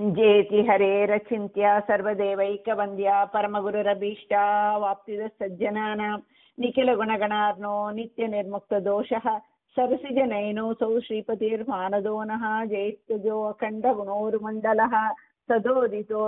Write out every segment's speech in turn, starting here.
ಜೇತಿ ಹರೇರಚಿಂತ್ಯ ಸರ್ವದೇವೈಕವಂದ್ಯ ಪರಮಗುರುರಭೀಷ್ಟ ವಾಪ್ತಿದ ಸಜ್ಜನಾನಾಂ ನಿಖಿಲ ಗುಣಗಣಾರ್ನೋ ನಿತ್ಯ ನಿರ್ಮುಕ್ತ ದೋಷಃ ಸರಸಿಜ ನಯನೋಸೌ ಶ್ರೀಪತಿರ್ಮಾನದೋ ನಃ ಜೈತ್ಯಜೋ ಅಖಂಡ ಗುಣೋರ್ಮಂಡಲಃ ಸದೋದಿತೋ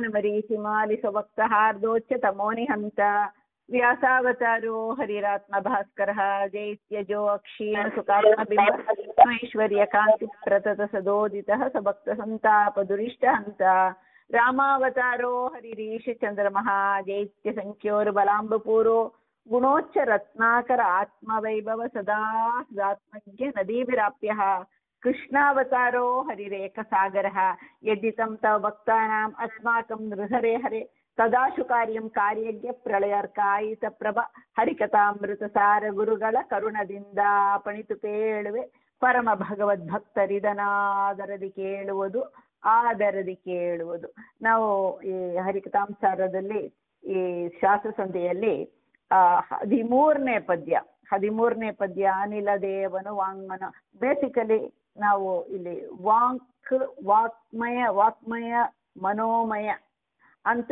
ಜ್ಞಾನಮರೀಚಿಮಾಲಿಸವಕ್ತಹಾರ್ದೋಚ್ಚ ತಮೋನಿಹಂತ ವ್ಯಾಸಾವತಾರೋ ಹರಿರಾತ್ಮ ಭಾಸ್ಕರಃ ಜೈತ್ಯಜೋ ಅಕ್ಷೀಣ ಸುಖಾತ್ಮಬಿಂಬ ಐಶ್ವರ್ಯ ಕಾಂತಿ ಪ್ರತತ ಸದೋದಿತಃ ಸಭಕ್ತ ಸಂತಾಪ ದುರಿಷ್ಟ ಹಂತ ರಾಮಾವತಾರೋ ಹರಿರೀಶ ಚಂದ್ರಮಃ ಜೈತ್ಯ ಸಂಖ್ಯೋರ್ಬಲಾಂಬಪೂರೋ ಗುಣೋಚ್ಚ ರತ್ನಾಕರ ಆತ್ಮವೈಭವ ಸದಾ ಸದಾತ್ಮಜ್ಞ ನದೀಭಿರಾಪ್ಯ ಕೃಷ್ಣಾವತಾರೋ ಹರಿರೇಖಸಾಗರಃ ಯದ್ದಿतं तव भक्तानाम् अस्माकं नृहरे हरे ತದಾಶು ಕಾರ್ಯಂ ಕಾರ್ಯಜ್ಞ ಪ್ರಳಯರ್ಕಾಯಿತ ಪ್ರಭ ಹರಿಕಥಾಮೃತಸಾರ ಗುರುಗಳ ಕರುಣದಿಂದ ಪಣಿತು ಕೇಳುವೆ ಪರಮ ಭಗವದ್ಭಕ್ತರಿದನಾದರದಿ ಕೇಳುವುದು ಆದರದಿ ಕೇಳುವುದು ನಾವು ಈ ಹರಿಕಥಾಂಸಾರದಲ್ಲಿ ಈ ಶಾಸ್ತ್ರಸಂಧಿಯಲ್ಲಿ ಆ ಹದಿಮೂರನೇ ಪದ್ಯ ಹದಿಮೂರನೇ ಪದ್ಯ ಅನಿಲ ದೇವನು ವಾಂಗ್ಮನ ಬೇಸಿಕಲಿ ನಾವು ಇಲ್ಲಿ ವಾಂಕ್ ವಾಕ್ಮಯ ವಾಕ್ಮಯ ಮನೋಮಯ ಅಂತ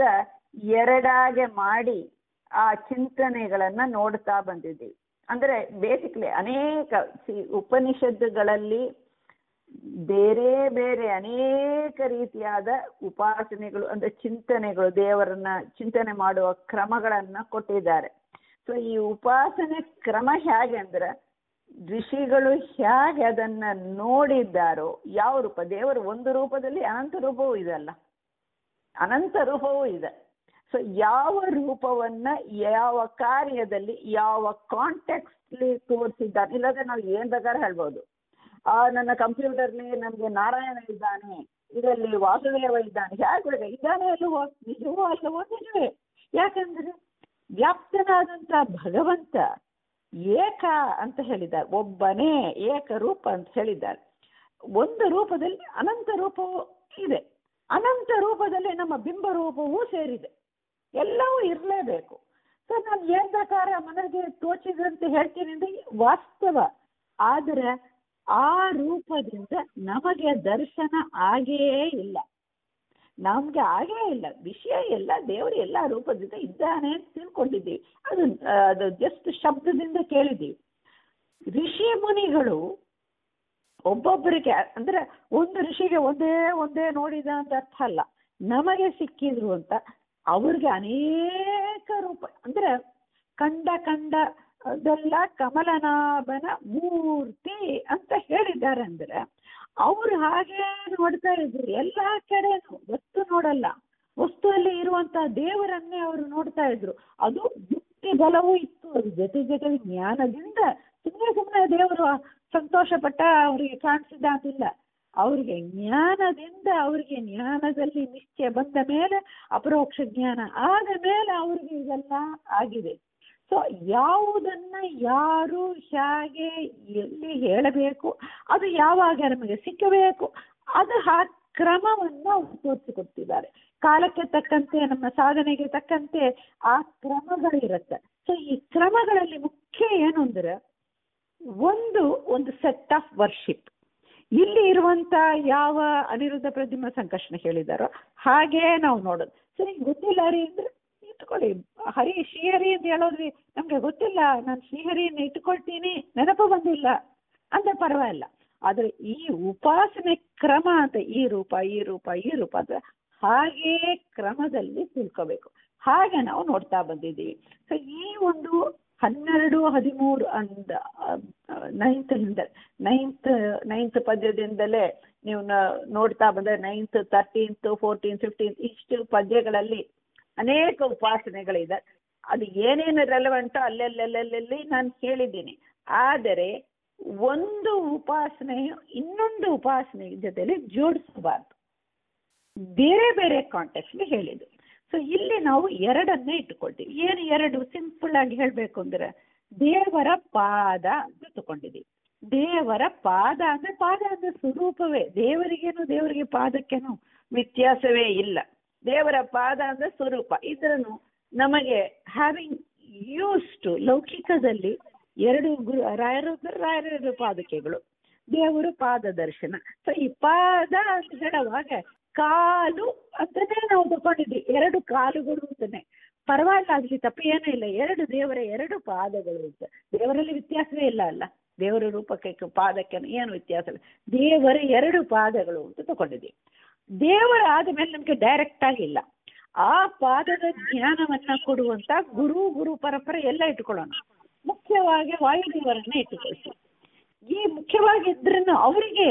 ಎರಡಾಗೆ ಮಾಡಿ ಆ ಚಿಂತನೆಗಳನ್ನ ನೋಡ್ತಾ ಬಂದಿದ್ದೀವಿ ಅಂದ್ರೆ ಬೇಸಿಕ್ಲಿ ಅನೇಕ ಸಿ ಉಪನಿಷತ್ತುಗಳಲ್ಲಿ ಬೇರೆ ಬೇರೆ ಅನೇಕ ರೀತಿಯಾದ ಉಪಾಸನೆಗಳು ಅಂದ್ರೆ ಚಿಂತನೆಗಳು ದೇವರನ್ನ ಚಿಂತನೆ ಮಾಡುವ ಕ್ರಮಗಳನ್ನ ಕೊಟ್ಟಿದ್ದಾರೆ ಸೊ ಈ ಉಪಾಸನೆ ಕ್ರಮ ಹೇಗೆ ಅಂದ್ರೆ ಋಷಿಗಳು ಹೇಗೆ ಅದನ್ನ ನೋಡಿದ್ದಾರೋ ಯಾವ ರೂಪ ದೇವರು ಒಂದು ರೂಪದಲ್ಲಿ ಅನಂತ ರೂಪವೂ ಇದಲ್ಲ ಅನಂತ ರೂಪವೂ ಇದೆ ಸೊ ಯಾವ ರೂಪವನ್ನ ಯಾವ ಕಾರ್ಯದಲ್ಲಿ ಯಾವ ಕಾಂಟೆಕ್ಸ್ಲಿ ತೋರಿಸಿದ್ದಾನೆ ಇಲ್ಲದ್ರೆ ನಾವು ಏನ್ ಬೇಕಾದ್ರೆ ಹೇಳ್ಬೋದು ಆ ನನ್ನ ಕಂಪ್ಯೂಟರ್ಲಿ ನಮ್ಗೆ ನಾರಾಯಣ ಇದ್ದಾನೆ ಇದರಲ್ಲಿ ವಾಸುದೇವ ಇದ್ದಾನೆ ಹೇಗೆ ಇದ್ದಾನೆ ಅಲ್ಲವೋ ನಿಜವೋ ಅಲ್ಲವೋ ನಿಜವೇ ಯಾಕಂದ್ರೆ ವ್ಯಾಪ್ತನಾದಂತ ಭಗವಂತ ಏಕ ಅಂತ ಹೇಳಿದ್ದಾರೆ ಒಬ್ಬನೇ ಏಕರೂಪ ಅಂತ ಹೇಳಿದ್ದಾರೆ ಒಂದು ರೂಪದಲ್ಲಿ ಅನಂತ ರೂಪವೂ ಇದೆ ಅನಂತ ರೂಪದಲ್ಲಿ ನಮ್ಮ ಬಿಂಬ ರೂಪವೂ ಸೇರಿದೆ ಎಲ್ಲವೂ ಇರಲೇಬೇಕು ಸೊ ನಾನು ಏನ್ ಪ್ರಕಾರ ಮನಗೆ ತೋಚಿದಂತೆ ಹೇಳ್ತೀನಿ ಅಂದ್ರೆ ವಾಸ್ತವ ಆದರೆ ಆ ರೂಪದಿಂದ ನಮಗೆ ದರ್ಶನ ಆಗೇ ಇಲ್ಲ ನಮ್ಗೆ ಆಗೇ ಇಲ್ಲ ವಿಷಯ ಎಲ್ಲ ದೇವರು ಎಲ್ಲ ರೂಪದಿಂದ ಇದ್ದಾನೆ ಅಂತ ತಿಳ್ಕೊಂಡಿದ್ದೀವಿ ಅದು ಅದು ಜಸ್ಟ್ ಶಬ್ದದಿಂದ ಕೇಳಿದ್ದೀವಿ ಋಷಿ ಮುನಿಗಳು ಒಬ್ಬೊಬ್ಬರಿಗೆ ಅಂದ್ರೆ ಒಂದು ಋಷಿಗೆ ಒಂದೇ ಒಂದೇ ನೋಡಿದ ಅಂತ ಅರ್ಥ ಅಲ್ಲ ನಮಗೆ ಸಿಕ್ಕಿದ್ರು ಅಂತ ಅವ್ರಿಗೆ ಅನೇಕ ರೂಪ ಅಂದ್ರೆ ಕಂಡ ಕಂಡ ಅದೆಲ್ಲ ಕಮಲನಾಭನ ಮೂರ್ತಿ ಅಂತ ಹೇಳಿದ್ದಾರೆ ಅಂದ್ರೆ ಅವ್ರು ಹಾಗೆ ನೋಡ್ತಾ ಇದ್ರು ಎಲ್ಲಾ ಕಡೆನೂ ವಸ್ತು ನೋಡಲ್ಲ ವಸ್ತುವಲ್ಲಿ ಇರುವಂತ ದೇವರನ್ನೇ ಅವರು ನೋಡ್ತಾ ಇದ್ರು ಅದು ಯುಕ್ತಿ ಬಲವೂ ಇತ್ತು ಅದು ಜೊತೆ ಜೊತೆ ಜ್ಞಾನದಿಂದ ಸುಮ್ಮನೆ ಸುಮ್ಮನೆ ದೇವರು ಸಂತೋಷ ಪಟ್ಟ ಅವರಿಗೆ ಕಾಣಿಸಿದ ಅಂತಿಲ್ಲ ಅವ್ರಿಗೆ ಜ್ಞಾನದಿಂದ ಅವ್ರಿಗೆ ಜ್ಞಾನದಲ್ಲಿ ನಿಶ್ಚಯ ಬಂದ ಮೇಲೆ ಅಪರೋಕ್ಷ ಜ್ಞಾನ ಆದ ಮೇಲೆ ಅವ್ರಿಗೆ ಇದೆಲ್ಲ ಆಗಿದೆ ಸೊ ಯಾವುದನ್ನ ಯಾರು ಹೇಗೆ ಎಲ್ಲಿ ಹೇಳಬೇಕು ಅದು ಯಾವಾಗ ನಮಗೆ ಸಿಕ್ಕಬೇಕು ಅದು ಆ ಕ್ರಮವನ್ನು ಅವರು ತೋರಿಸಿಕೊಡ್ತಿದ್ದಾರೆ ಕಾಲಕ್ಕೆ ತಕ್ಕಂತೆ ನಮ್ಮ ಸಾಧನೆಗೆ ತಕ್ಕಂತೆ ಆ ಕ್ರಮಗಳಿರುತ್ತೆ ಸೊ ಈ ಕ್ರಮಗಳಲ್ಲಿ ಮುಖ್ಯ ಏನು ಅಂದ್ರೆ ಒಂದು ಒಂದು ಸೆಟ್ ಆಫ್ ವರ್ಷಿಪ್ ಇಲ್ಲಿ ಇರುವಂತ ಯಾವ ಅನಿರುದ್ಧ ಪ್ರತಿಮ ಸಂಕರ್ಷಣ ಹೇಳಿದಾರೋ ಹಾಗೆ ನಾವು ನೋಡೋದು ಸರಿ ಗೊತ್ತಿಲ್ಲ ರೀ ಅಂದ್ರೆ ಇಟ್ಕೊಳ್ಳಿ ಹರಿ ಶ್ರೀಹರಿ ಅಂತ ಹೇಳೋದ್ರಿ ನಮ್ಗೆ ಗೊತ್ತಿಲ್ಲ ನಾನು ಶ್ರೀಹರಿಯನ್ನು ಇಟ್ಕೊಳ್ತೀನಿ ನೆನಪು ಬಂದಿಲ್ಲ ಅಂತ ಪರವಾಗಿಲ್ಲ ಆದ್ರೆ ಈ ಉಪಾಸನೆ ಕ್ರಮ ಅಂತ ಈ ರೂಪ ಈ ರೂಪ ಈ ರೂಪ ಅಂತ ಹಾಗೇ ಕ್ರಮದಲ್ಲಿ ತಿಳ್ಕೋಬೇಕು ಹಾಗೆ ನಾವು ನೋಡ್ತಾ ಬಂದಿದ್ದೀವಿ ಸೊ ಈ ಒಂದು ಹನ್ನೆರಡು ಹದಿಮೂರು ಅಂದ ನೈನ್ತ್ ಹಿಂದೆ ನೈನ್ತ್ ನೈನ್ತ್ ಪದ್ಯದಿಂದಲೇ ನೀವು ನೋಡ್ತಾ ಬಂದ್ರೆ ನೈನ್ತ್ ತರ್ಟೀನ್ತ್ ಫೋರ್ಟೀನ್ ಫಿಫ್ಟೀನ್ ಇಷ್ಟು ಪದ್ಯಗಳಲ್ಲಿ ಅನೇಕ ಉಪಾಸನೆಗಳಿದೆ ಅದು ಏನೇನು ರೆಲೆವೆಂಟೋ ಅಲ್ಲೆಲ್ಲೆಲ್ಲೆಲ್ಲಿ ನಾನು ಹೇಳಿದ್ದೀನಿ ಆದರೆ ಒಂದು ಉಪಾಸನೆಯು ಇನ್ನೊಂದು ಉಪಾಸನೆ ಜೊತೆಲಿ ಜೋಡಿಸಬಾರ್ದು ಬೇರೆ ಬೇರೆ ಕಾಂಟೆಕ್ಸ್ಲಿ ಹೇಳಿದ್ದು ಸೊ ಇಲ್ಲಿ ನಾವು ಎರಡನ್ನೇ ಇಟ್ಟುಕೊಳ್ತೀವಿ ಏನು ಎರಡು ಸಿಂಪಲ್ ಆಗಿ ಹೇಳಬೇಕು ಅಂದ್ರೆ ದೇವರ ಪಾದ ಅಂತ ತಗೊಂಡಿದ್ದೀವಿ ದೇವರ ಪಾದ ಅಂದ್ರೆ ಪಾದ ಅಂದ್ರೆ ಸ್ವರೂಪವೇ ದೇವರಿಗೇನು ದೇವರಿಗೆ ಪಾದಕ್ಕೇನು ವ್ಯತ್ಯಾಸವೇ ಇಲ್ಲ ದೇವರ ಪಾದ ಅಂದ್ರೆ ಸ್ವರೂಪ ಇದ್ರೂ ನಮಗೆ ಹ್ಯಾವಿಂಗ್ ಯೂಸ್ಡ್ ಲೌಕಿಕದಲ್ಲಿ ಎರಡು ಗುರು ರಾಯರು ರಾಯರ ಪಾದಕೆಗಳು ದೇವರು ಪಾದ ದರ್ಶನ ಸೊ ಈ ಪಾದ ಅಂತ ಹೇಳುವಾಗ ಕಾಲು ಅಂತಾನೆ ನಾವು ತಗೊಂಡಿದ್ವಿ ಎರಡು ಕಾಲುಗಳು ಅಂತಾನೆ ಪರವಾಗಿಲ್ಲ ಅದ್ರಲ್ಲಿ ತಪ್ಪು ಏನೂ ಇಲ್ಲ ಎರಡು ದೇವರ ಎರಡು ಪಾದಗಳು ಅಂತ ದೇವರಲ್ಲಿ ವ್ಯತ್ಯಾಸವೇ ಇಲ್ಲ ಅಲ್ಲ ದೇವರ ರೂಪಕ್ಕೆ ಪಾದಕ್ಕೆ ಏನು ವ್ಯತ್ಯಾಸ ಇಲ್ಲ ದೇವರ ಎರಡು ಪಾದಗಳು ಅಂತ ತಗೊಂಡಿದ್ವಿ ದೇವರ ಆದಮೇಲೆ ನಮಗೆ ಡೈರೆಕ್ಟ್ ಆಗಿಲ್ಲ ಆ ಪಾದದ ಜ್ಞಾನವನ್ನ ಕೊಡುವಂತ ಗುರು ಗುರು ಪರಂಪರೆ ಎಲ್ಲ ಇಟ್ಕೊಳ್ಳೋಣ ಮುಖ್ಯವಾಗಿ ವಾಯುದೇವರನ್ನ ಇಟ್ಟುಕೊಳ್ತೀವಿ ಈ ಮುಖ್ಯವಾಗಿ ಇದ್ರೂ ಅವರಿಗೆ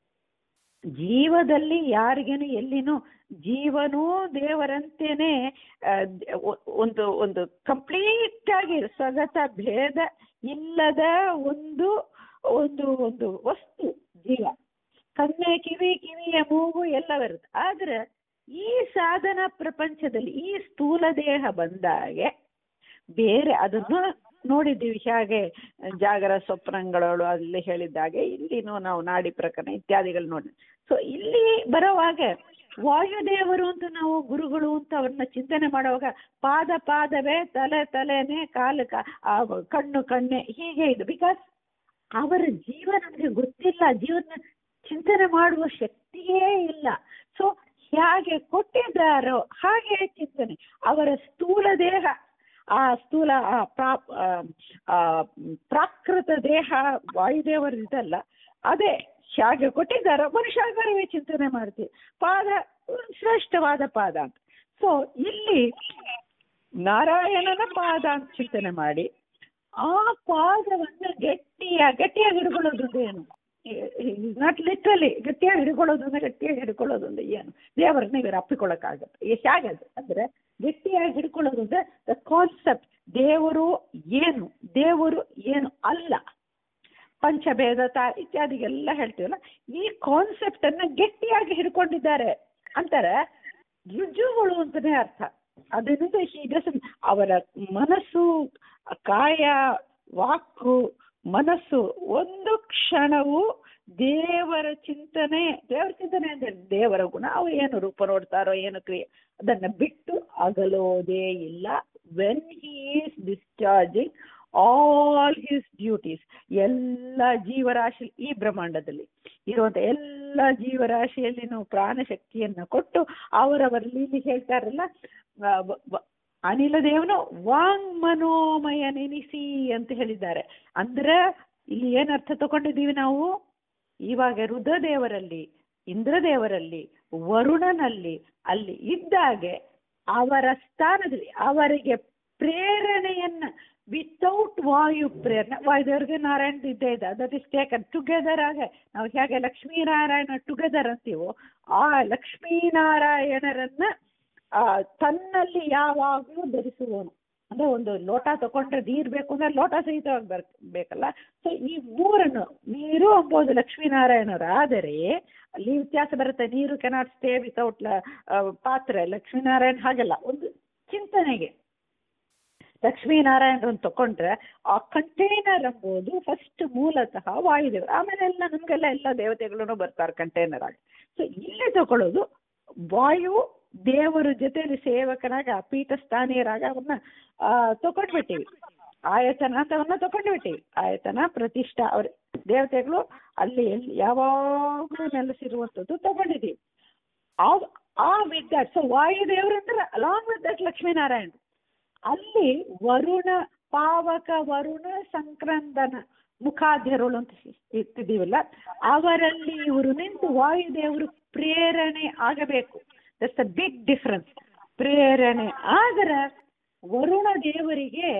ಜೀವದಲ್ಲಿ ಯಾರಿಗೇನು ಎಲ್ಲಿನೂ ಜೀವನೂ ದೇವರಂತೇನೆ ಆ, ಒ- ಒಂದು ಒಂದು ಕಂಪ್ಲೀಟ್ ಆಗಿ ಸ್ವಗತ ಭೇದ ಇಲ್ಲದ ಒಂದು ಒಂದು ಒಂದು ವಸ್ತು ಜೀವ ಕಣ್ಣೆ ಕಿವಿ ಕಿವಿಯ ಮೂಗು ಎಲ್ಲ ಬರುತ್ತೆ ಆದ್ರೆ ಈ ಸಾಧನ ಪ್ರಪಂಚದಲ್ಲಿ ಈ ಸ್ಥೂಲ ದೇಹ ಬಂದಾಗೆ ಬೇರೆ ಅದನ್ನು ನೋಡಿದ್ದೀವಿ ಹೇಗೆ ಜಾಗರ ಸ್ವಪ್ನಗಳು ಅಲ್ಲಿ ಹೇಳಿದ್ದಾಗೆ ಇಲ್ಲಿನೂ ನಾವು ನಾಡಿ ಪ್ರಕರಣ ಇತ್ಯಾದಿಗಳು ನೋಡಿ ಸೊ ಇಲ್ಲಿ ಬರೋವಾಗ ವಾಯುದೇವರು ಅಂತ ನಾವು ಗುರುಗಳು ಅಂತ ಅವ್ರನ್ನ ಚಿಂತನೆ ಮಾಡುವಾಗ ಪಾದ ಪಾದವೇ ತಲೆ ತಲೆನೇ ಕಾಲು ಕಾ ಆ ಕಣ್ಣು ಕಣ್ಣೆ ಹೀಗೆ ಇದು ಬಿಕಾಸ್ ಅವರ ಜೀವ ನಮಗೆ ಗೊತ್ತಿಲ್ಲ ಜೀವನ ಚಿಂತನೆ ಮಾಡುವ ಶಕ್ತಿಯೇ ಇಲ್ಲ ಸೊ ಹೇಗೆ ಕೊಟ್ಟಿದ್ದಾರೋ ಹಾಗೆ ಚಿಂತನೆ ಅವರ ಸ್ಥೂಲ ದೇಹ ಆ ಸ್ಥೂಲ ಆ ಪ್ರಾ ಆ, ಆ, ಪ್ರಾಕೃತ ದೇಹ ವಾಯುದೇವರಿದಲ್ಲ ಅದೇ ಹೇಗೆ ಕೊಟ್ಟಿದ್ದಾರೋ ಮನುಷ್ಯಾಕಾರವೇ ಚಿಂತನೆ ಮಾಡ್ತೀವಿ ಪಾದ ಶ್ರೇಷ್ಠವಾದ ಪಾದ ಅಂತ ಸೊ ಇಲ್ಲಿ ನಾರಾಯಣನ ಪಾದ ಅಂತ ಚಿಂತನೆ ಮಾಡಿ ಆ ಪಾದವನ್ನು ಗಟ್ಟಿಯ ಗಟ್ಟಿಯಾಗಿ ಹಿಡ್ಕೊಳ್ಳೋದು ಅಂದ್ರೆ ಏನು ನಾಟ್ ಲಿಟ್ರಲಿ ಗಟ್ಟಿಯಾಗಿ ಹಿಡ್ಕೊಳ್ಳೋದು ಅಂದ್ರೆ ಗಟ್ಟಿಯಾಗಿ ಹಿಡ್ಕೊಳ್ಳೋದು ಅಂದ್ರೆ ಏನು ದೇವರನ್ನ ಇವರು ಅಪ್ಪಿಕೊಳ್ಳೋಕ್ಕಾಗತ್ತೆ ಎಷ್ಟು ಆಗದು ಅಂದ್ರೆ ಗಟ್ಟಿಯಾಗಿ ಹಿಡ್ಕೊಳ್ಳೋದು ಅಂದ್ರೆ ದ ಕಾನ್ಸೆಪ್ಟ್ ದೇವರು ಏನು ದೇವರು ಏನು ಅಲ್ಲ ಪಂಚಭೇದ ತಾ ಇತ್ಯಾದಿಗೆಲ್ಲ ಹೇಳ್ತೀವಲ್ಲ ಈ ಕಾನ್ಸೆಪ್ಟ್ ಅನ್ನ ಗಟ್ಟಿಯಾಗಿ ಹಿಡ್ಕೊಂಡಿದ್ದಾರೆ ಅಂತಾರೆ ರುಜುಗಳು ಅಂತಾನೆ ಅರ್ಥ ಅದರಿಂದ ಹೀಗೆ ಅವರ ಮನಸ್ಸು ಕಾಯ ವಾಕು ಮನಸ್ಸು ಒಂದು ಕ್ಷಣವು ದೇವರ ಚಿಂತನೆ ದೇವರ ಚಿಂತನೆ ಅಂದ್ರೆ ದೇವರ ಗುಣ ಅವು ಏನು ರೂಪ ನೋಡ್ತಾರೋ ಏನು ಕ್ರಿಯೆ ಅದನ್ನ ಬಿಟ್ಟು ಅಗಲೋದೇ ಇಲ್ಲ when he is discharging all his duties ಎಲ್ಲ ಜೀವರಾಶಿ ಈ ಬ್ರಹ್ಮಾಂಡದಲ್ಲಿ ಇರುವಂತ ಎಲ್ಲ ಜೀವರಾಶಿಯಲ್ಲಿನೂ ಪ್ರಾಣಶಕ್ತಿಯನ್ನ ಕೊಟ್ಟು ಅವರವರಲ್ಲಿ ಇಲ್ಲಿ ಹೇಳ್ತಾರಲ್ಲ ಆ, ವ- ವ- ಅನಿಲ ದೇವನು ವಾಂಗ್ ಮನೋಮಯ ನೆನೆಸಿ ಅಂತ ಹೇಳಿದ್ದಾರೆ ಅಂದ್ರೆ ಇಲ್ಲಿ ಏನ್ ಅರ್ಥ ತಗೊಂಡಿದ್ದೀವಿ ನಾವು ಇವಾಗ ರುದ್ರದೇವರಲ್ಲಿ ಇಂದ್ರದೇವರಲ್ಲಿ ವರುಣನಲ್ಲಿ ಅಲ್ಲಿ ಇದ್ದಾಗೆ ಅವರ ಸ್ಥಾನದಲ್ಲಿ ಅವರಿಗೆ ಪ್ರೇರಣೆಯನ್ನ ವಿತೌಟ್ ವಾಯು ಪ್ರೇರಣೆ ವಾಯುದೇವರಿಗೆ ನಾರಾಯಣ ಇದ್ದೇ ಇದೆ ದಟ್ ಇಸ್ ಟೇಕನ್ ಟುಗೆದರ್ ಆಗ ನಾವು ಹೇಗೆ ಲಕ್ಷ್ಮೀನಾರಾಯಣ ಟುಗೆದರ್ ಅಂತೀವೋ ಆ ಲಕ್ಷ್ಮೀನಾರಾಯಣರನ್ನ ಆ ತನ್ನಲ್ಲಿ ಯಾವಾಗಲೂ ಧರಿಸುವವನು ಅಂದ್ರೆ ಒಂದು ಲೋಟ ತಗೊಂಡ್ರೆ ನೀರು ಬೇಕು ಅಂದ್ರೆ ಲೋಟ ಸಹಿತವಾಗಿ ಬರ್ ಬೇಕಲ್ಲ ಸೊ ಈ ಮೂರನ್ನು ನೀರು ಎಂಬುದು ಲಕ್ಷ್ಮೀನಾರಾಯಣರಾದರೆ ಅಲ್ಲಿ ವ್ಯತ್ಯಾಸ ಬರುತ್ತೆ ನೀರು ಕೆನಾಟ್ ಸ್ಟೇ ವಿತೌಟ್ ಪಾತ್ರೆ ಲಕ್ಷ್ಮೀನಾರಾಯಣ ಹಾಗೆಲ್ಲ ಒಂದು ಚಿಂತನೆಗೆ ಲಕ್ಷ್ಮೀನಾರಾಯಣರನ್ನು ತಕೊಂಡ್ರೆ ಆ ಕಂಟೈನರ್ ಎಂಬುದು ಫಸ್ಟ್ ಮೂಲತಃ ವಾಯುದೇವರು ಆಮೇಲೆ ಎಲ್ಲ ನಮಗೆಲ್ಲ ಎಲ್ಲ ದೇವತೆಗಳು ಬರ್ತಾರೆ ಕಂಟೈನರ್ ಆಗಿ ಸೊ ಇಲ್ಲಿ ತಗೊಳ್ಳೋದು ವಾಯು ದೇವರ ಜೊತೆಲಿ ಸೇವಕನಾಗ ಪೀಠ ಸ್ಥಾನೀಯರಾಗ ಅವನ್ನ ಆ, ತಗೊಂಡ್ಬಿಟ್ಟಿವಿ ಆಯತನ ಅಂತವನ್ನ ತಗೊಂಡ್ಬಿಟ್ಟಿವಿ ಆಯತನ ಪ್ರತಿಷ್ಠಾ ಅವ್ರ ದೇವತೆಗಳು ಅಲ್ಲಿ ಎಲ್ಲಿ ಯಾವಾಗಲೂ ನೆಲೆಸಿರುವಂಥದ್ದು ತಗೊಂಡಿದ್ದೀವಿ ಆ ಆ ವಿತ್ ದಟ್ ಸೊ ವಾಯುದೇವರು ಅಂದ್ರೆ ಅಲಾಂಗ್ ವಿತ್ ದಟ್ ಲಕ್ಷ್ಮೀನಾರಾಯಣ ಅಲ್ಲಿ ವರುಣ ಪಾವಕ ವರುಣ ಸಂಕ್ರಂದನ ಮುಖಾಧ್ಯರುಳು ಅಂತ ಇರ್ತಿದ್ದೀವಲ್ಲ ಅವರಲ್ಲಿ ಇವರು ನಿಂತು ವಾಯುದೇವರು ಪ್ರೇರಣೆ ಆಗಬೇಕು ದಟ್ಸ್ ಅ ಬಿಗ್ ಡಿಫ್ರೆನ್ಸ್ ಪ್ರೇರಣೆ ಆದರೆ ವರುಣ ದೇವರಿಗೆ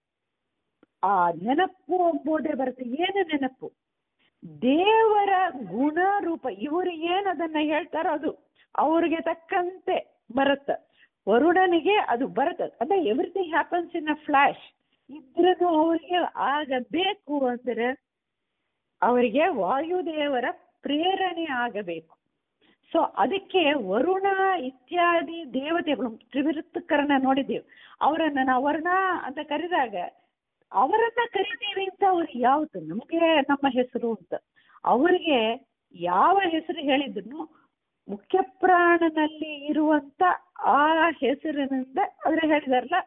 ಆ ನೆನಪು ಎಂಬುದೇ ಬರುತ್ತೆ ಏನು ನೆನಪು ದೇವರ ಗುಣ ರೂಪ ಇವರು ಏನು ಅದನ್ನ ಹೇಳ್ತಾರೋ ಅದು ಅವ್ರಿಗೆ ತಕ್ಕಂತೆ ಬರುತ್ತೆ ವರುಣನಿಗೆ ಅದು ಬರುತ್ತೆ ಅಂದ್ರೆ everything happens in a flash ಇದ್ರೂ ಅವರಿಗೆ ಆಗಬೇಕು ಅಂದ್ರೆ ಅವರಿಗೆ ವಾಯುದೇವರ ಪ್ರೇರಣೆ ಆಗಬೇಕು ಸೊ ಅದಕ್ಕೆ ವರುಣ ಇತ್ಯಾದಿ ದೇವತೆಗಳು ತ್ರಿವಿರುತ್ತಕರಣ ನೋಡಿದ್ದೇವೆ ಅವರನ್ನ ನಾವು ವರುಣ ಅಂತ ಕರೆದಾಗ ಅವರನ್ನ ಕರಿತೀವಿ ಅಂತ ಅವ್ರಿಗೆ ಯಾವುದು ನಮಗೆ ನಮ್ಮ ಹೆಸರು ಅಂತ ಅವರಿಗೆ ಯಾವ ಹೆಸರು ಹೇಳಿದ್ರು ಮುಖ್ಯ ಪ್ರಾಣನಲ್ಲಿ ಇರುವಂತ ಆ ಹೆಸರಿನಿಂದ ಅದ್ರ ಹೇಳಿದಾರಲ್ಲ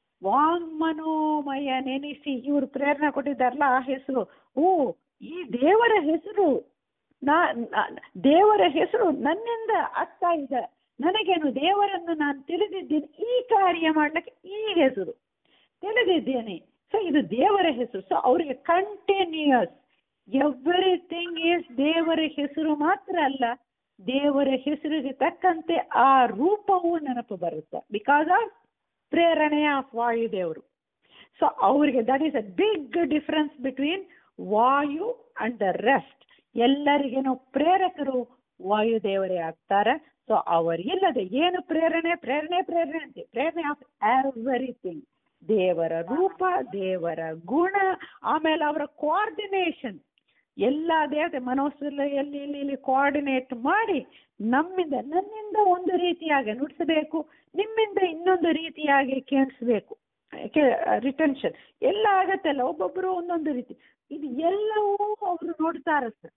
ವಾಂಗ್ಮನೋಮಯ ನೆನೆಸಿ ಇವರು ಪ್ರೇರಣೆ ಕೊಟ್ಟಿದ್ದಾರಲ್ಲ ಆ ಹೆಸರು ಓ ಈ ದೇವರ ಹೆಸರು ನಾ ನಾ- ದೇವರ ಹೆಸರು ನನ್ನಿಂದ ಆಗ್ತಾ ಇದೆ ನನಗೇನು ದೇವರನ್ನು ನಾನು ತಿಳಿದಿದ್ದೀನಿ ಈ ಕಾರ್ಯ ಮಾಡ್ಲಿಕ್ಕೆ ಈ ಹೆಸರು ತಿಳಿದಿದ್ದೇನೆ ಸೊ ಇದು ದೇವರ ಹೆಸರು ಸೊ ಅವರಿಗೆ ಕಂಟಿನ್ಯೂಯಸ್ ಎವ್ರಿಥಿಂಗ್ ಈಸ್ ದೇವರ ಹೆಸರು ಮಾತ್ರ ಅಲ್ಲ ದೇವರ ಹೆಸರಿಗೆ ತಕ್ಕಂತೆ ಆ ರೂಪವು ನೆನಪು ಬರುತ್ತೆ ಬಿಕಾಸ್ ಆಫ್ ಪ್ರೇರಣೆಯ ಆಫ್ ವಾಯುದೇವರು ಸೊ ಅವರಿಗೆ that is a big difference between Vayu and the rest ಎಲ್ಲರಿಗೇನು ಪ್ರೇರಕರು ವಾಯುದೇವರೇ ಆಗ್ತಾರೆ ಸೊ ಅವರಿಲ್ಲದೆ ಏನು ಪ್ರೇರಣೆ ಪ್ರೇರಣೆ ಪ್ರೇರಣೆ ಅಂತೆ ಪ್ರೇರಣೆ ಆಫ್ ಎವ್ರಿಥಿಂಗ್ ದೇವರ ರೂಪ ದೇವರ ಗುಣ ಆಮೇಲೆ ಅವರ ಕೋಆರ್ಡಿನೇಷನ್ ಎಲ್ಲ ದೇವತೆ ಮನೋಸ್ಸಲ್ಲಿ ಎಲ್ಲಿ ಇಲ್ಲಿ ಇಲ್ಲಿ ಕೋಆರ್ಡಿನೇಟ್ ಮಾಡಿ ನಮ್ಮಿಂದ ನನ್ನಿಂದ ಒಂದು ರೀತಿಯಾಗಿ ನುಡಿಸಬೇಕು ನಿಮ್ಮಿಂದ ಇನ್ನೊಂದು ರೀತಿಯಾಗಿ ಕೇಳಿಸ್ಬೇಕು ರಿಟೆನ್ಷನ್ ಎಲ್ಲ ಆಗತ್ತಲ್ಲ ಒಬ್ಬೊಬ್ಬರು ಒಂದೊಂದು ರೀತಿ ಇದು ಎಲ್ಲವೂ ಅವರು ನೋಡ್ತಾರೆ ಸರ್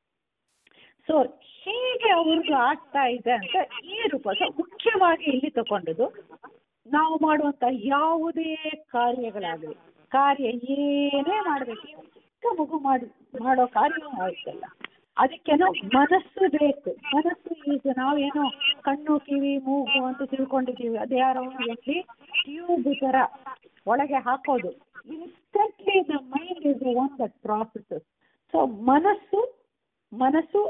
ಸೊ ಹೀಗೆ ಅವ್ರಿಗೂ ಆಗ್ತಾ ಇದೆ ಅಂತ ಈ ರೂಪ ಸೊ ಮುಖ್ಯವಾಗಿ ಇಲ್ಲಿ ತಗೊಂಡದ್ದು ನಾವು ಮಾಡುವಂತ ಯಾವುದೇ ಕಾರ್ಯಗಳಾಗಲಿ ಕಾರ್ಯ ಏನೇ ಮಾಡಬೇಕು ಚಿಕ್ಕ ಮಗು ಮಾಡಿ ಮಾಡೋ ಕಾರ್ಯವೂ ಆಯ್ತಲ್ಲ ಅದಕ್ಕೇನೋ ಮನಸ್ಸು ಬೇಕು ಮನಸ್ಸು ಈಗ ನಾವೇನೋ ಕಣ್ಣು ಕಿವಿ ಮೂಗು ಅಂತ ತಿಳ್ಕೊಂಡಿದ್ದೀವಿ ಅದ್ಯಾರೋ ಎಲ್ಲಿ ಟ್ಯೂಬ್ ಥರ ಒಳಗೆ ಹಾಕೋದು instantly the mind is one that processes so ಮನಸ್ಸು ಮನಸ್ಸು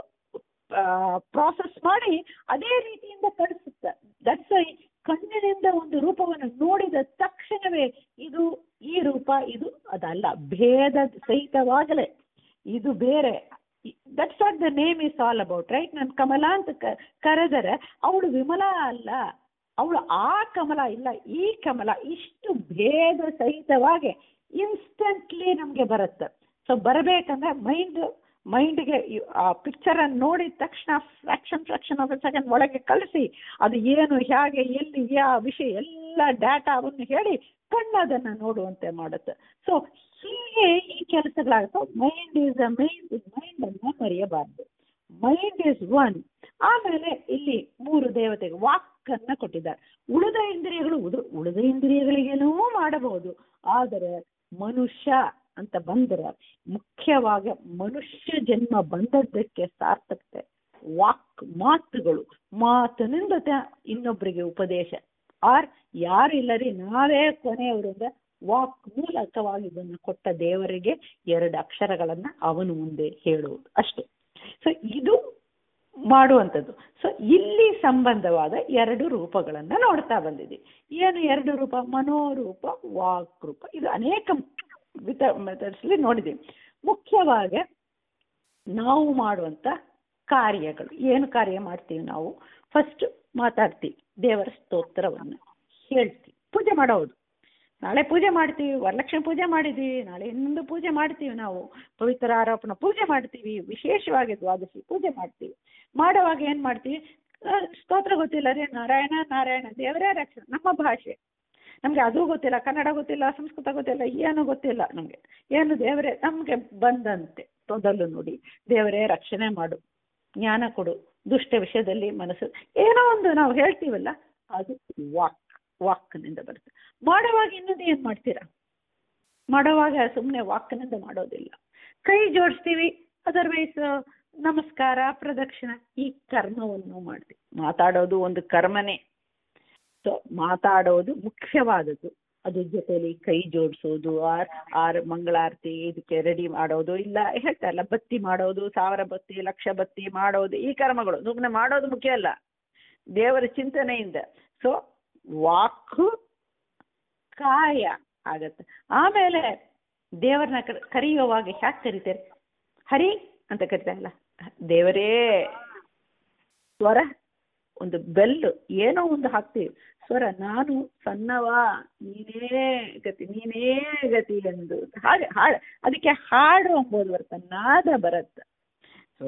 ಪ್ರಾಸೆಸ್ ಮಾಡಿ ಅದೇ ರೀತಿಯಿಂದ ಕಳಿಸುತ್ತೆ ದಟ್ಸ್ ಐ ಕಣ್ಣಿನಿಂದ ಒಂದು ರೂಪವನ್ನು ನೋಡಿದ ತಕ್ಷಣವೇ ಇದು ಈ ರೂಪ ಇದು ಅದಲ್ಲ ಭೇದ ಸಹಿತವಾಗಲೇ ಇದು ಬೇರೆ that's what the name is all about right ನಾನು ಕಮಲ ಅಂತ ಕ- ಕರೆದರೆ ಅವಳು ವಿಮಲ ಅಲ್ಲ ಅವಳು ಆ ಕಮಲ ಇಲ್ಲ ಈ ಕಮಲ ಇಷ್ಟು ಭೇದ ಸಹಿತವಾಗಿ ಇನ್ಸ್ಟೆಂಟ್ಲಿ ನಮಗೆ ಬರುತ್ತೆ ಸೊ ಬರಬೇಕಂದ್ರೆ ಮೈಂಡ್ ಮೈಂಡ್ಗೆ ಆ ಪಿಕ್ಚರನ್ನು ನೋಡಿದ ತಕ್ಷಣ ಫ್ರಾಕ್ಷನ್ ಫ್ರಾಕ್ಷನ್ ಆಫ್ ಸೆಕೆಂಡ್ ಒಳಗೆ ಕಳಿಸಿ ಅದು ಏನು ಹೇಗೆ ಎಲ್ಲಿ ಯಾವ ವಿಷಯ ಎಲ್ಲ ಡಾಟಾವನ್ನು ಹೇಳಿ ಕಣ್ಣು ಅದನ್ನು ನೋಡುವಂತೆ ಮಾಡುತ್ತೆ ಸೊ ಹೀಗೆ ಈ ಕೆಲಸಗಳಾಗುತ್ತೆ mind is a mind mind ಅನ್ನು ಮರೆಯಬಾರ್ದು ಮೈಂಡ್ ಇಸ್ ಒನ್ ಆಮೇಲೆ ಇಲ್ಲಿ ಮೂರು ದೇವತೆಗೆ ವಾಕ್ಕನ್ನ ಕೊಟ್ಟಿದ್ದಾರೆ ಉಳಿದ ಇಂದ್ರಿಯಗಳು ಉದು ಉಳಿದ ಇಂದ್ರಿಯಗಳಿಗೇನೂ ಮಾಡಬಹುದು ಆದರೆ ಮನುಷ್ಯ ಅಂತ ಬಂದರೆ ಮುಖ್ಯವಾಗಿ ಮನುಷ್ಯ ಜನ್ಮ ಬಂದದ್ದಕ್ಕೆ ಸಾರ್ಥಕತೆ ವಾಕ್ ಮಾತುಗಳು ಮಾತಿನಿಂದ ತ- ಇನ್ನೊಬ್ಬರಿಗೆ ಉಪದೇಶ ಆರ್ ಯಾರಿಲ್ಲರಿ ನಾವೇ ಕೊನೆಯವರಿಂದ ವಾಕ್ ಮೂಲಕವಾಗಿ ಇದನ್ನು ಕೊಟ್ಟ ದೇವರಿಗೆ ಎರಡು ಅಕ್ಷರಗಳನ್ನ ಅವನು ಮುಂದೆ ಹೇಳುವುದು ಅಷ್ಟೇ ಸೊ ಇದು ಮಾಡುವಂಥದ್ದು ಸೊ ಇಲ್ಲಿ ಸಂಬಂಧವಾದ ಎರಡು ರೂಪಗಳನ್ನ ನೋಡ್ತಾ ಬಂದಿದ್ದೀವಿ ಏನು ಎರಡು ರೂಪ ಮನೋರೂಪ ವಾಕ್ ರೂಪ ಇದು ಅನೇಕ ವಿಧ ಮೆಥಡ್ಸ್ಲಿ ನೋಡಿದ್ದೀವಿ ಮುಖ್ಯವಾಗಿ ನಾವು ಮಾಡುವಂತ ಕಾರ್ಯಗಳು ಏನು ಕಾರ್ಯ ಮಾಡ್ತೀವಿ ನಾವು ಫಸ್ಟ್ ಮಾತಾಡ್ತೀವಿ ದೇವರ ಸ್ತೋತ್ರವನ್ನು ಹೇಳ್ತೀವಿ ಪೂಜೆ ಮಾಡೋದು ನಾಳೆ ಪೂಜೆ ಮಾಡ್ತೀವಿ ವರಲಕ್ಷ್ಮಿ ಪೂಜೆ ಮಾಡಿದ್ದೀವಿ ನಾಳೆ ಇನ್ನೊಂದು ಪೂಜೆ ಮಾಡ್ತೀವಿ ನಾವು ಪವಿತ್ರ ಆರೋಪಣ ಪೂಜೆ ಮಾಡ್ತೀವಿ ವಿಶೇಷವಾಗಿ ದ್ವಾದಶಿ ಪೂಜೆ ಮಾಡ್ತೀವಿ ಮಾಡುವಾಗ ಏನು ಮಾಡ್ತೀವಿ ಆ, ಸ್ತೋತ್ರ ಗೊತ್ತಿಲ್ಲ ರೀ ನಾರಾಯಣ ನಾರಾಯಣ ದೇವರೇ ರಕ್ಷಣೆ ನಮ್ಮ ಭಾಷೆ ನಮಗೆ ಅದು ಗೊತ್ತಿಲ್ಲ ಕನ್ನಡ ಗೊತ್ತಿಲ್ಲ ಸಂಸ್ಕೃತ ಗೊತ್ತಿಲ್ಲ ಏನು ಗೊತ್ತಿಲ್ಲ ನಮಗೆ ಏನು ದೇವರೇ ನಮಗೆ ಬಂದಂತೆ ತೊದಲು ನುಡಿ ದೇವರೇ ರಕ್ಷಣೆ ಮಾಡು ಜ್ಞಾನ ಕೊಡು ದುಷ್ಟ ವಿಷಯದಲ್ಲಿ ಮನಸ್ಸು ಏನೋ ಒಂದು ನಾವು ಹೇಳ್ತೀವಲ್ಲ ಅದು ವಾಕ್ ವಾಕ್ನಿಂದ ಬರುತ್ತೆ ಮಾಡುವಾಗ ಇನ್ನೊಂದು ಏನು ಮಾಡ್ತೀರಾ ಮಾಡುವಾಗ ಸುಮ್ಮನೆ ವಾಕ್ನಿಂದ ಮಾಡೋದಿಲ್ಲ ಕೈ ಜೋಡಿಸ್ತೀವಿ ಅದರ್ವೈಸ್ ನಮಸ್ಕಾರ ಪ್ರದಕ್ಷಿಣ ಈ ಕರ್ಮವನ್ನು ಮಾಡ್ತೀವಿ ಮಾತಾಡೋದು ಒಂದು ಕರ್ಮನೇ ಸೊ ಮಾತಾಡೋದು ಮುಖ್ಯವಾದದ್ದು ಅದ್ರ ಜೊತೆಲಿ ಕೈ ಜೋಡಿಸೋದು ಆರ್ ಆರ್ ಮಂಗಳಾರತಿ ಇದಕ್ಕೆ ರೆಡಿ ಮಾಡೋದು ಇಲ್ಲ ಹೇಳ್ತಾರಲ್ಲ ಬತ್ತಿ ಮಾಡೋದು ಸಾವಿರ ಬತ್ತಿ ಲಕ್ಷ ಬತ್ತಿ ಮಾಡೋದು ಈ ಕರ್ಮಗಳು ಸುಮ್ಮನೆ ಮಾಡೋದು ಮುಖ್ಯ ಅಲ್ಲ ದೇವರ ಚಿಂತನೆಯಿಂದ ಸೊ ವಾಕು ಕಾಯ ಆಗತ್ತೆ ಆಮೇಲೆ ದೇವರನ್ನ ಕರ್- ಕರೆಯುವಾಗ ಹ್ಯಾಕ್ ಕರಿತಾರೆ ಹರಿ ಅಂತ ಕರಿತಾರಲ್ಲ ದೇವರೇ ಸ್ವರ ಒಂದು ಬೆಲ್ ಏನೋ ಒಂದು ಹಾಕ್ತೀವಿ ಸ್ವರ ನಾನು ಸಣ್ಣವ ನೀನೇ ಗತಿ ನೀನೇ ಗತಿ ಎಂದು ಹಾಗೆ ಹಾಡು ಅದಕ್ಕೆ ಹಾಡು ಎಂಬುದು ಬರುತ್ತೆ ನಾದ ಬರುತ್ತೆ ಸೊ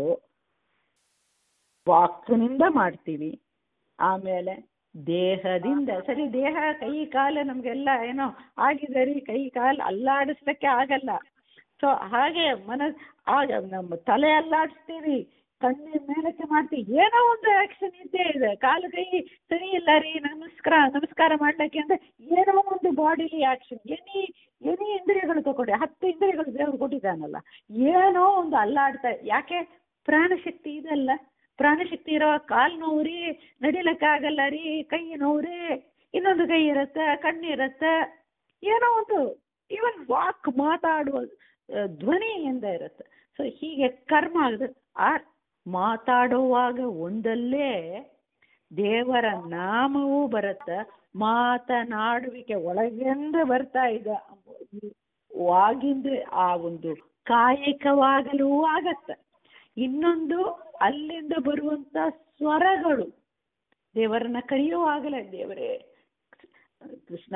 ವಾಕ್ನಿಂದ ಮಾಡ್ತೀವಿ ಆಮೇಲೆ ದೇಹದಿಂದ ಸರಿ ದೇಹ ಕೈ ಕಾಲು ನಮಗೆಲ್ಲ ಏನೋ ಆಗಿದೆ ರೀ ಕೈ ಕಾಲು ಅಲ್ಲಾಡಿಸ್ಲಿಕ್ಕೆ ಆಗಲ್ಲ ಸೊ ಹಾಗೆ ಮನಸ್ ಆಗ ನಮ್ಮ ತಲೆ ಅಲ್ಲಾಡಿಸ್ತೀವಿ ಕಣ್ಣಿನ ಮೇಲಕ್ಕೆ ಮಾಡ್ತೀವಿ ಏನೋ ಒಂದು ಆಕ್ಷನ್ ಇದ್ದೇ ಇದೆ ಕಾಲು ಕೈ ಸರಿ ಇಲ್ಲ ರೀ ನಮಸ್ಕಾರ ನಮಸ್ಕಾರ ಮಾಡ್ಲಿಕ್ಕೆ ಅಂದ್ರೆ ಏನೋ ಒಂದು ಬಾಡಿಲಿ ಆಕ್ಷನ್ ಎನಿ ಎನಿ ಇಂದ್ರಿಯಗಳು ತಗೊಂಡೆ ಹತ್ತು ಇಂದ್ರಿಯಗಳು ದೇವ್ರು ಕೊಟ್ಟಿದ್ದಾನಲ್ಲ ಏನೋ ಒಂದು ಅಲ್ಲಾಡ್ತಾ ಯಾಕೆ ಪ್ರಾಣಶಕ್ತಿ ಇದಲ್ಲ ಪ್ರಾಣಶಕ್ತಿ ಇರೋ ಕಾಲು ನೋವು ರೀ ನಡಿಲಕ್ಕಾಗಲ್ಲ ರೀ ಕೈ ನೋವು ರೀ ಇನ್ನೊಂದು ಕೈ ಇರುತ್ತೆ ಕಣ್ಣು ಇರುತ್ತೆ ಏನೋ ಒಂದು ಇವನ್ ವಾಕ್ ಮಾತಾಡುವ ಆ, ಧ್ವನಿಯಿಂದ ಇರುತ್ತೆ ಸೊ ಹೀಗೆ ಕರ್ಮ ಆಗುತ್ತೆ ಆ ಮಾತಾಡುವಾಗ ಒಂದಲ್ಲೇ ದೇವರ ನಾಮವೂ ಬರುತ್ತೆ ಮಾತನಾಡುವಿಕೆ ಒಳಗಿಂದ ಬರ್ತಾ ಇದೆ ವಾಗಿಂದ ಆ ಒಂದು ಕಾಯಿಕವಾಗಲೂ ಆಗತ್ತೆ ಇನ್ನೊಂದು ಅಲ್ಲಿಂದ ಬರುವಂತ ಸ್ವರಗಳು ದೇವರನ್ನ ಕರೆಯುವಾಗಲೇ ದೇವರೇ ಕೃಷ್ಣ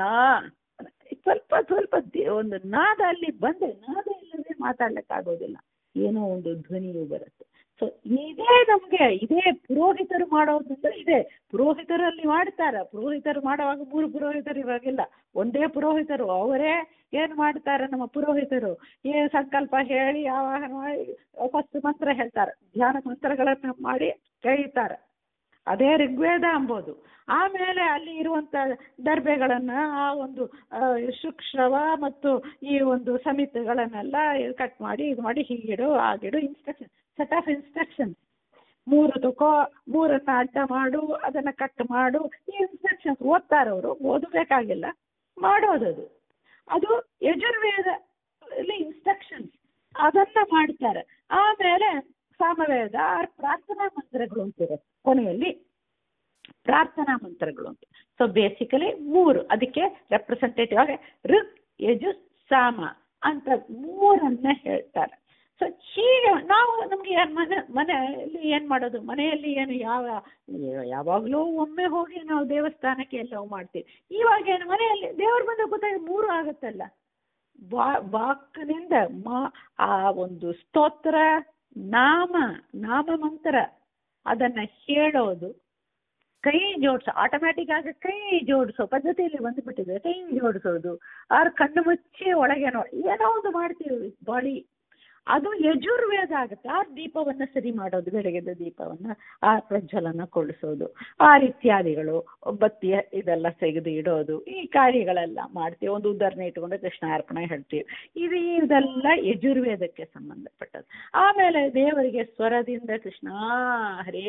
ಸ್ವಲ್ಪ ಸ್ವಲ್ಪ ದೇ- ಒಂದು ನಾದ ಅಲ್ಲಿ ಬಂದ್ರೆ ನಾದ ಇಲ್ಲದೆ ಮಾತಾಡ್ಲಿಕ್ಕಾಗೋದಿಲ್ಲ ಏನೋ ಒಂದು ಧ್ವನಿಯು ಬರುತ್ತೆ ಸೊ ಇದೇ ನಮ್ಗೆ ಇದೇ ಪುರೋಹಿತರು ಮಾಡೋದಂದ್ರೆ ಇದೆ ಪುರೋಹಿತರಲ್ಲಿ ಮಾಡ್ತಾರ ಪುರೋಹಿತರು ಮಾಡುವಾಗ ಮೂರು ಪುರೋಹಿತರು ಇವಾಗಿಲ್ಲ ಒಂದೇ ಪುರೋಹಿತರು ಅವರೇ ಏನ್ ಮಾಡ್ತಾರೆ ನಮ್ಮ ಪುರೋಹಿತರು ಏ ಸಂಕಲ್ಪ ಹೇಳಿ ಆವಾಹನ ಮಾಡಿ ಫಸ್ಟ್ ಮಂತ್ರ ಹೇಳ್ತಾರೆ ಧ್ಯಾನ ಮಂತ್ರಗಳನ್ನ ಮಾಡಿ ಕರೀತಾರೆ ಅದೇ ಋಗ್ವೇದ ಅಂಬೋದು ಆಮೇಲೆ ಅಲ್ಲಿ ಇರುವಂತ ದರ್ಬೆಗಳನ್ನ ಆ ಒಂದು ಆ, ಶುಕ್ಶ್ರವ ಮತ್ತು ಈ ಒಂದು ಸಮಿತಿಗಳನ್ನೆಲ್ಲ ಕಟ್ ಮಾಡಿ ಇದು ಮಾಡಿ ಹೀಗಿಡು ಆಗಿಡು ಇನ್ಸ್ಟ್ರಕ್ಷನ್ ಸೆಟ್ ಆಫ್ ಇನ್ಸ್ಟ್ರಕ್ಷನ್ ಮೂರು ತಕೋ ಮೂರನ್ನ ಅಡ್ಡ ಮಾಡು ಅದನ್ನ ಕಟ್ ಮಾಡು ಈ ಇನ್ಸ್ಟ್ರಕ್ಷನ್ಸ್ ಓದ್ತಾರೆ ಅವರು ಓದಬೇಕಾಗಿಲ್ಲ ಮಾಡೋದದು ಅದು ಯಜುರ್ವೇದ ಇನ್ಸ್ಟ್ರಕ್ಷನ್ಸ್ ಅದನ್ನ ಮಾಡ್ತಾರೆ ಆಮೇಲೆ ಸಾಮವೇದ ಆರ್ ಪ್ರಾರ್ಥನಾ ಮಂತ್ರಗಳು ಅಂತಿರುತ್ತೆ ಕೊನೆಯಲ್ಲಿ ಪ್ರಾರ್ಥನಾ ಮಂತ್ರಗಳು ಅಂತ ಸೊ ಬೇಸಿಕಲಿ ಮೂರು ಅದಕ್ಕೆ ರೆಪ್ರೆಸೆಂಟೇಟಿವ್ ಆಗಿ ಋಗ್ ಯಜು ಸಾಮ ಅಂತ ಮೂರನ್ನ ಹೇಳ್ತಾರೆ ಸೊ ಹೀಗೆ ನಾವು ನಮ್ಗೆ ಏನ್ ಮನೆ ಮನೆಯಲ್ಲಿ ಏನ್ ಮಾಡೋದು ಮನೆಯಲ್ಲಿ ಏನು ಯಾವ ಯಾವಾಗಲೂ ಒಮ್ಮೆ ಹೋಗಿ ನಾವು ದೇವಸ್ಥಾನಕ್ಕೆ ಎಲ್ಲವೂ ಮಾಡ್ತೀವಿ ಇವಾಗ ಏನು ಮನೆಯಲ್ಲಿ ದೇವ್ರ ಬಂದ ಗೊತ್ತಾಗಿ ಮೂರು ಆಗುತ್ತಲ್ಲ ಬಾ ವಾಕ್ನಿಂದ ಮಾ ಆ ಒಂದು ಸ್ತೋತ್ರ ನಾಮ ನಾಮ ಮಂತ್ರ ಅದನ್ನ ಹೇಳೋದು ಕೈ ಜೋಡಿಸೋ ಆಟೋಮ್ಯಾಟಿಕ್ ಆಗಿ ಕೈ ಜೋಡಿಸೋ ಪದ್ಧತಿಯಲ್ಲಿ ಬಂದುಬಿಟ್ಟಿದೆ ಕೈ ಜೋಡಿಸೋದು ಆರ್ ಕಣ್ಣು ಮುಚ್ಚಿ ಒಳಗೆ ನೋಡಿ ಏನೋ ಒಂದು ಮಾಡ್ತೀವಿ ಬಾಡಿ ಅದು ಯಜುರ್ವೇದ ಆಗುತ್ತೆ ಆ ದೀಪವನ್ನ ಸರಿ ಮಾಡೋದು ಬೆಳಗ್ಗೆದ ದೀಪವನ್ನ ಆ ಪ್ರಜ್ವಲನಗೊಳಿಸೋದು ಆ ಇತ್ಯಾದಿಗಳು ಬತ್ತಿಯ ಇದೆಲ್ಲ ತೆಗೆದು ಇಡೋದು ಈ ಕಾರ್ಯಗಳೆಲ್ಲ ಮಾಡ್ತೀವಿ ಒಂದು ಉದಾಹರಣೆ ಇಟ್ಕೊಂಡು ಕೃಷ್ಣಾರ್ಪಣೆ ಹೇಳ್ತೀವಿ ಇದು ಇದೆಲ್ಲ ಯಜುರ್ವೇದಕ್ಕೆ ಸಂಬಂಧಪಟ್ಟದ್ದು ಆಮೇಲೆ ದೇವರಿಗೆ ಸ್ವರದಿಂದ ಕೃಷ್ಣ ಹರೇ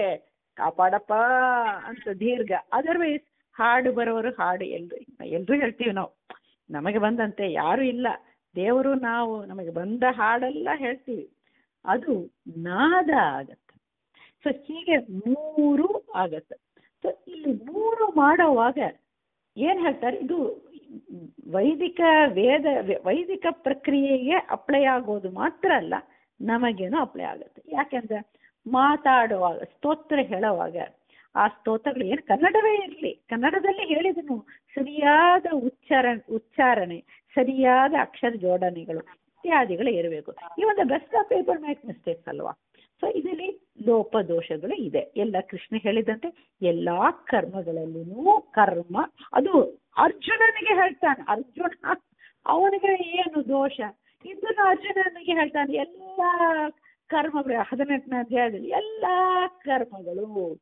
ಕಾಪಾಡಪ್ಪ ಅಂತ ದೀರ್ಘ ಅದರ್ವೈಸ್ ಹಾಡು ಬರೋರು ಹಾಡು ಎಲ್ರು ಎಲ್ರು ಹೇಳ್ತೀವಿ ನಾವು ನಮಗೆ ಬಂದಂತೆ ಯಾರು ಇಲ್ಲ ದೇವರು ನಾವು ನಮಗೆ ಬಂದ ಹಾಡೆಲ್ಲ ಹೇಳ್ತೀವಿ ಅದು ನಾದ ಆಗತ್ತೆ ಸೊ ಹೀಗೆ ಮೂರು ಆಗತ್ತೆ ಸೊ ಇಲ್ಲಿ ಮೂರು ಮಾಡೋವಾಗ ಏನ್ ಹೇಳ್ತಾರೆ ಇದು ವೈದಿಕ ವೇದ ವೈದಿಕ ಪ್ರಕ್ರಿಯೆಗೆ ಅಪ್ಲೈ ಆಗೋದು ಮಾತ್ರ ಅಲ್ಲ ನಮಗೇನು ಅಪ್ಲೈ ಆಗುತ್ತೆ ಯಾಕೆಂದ್ರೆ ಮಾತಾಡುವಾಗ ಸ್ತೋತ್ರ ಹೇಳುವಾಗ ಆ ಸ್ತೋತ್ರಗಳು ಏನು ಕನ್ನಡವೇ ಇರಲಿ ಕನ್ನಡದಲ್ಲಿ ಹೇಳಿದನು ಸರಿಯಾದ ಉಚ್ಚಾರ ಉಚ್ಚಾರಣೆ ಸರಿಯಾದ ಅಕ್ಷರ ಜೋಡಣೆಗಳು ಇತ್ಯಾದಿಗಳು ಇರಬೇಕು ಈ ಒಂದು best of paper make mistakes ಅಲ್ವಾ ಸೊ ಇದರಲ್ಲಿ ಲೋಪದೋಷಗಳು ಇದೆ ಎಲ್ಲ ಕೃಷ್ಣ ಹೇಳಿದಂತೆ ಎಲ್ಲಾ ಕರ್ಮಗಳಲ್ಲಿನೂ ಕರ್ಮ ಅದು ಅರ್ಜುನನಿಗೆ ಹೇಳ್ತಾನೆ ಅರ್ಜುನ ಅವನಿಗೆ ಏನು ದೋಷ ಇದನ್ನು ಅರ್ಜುನನಿಗೆ ಹೇಳ್ತಾನೆ ಎಲ್ಲ ಕರ್ಮಗಳು ಹದಿನೆಂಟನೇ ಅಧ್ಯಾಯದಲ್ಲಿ ಎಲ್ಲ ಕರ್ಮಗಳು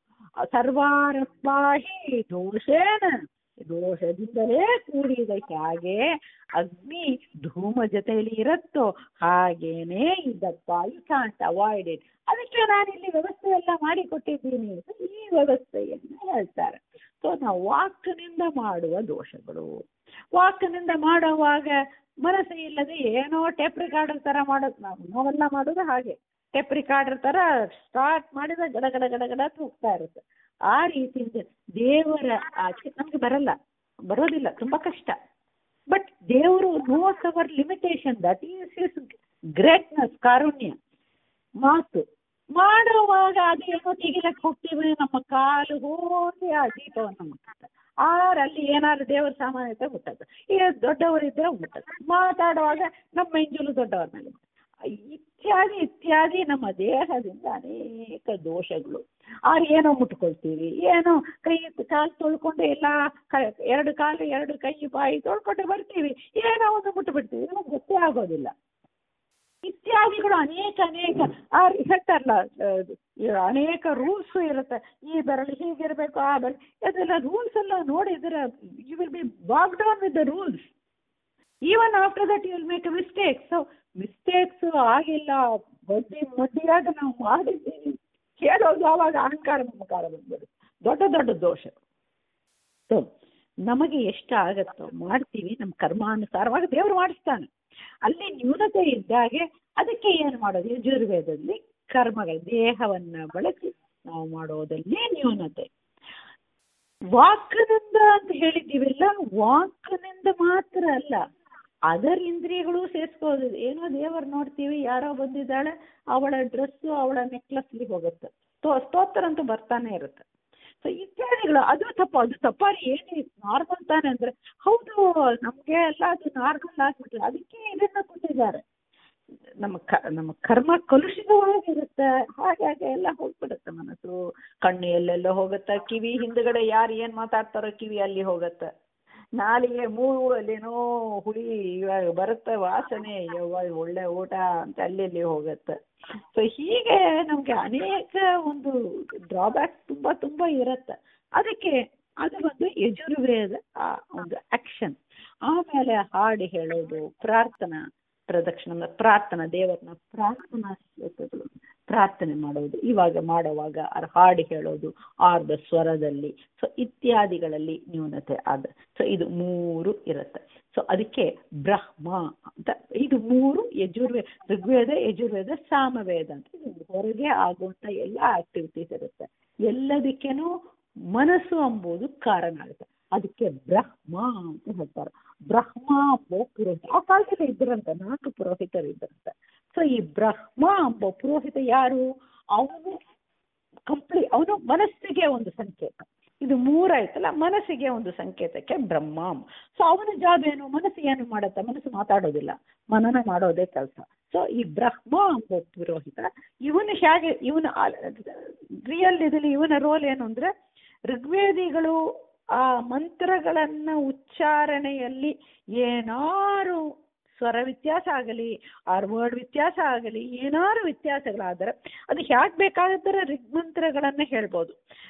ಸರ್ವಾರಂಭಾಹಿ ದೋಷೇನ ದೋಷದಿಂದಲೇ ಕೂಡಿದ ಹಾಗೆ ಅಗ್ನಿ ಧೂಮ ಜೊತೆಯಲ್ಲಿ ಇರುತ್ತೋ ಹಾಗೇನೆ ಇದಪ್ಪ ಯು ಕಾಂಟ್ ಅವಾಯ್ಡ್ ಇಟ್ ಅದಕ್ಕೆ ನಾನು ಇಲ್ಲಿ ವ್ಯವಸ್ಥೆ ಎಲ್ಲ ಮಾಡಿಕೊಟ್ಟಿದ್ದೀನಿ ಈ ವ್ಯವಸ್ಥೆಯನ್ನು ಹೇಳ್ತಾರೆ ಸೊ ನಾವು ವಾಕ್ನಿಂದ ಮಾಡುವ ದೋಷಗಳು ವಾಕ್ನಿಂದ ಮಾಡುವಾಗ ಮನಸ್ಸು ಇಲ್ಲದೆ ಏನೋ ಟೇಪ್ ರಿಕಾರ್ಡರ್ ತರ ಮಾಡೋದು ನಾವು ನಾವೆಲ್ಲ ಮಾಡೋದು ಹಾಗೆ ಟೇಪ್ ರಿಕಾರ್ಡರ್ ತರ ಸ್ಟಾರ್ಟ್ ಮಾಡಿದ್ರೆ ಗಡ ಗಡ ಗಡ ಗಡ ಅಂತ ಹೋಗ್ತಾ ಇರುತ್ತೆ ಆ ರೀತಿಯಿಂದ ದೇವರ ಆಚೆ ನಮ್ಗೆ ಬರಲ್ಲ ಬರೋದಿಲ್ಲ ತುಂಬಾ ಕಷ್ಟ ಬಟ್ ದೇವರು knows our limitation that is is greatness ಕಾರುಣ್ಯ ಮಾತು ಮಾಡುವಾಗ ಅದೇನೋ ತೆಗಿಲಕ್ಕೆ ಹೋಗ್ತೀವಿ ನಮ್ಮ ಕಾಲು ಹೋಗಿ ಆ ದೀಪವನ್ನು ಮುಟ್ಟುತ್ತೆ ಆರ್ ಅಲ್ಲಿ ಏನಾದ್ರು ದೇವರ ಸಾಮಾನ್ಯತೆ ಮುಟ್ಟದ್ದು ಈಗ ದೊಡ್ಡವರಿದ್ರೆ ಮುಟ್ಟದ್ದು ಮಾತಾಡುವಾಗ ನಮ್ಮ ಮೆಂಜುಲು ದೊಡ್ಡವ್ರ ಮೇಲೆ ಇತ್ಯಾದಿ ಇತ್ಯಾದಿ ನಮ್ಮ ದೇಹದಿಂದ ಅನೇಕ ದೋಷಗಳು ಆರ್ ಏನೋ ಮುಟ್ಕೊಳ್ತೀವಿ ಏನೋ ಕೈ ಕಾಲು ತೊಳ್ಕೊಂಡು ಎಲ್ಲ ಎರಡು ಕಾಲು ಎರಡು ಕೈ ಬಾಯಿ ತೊಳ್ಕೊಂಡು ಬರ್ತೀವಿ ಏನೋ ಒಂದು ಮುಟ್ಬಿಡ್ತೀವಿ ನಮ್ಗೆ ಗೊತ್ತೇ ಆಗೋದಿಲ್ಲ ಇತ್ಯಾದಿಗಳು ಅನೇಕ ಅನೇಕ ಆ ಹೇಳ್ತಾರಲ್ಲ ಅನೇಕ ರೂಲ್ಸ್ ಇರುತ್ತೆ ಈ ಬೆರಳು ಹೀಗಿರಬೇಕು ಆ ಬೆರಳು ಅದೆಲ್ಲ ರೂಲ್ಸ್ ಎಲ್ಲ ನೋಡಿದ್ರೆ you will be bog down with the rules even after that you will make a mistake so mistakes ಆಗಿಲ್ಲ ಬಡ್ಡಿ ಮಡ್ಡಿಯಾಗ ನಾವು ಮಾಡಿದ್ದೀವಿ ಹೇಳೋದು ಆವಾಗ ಅಹಂಕಾರ ಮಮಕಾರ ಬಂದ್ಬಿಡುತ್ತೆ ದೊಡ್ಡ ದೊಡ್ಡ ದೋಷ ಸೊ ನಮಗೆ ಎಷ್ಟು ಆಗತ್ತೋ ಮಾಡ್ತೀವಿ ನಮ್ಮ ಕರ್ಮಾನುಸಾರವಾಗಿ ದೇವರು ಮಾಡಿಸ್ತಾನೆ ಅಲ್ಲಿ ನ್ಯೂನತೆ ಇದ್ದಾಗೆ ಅದಕ್ಕೆ ಏನು ಮಾಡೋದು ಯಜುರ್ವೇದದಲ್ಲಿ ಕರ್ಮಗಳು ದೇಹವನ್ನ ಬಳಸಿ ನಾವು ಮಾಡೋದಲ್ಲೇ ನ್ಯೂನತೆ ವಾಕ್ನಿಂದ ಅಂತ ಹೇಳಿದ್ದೀವಿಲ್ಲ ವಾಕ್ನಿಂದ ಮಾತ್ರ ಅಲ್ಲ ಅದರ್ ಇಂದ್ರಿಯಗಳು ಸೇರಿಸ್ಕೋದು ಏನೋ ದೇವರು ನೋಡ್ತೀವಿ ಯಾರೋ ಬಂದಿದ್ದಾಳೆ ಅವಳ ಡ್ರೆಸ್ಸು ಅವಳ ನೆಕ್ಲೆಸ್ಲಿ ಹೋಗುತ್ತೆ ಸ್ತೋ ಸ್ತೋತ್ರ ಅಂತೂ ಬರ್ತಾನೆ ಇರುತ್ತೆ ಸೊ ಇತ್ಯಾದಿಗಳು ಅದು ತಪ್ಪು ಅದು ತಪ್ಪಾರಿ ಏನು ನಾರ್ಮಲ್ ತಾನೆ ಅಂದ್ರೆ ಹೌದು ನಮಗೆ ಎಲ್ಲ ಅದು ನಾರ್ಮಲ್ ಆಗ್ಬಿಟ್ರೆ ಅದಕ್ಕೆ ಇದನ್ನ ಕೊಟ್ಟಿದ್ದಾರೆ ನಮ್ಮ ಕ ನಮ್ಮ ಕರ್ಮ ಕಲುಷಿತವಾಗಿರುತ್ತೆ ಹಾಗಾಗಿ ಎಲ್ಲ ಹೋಗ್ಬಿಡುತ್ತೆ ಮನಸ್ಸು ಕಣ್ಣು ಎಲ್ಲೆಲ್ಲೋ ಹೋಗುತ್ತೆ ಕಿವಿ ಹಿಂದ್ಗಡೆ ಯಾರು ಏನು ಮಾತಾಡ್ತಾರೋ ಕಿವಿ ಅಲ್ಲಿ ಹೋಗುತ್ತೆ ನಾಲಿಗೆ ಮೂಗು ಅಲ್ಲೇನೋ ಹುಳಿ ಇವಾಗ ಬರುತ್ತೆ ವಾಸನೆ ಯವ್ವ ಒಳ್ಳೆ ಊಟ ಅಂತ ಅಲ್ಲಿ ಅಲ್ಲಿ ಹೋಗುತ್ತೆ ಸೊ ಹೀಗೆ ನಮಗೆ ಅನೇಕ ಒಂದು ಡ್ರಾಬ್ಯಾಕ್ಸ್ ತುಂಬ ತುಂಬ ಇರುತ್ತೆ ಅದಕ್ಕೆ ಅದು ಒಂದು ಯಜುರ್ವೇದ ಆ ಒಂದು ಆಕ್ಷನ್ ಆಮೇಲೆ ಹಾಡು ಹೇಳೋದು ಪ್ರಾರ್ಥನಾ ಪ್ರದಕ್ಷಿಣ ಪ್ರಾರ್ಥನಾ ದೇವರನ್ನ ಪ್ರಾರ್ಥನಾ ಶ್ಲೋಕಗಳು ಪ್ರಾರ್ಥನೆ ಮಾಡೋದು ಇವಾಗ ಮಾಡುವಾಗ ಅವ್ರ ಹಾಡು ಹೇಳೋದು ಆರ್ಧ ಸ್ವರದಲ್ಲಿ ಸೊ ಇತ್ಯಾದಿಗಳಲ್ಲಿ ನ್ಯೂನತೆ ಆದ ಸೊ ಇದು ಮೂರು ಇರುತ್ತೆ ಸೊ ಅದಕ್ಕೆ ಬ್ರಹ್ಮ ಅಂತ ಇದು ಮೂರು ಯಜುರ್ವೇದ ಋಗ್ವೇದ ಯಜುರ್ವೇದ ಸಾಮವೇದ ಅಂತ ಇದು ಹೊರಗೆ ಆಗುವಂಥ ಎಲ್ಲ ಆಕ್ಟಿವಿಟೀಸ್ ಇರುತ್ತೆ ಎಲ್ಲದಕ್ಕೇನು ಮನಸ್ಸು ಎಂಬುದು ಕಾರಣ ಆಗುತ್ತೆ ಅದಕ್ಕೆ ಬ್ರಹ್ಮ ಅಂತ ಹೇಳ್ತಾರೆ ಬ್ರಹ್ಮ ಎಂಬೋ ಪುರೋಹಿತ ಆ ಕಾಲದಲ್ಲಿ ಇದ್ರಂತೆ ನಾಲ್ಕು ಪುರೋಹಿತರು ಇದ್ರಂತೆ ಸೊ ಈ ಬ್ರಹ್ಮ ಎಂಬ ಪುರೋಹಿತ ಯಾರು ಅವನು ಕಂಪ್ಲೀ ಅವನು ಮನಸ್ಸಿಗೆ ಒಂದು ಸಂಕೇತ ಇದು ಮೂರಾಯ್ತಲ್ಲ ಮನಸ್ಸಿಗೆ ಒಂದು ಸಂಕೇತಕ್ಕೆ ಬ್ರಹ್ಮ ಸೊ ಅವನ ಜಾಬ್ ಏನು ಮನಸ್ಸು ಏನು ಮಾಡುತ್ತೆ ಮನಸ್ಸು ಮಾತಾಡೋದಿಲ್ಲ ಮನನ ಮಾಡೋದೇ ಕೆಲಸ ಸೊ ಈ ಬ್ರಹ್ಮ ಎಂಬ ಪುರೋಹಿತ ಇವನು ಹೇಗೆ ಇವನು ರಿಯಲ್ ಇದರಲ್ಲಿ ಇವನ ರೋಲ್ ಏನು ಅಂದ್ರೆ ಋಗ್ವೇದಿಗಳು ಆ ಮಂತ್ರಗಳನ್ನ ಉಚ್ಚಾರಣೆಯಲ್ಲಿ ಏನಾರು ಸ್ವರ ವ್ಯತ್ಯಾಸ ಆಗಲಿ ಆರ್ ವರ್ಡ್ ವ್ಯತ್ಯಾಸ ಆಗಲಿ ಏನಾರು ವ್ಯತ್ಯಾಸಗಳಾದರೆ ಅದು ಹ್ಯಾಕ್ ಬೇಕಾದ್ರೆ ಋಗ್ಮಂತ್ರಗಳನ್ನ ಹೇಳ್ಬೋದು